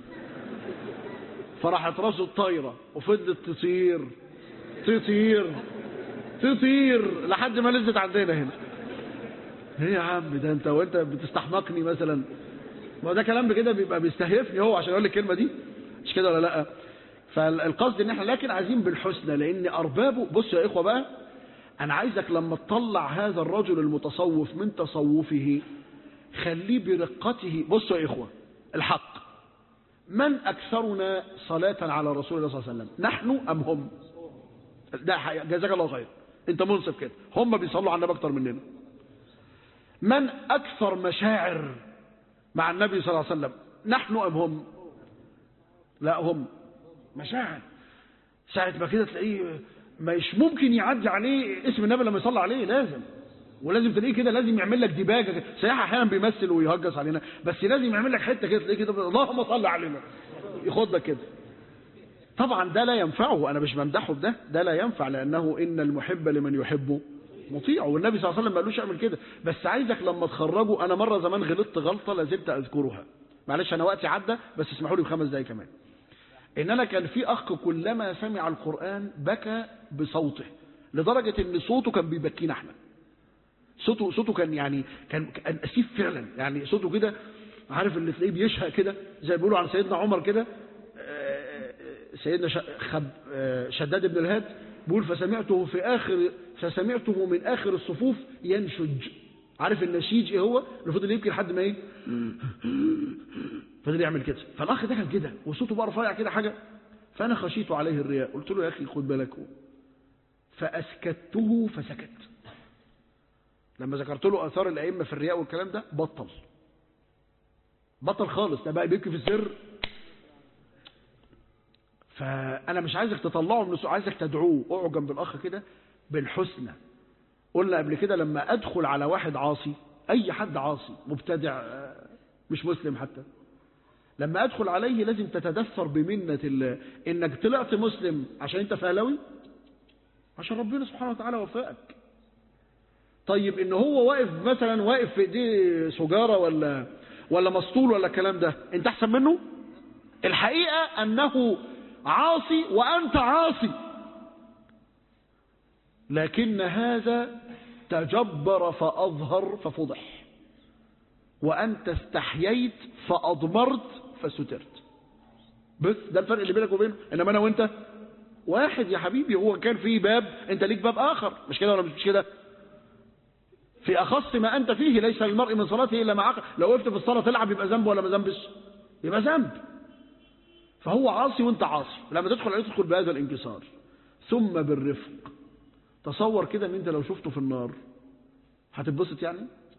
Speaker 2: فراحت راسه طايره وفضلت تطير تطير تطير لحد ما نزلت عندنا هنا ايه يا عم ده انت وانت بتستحمقني مثلا ما ده كلام كده بيبقى بيستهيفني هو عشان يقول لك الكلمه دي مش كده ولا لا فالقصد ان احنا لكن عايزين بالحسنى لان اربابه بص يا اخوه بقى انا عايزك لما تطلع هذا الرجل المتصوف من تصوفه خليه برقته بصوا يا اخوه الحق من اكثرنا صلاه على رسول الله صلى الله عليه وسلم نحن ام هم ده حقيقة. جزاك الله خير انت منصف كده هم بيصلوا على النبي اكتر مننا من اكثر مشاعر مع النبي صلى الله عليه وسلم نحن ام هم لا هم مشاعر ساعة ما كده تلاقيه مش ممكن يعدي عليه اسم النبي لما يصلي عليه لازم ولازم تلاقيه كده لازم يعمل لك ديباجه كده. صحيح احيانا بيمثل ويهجس علينا بس لازم يعمل لك حته كده تلاقيه كده اللهم صل علينا ياخد لك كده طبعا ده لا ينفعه انا مش بمدحه بده ده لا ينفع لانه ان المحب لمن يحبه مطيع والنبي صلى الله عليه وسلم ما قالوش اعمل كده بس عايزك لما تخرجه انا مره زمان غلطت غلطه لازلت اذكرها معلش انا وقتي عدى بس اسمحوا لي بخمس دقايق كمان ان انا كان في اخ كلما سمع القران بكى بصوته لدرجه ان صوته كان بيبكينا احنا صوته صوته كان يعني كان كان اسيف فعلا يعني صوته كده عارف اللي تلاقيه بيشهق كده زي ما بيقولوا عن سيدنا عمر كده آه، سيدنا ش- خب آه، شداد بن الهاد بيقول فسمعته في اخر فسمعته من اخر الصفوف ينشج عارف النشيج ايه هو اللي فضل يبكي لحد ما ايه فضل يعمل كده فالاخ ده كان كده وصوته بقى رفيع كده حاجه فانا خشيت عليه الرياء قلت له يا اخي خد بالك فاسكته فسكت لما ذكرت له اثار الائمه في الرياء والكلام ده بطل بطل خالص ده بقى بيبكي في السر فانا مش عايزك تطلعه من السوق عايزك تدعوه اقعد جنب الاخ كده بالحسنى قلنا قبل كده لما ادخل على واحد عاصي اي حد عاصي مبتدع آه، مش مسلم حتى لما ادخل عليه لازم تتدثر بمنة الله انك طلعت مسلم عشان انت فهلوي عشان ربنا سبحانه وتعالى وفقك طيب ان هو واقف مثلا واقف في ايديه سجارة ولا ولا مسطول ولا الكلام ده انت احسن منه الحقيقة انه عاصي وانت عاصي لكن هذا تجبر فأظهر ففضح وأنت استحييت فأضمرت فسترت بس ده الفرق اللي بينك وبينه إنما أنا وأنت واحد يا حبيبي هو كان في باب أنت ليك باب آخر مش كده ولا مش كده في أخص ما أنت فيه ليس للمرء من صلاته إلا ما عقل لو وقفت في الصلاة تلعب يبقى ذنب ولا ما ذنبش يبقى ذنب فهو عاصي وانت عاصي لما تدخل عليه تدخل بهذا الانكسار ثم بالرفق تصور كده ان انت لو شفته في النار هتتبسط يعني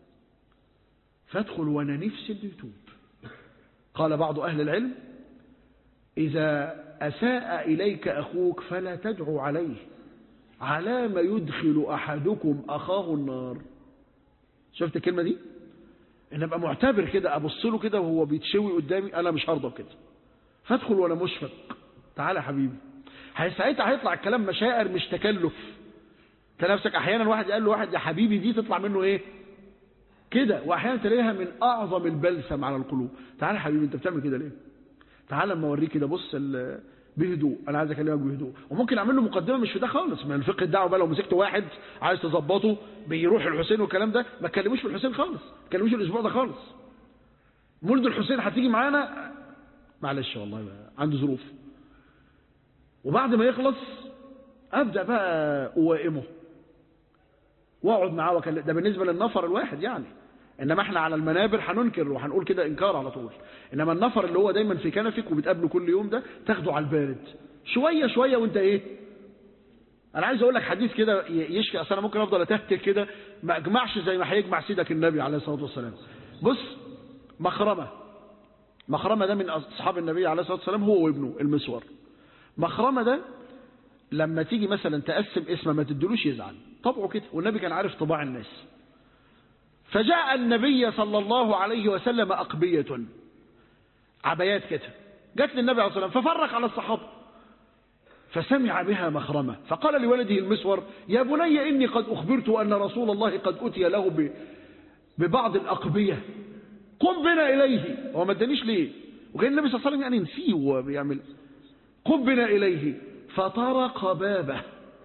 Speaker 2: فادخل وانا نفسي انه يتوب قال بعض اهل العلم اذا اساء اليك اخوك فلا تدعو عليه على ما يدخل احدكم اخاه النار شفت الكلمه دي ان ابقى معتبر كده ابص له كده وهو بيتشوي قدامي انا مش هرضى كده فادخل وانا مشفق تعالى يا حبيبي ساعتها هيطلع الكلام مشاعر مش تكلف تلاقي نفسك احيانا واحد قال له واحد يا حبيبي دي تطلع منه ايه كده واحيانا تلاقيها من اعظم البلسم على القلوب تعالى يا حبيبي انت بتعمل كده ليه تعالى اما اوريك كده بص بهدوء انا عايز اكلمك بهدوء وممكن اعمل له مقدمه مش في ده خالص من فقه الدعوه بقى لو مسكت واحد عايز تظبطه بيروح الحسين والكلام ده ما تكلموش في الحسين خالص ما تكلموش الاسبوع ده خالص مولد الحسين هتيجي معانا معلش والله عنده ظروف وبعد ما يخلص ابدا بقى اوائمه واقعد معاه وكلم ده بالنسبه للنفر الواحد يعني انما احنا على المنابر هننكر وهنقول كده انكار على طول انما النفر اللي هو دايما في كنفك وبتقابله كل يوم ده تاخده على البارد شويه شويه وانت ايه انا عايز اقول لك حديث كده يشفي اصل انا ممكن افضل اتهتك كده ما اجمعش زي ما هيجمع سيدك النبي عليه الصلاه والسلام بص مخرمه مخرمه ده من اصحاب النبي عليه الصلاه والسلام هو وابنه المسور مخرمه ده لما تيجي مثلا تقسم اسمه ما تدلوش يزعل طبعه كده والنبي كان عارف طباع الناس فجاء النبي صلى الله عليه وسلم أقبية عبايات كده جت للنبي عليه الصلاة والسلام ففرق على الصحابة فسمع بها مخرمة فقال لولده المسور يا بني إني قد أخبرت أن رسول الله قد أتي له ببعض الأقبية قم بنا إليه هو ما ادانيش ليه وكان النبي صلى الله عليه وسلم يعني نسيه وهو بيعمل قم بنا إليه فطرق بابه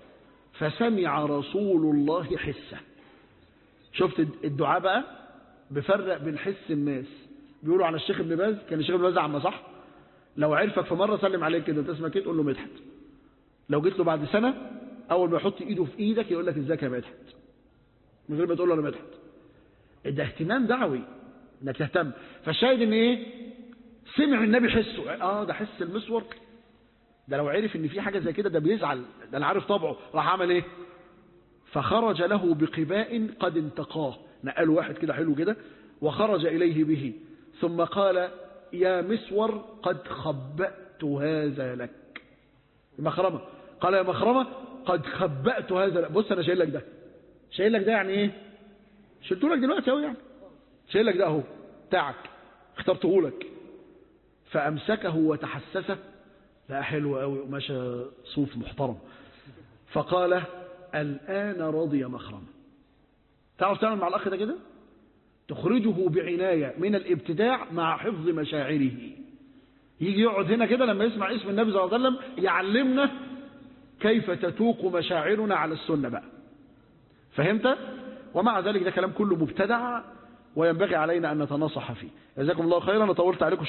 Speaker 2: فسمع رسول الله حسه شفت الدعاء بقى بفرق بين حس الناس بيقولوا على الشيخ ابن باز كان الشيخ ابن باز عم صح لو عرفك في مره سلم عليك كده انت اسمك ايه تقول له مدحت لو جيت له بعد سنه اول ما يحط ايده في ايدك يقول لك ازيك يا مدحت من غير ما تقول له انا مدحت ده اهتمام دعوي انك تهتم فالشاهد ان ايه سمع النبي حسه اه ده حس المسور ده لو عرف ان في حاجه زي كده ده بيزعل ده انا عارف طبعه راح عمل ايه فخرج له بقباء قد انتقاه نقل واحد كده حلو كده وخرج إليه به ثم قال يا مسور قد خبأت هذا لك مخرمة قال يا مخرمة قد خبأت هذا لك بص أنا شايل لك ده شايل لك ده يعني إيه شلته لك دلوقتي اهو يعني شايل لك ده أهو بتاعك اخترته لك فأمسكه وتحسسه لا حلو قوي ومشى صوف محترم فقال الآن رضي مخرمة تعرف تعمل مع الأخ ده كده تخرجه بعناية من الابتداع مع حفظ مشاعره يجي يقعد هنا كده لما يسمع اسم النبي صلى الله عليه وسلم يعلمنا كيف تتوق مشاعرنا على السنة بقى فهمت؟ ومع ذلك ده كلام كله مبتدع وينبغي علينا أن نتنصح فيه جزاكم الله خيرا أنا طولت عليكم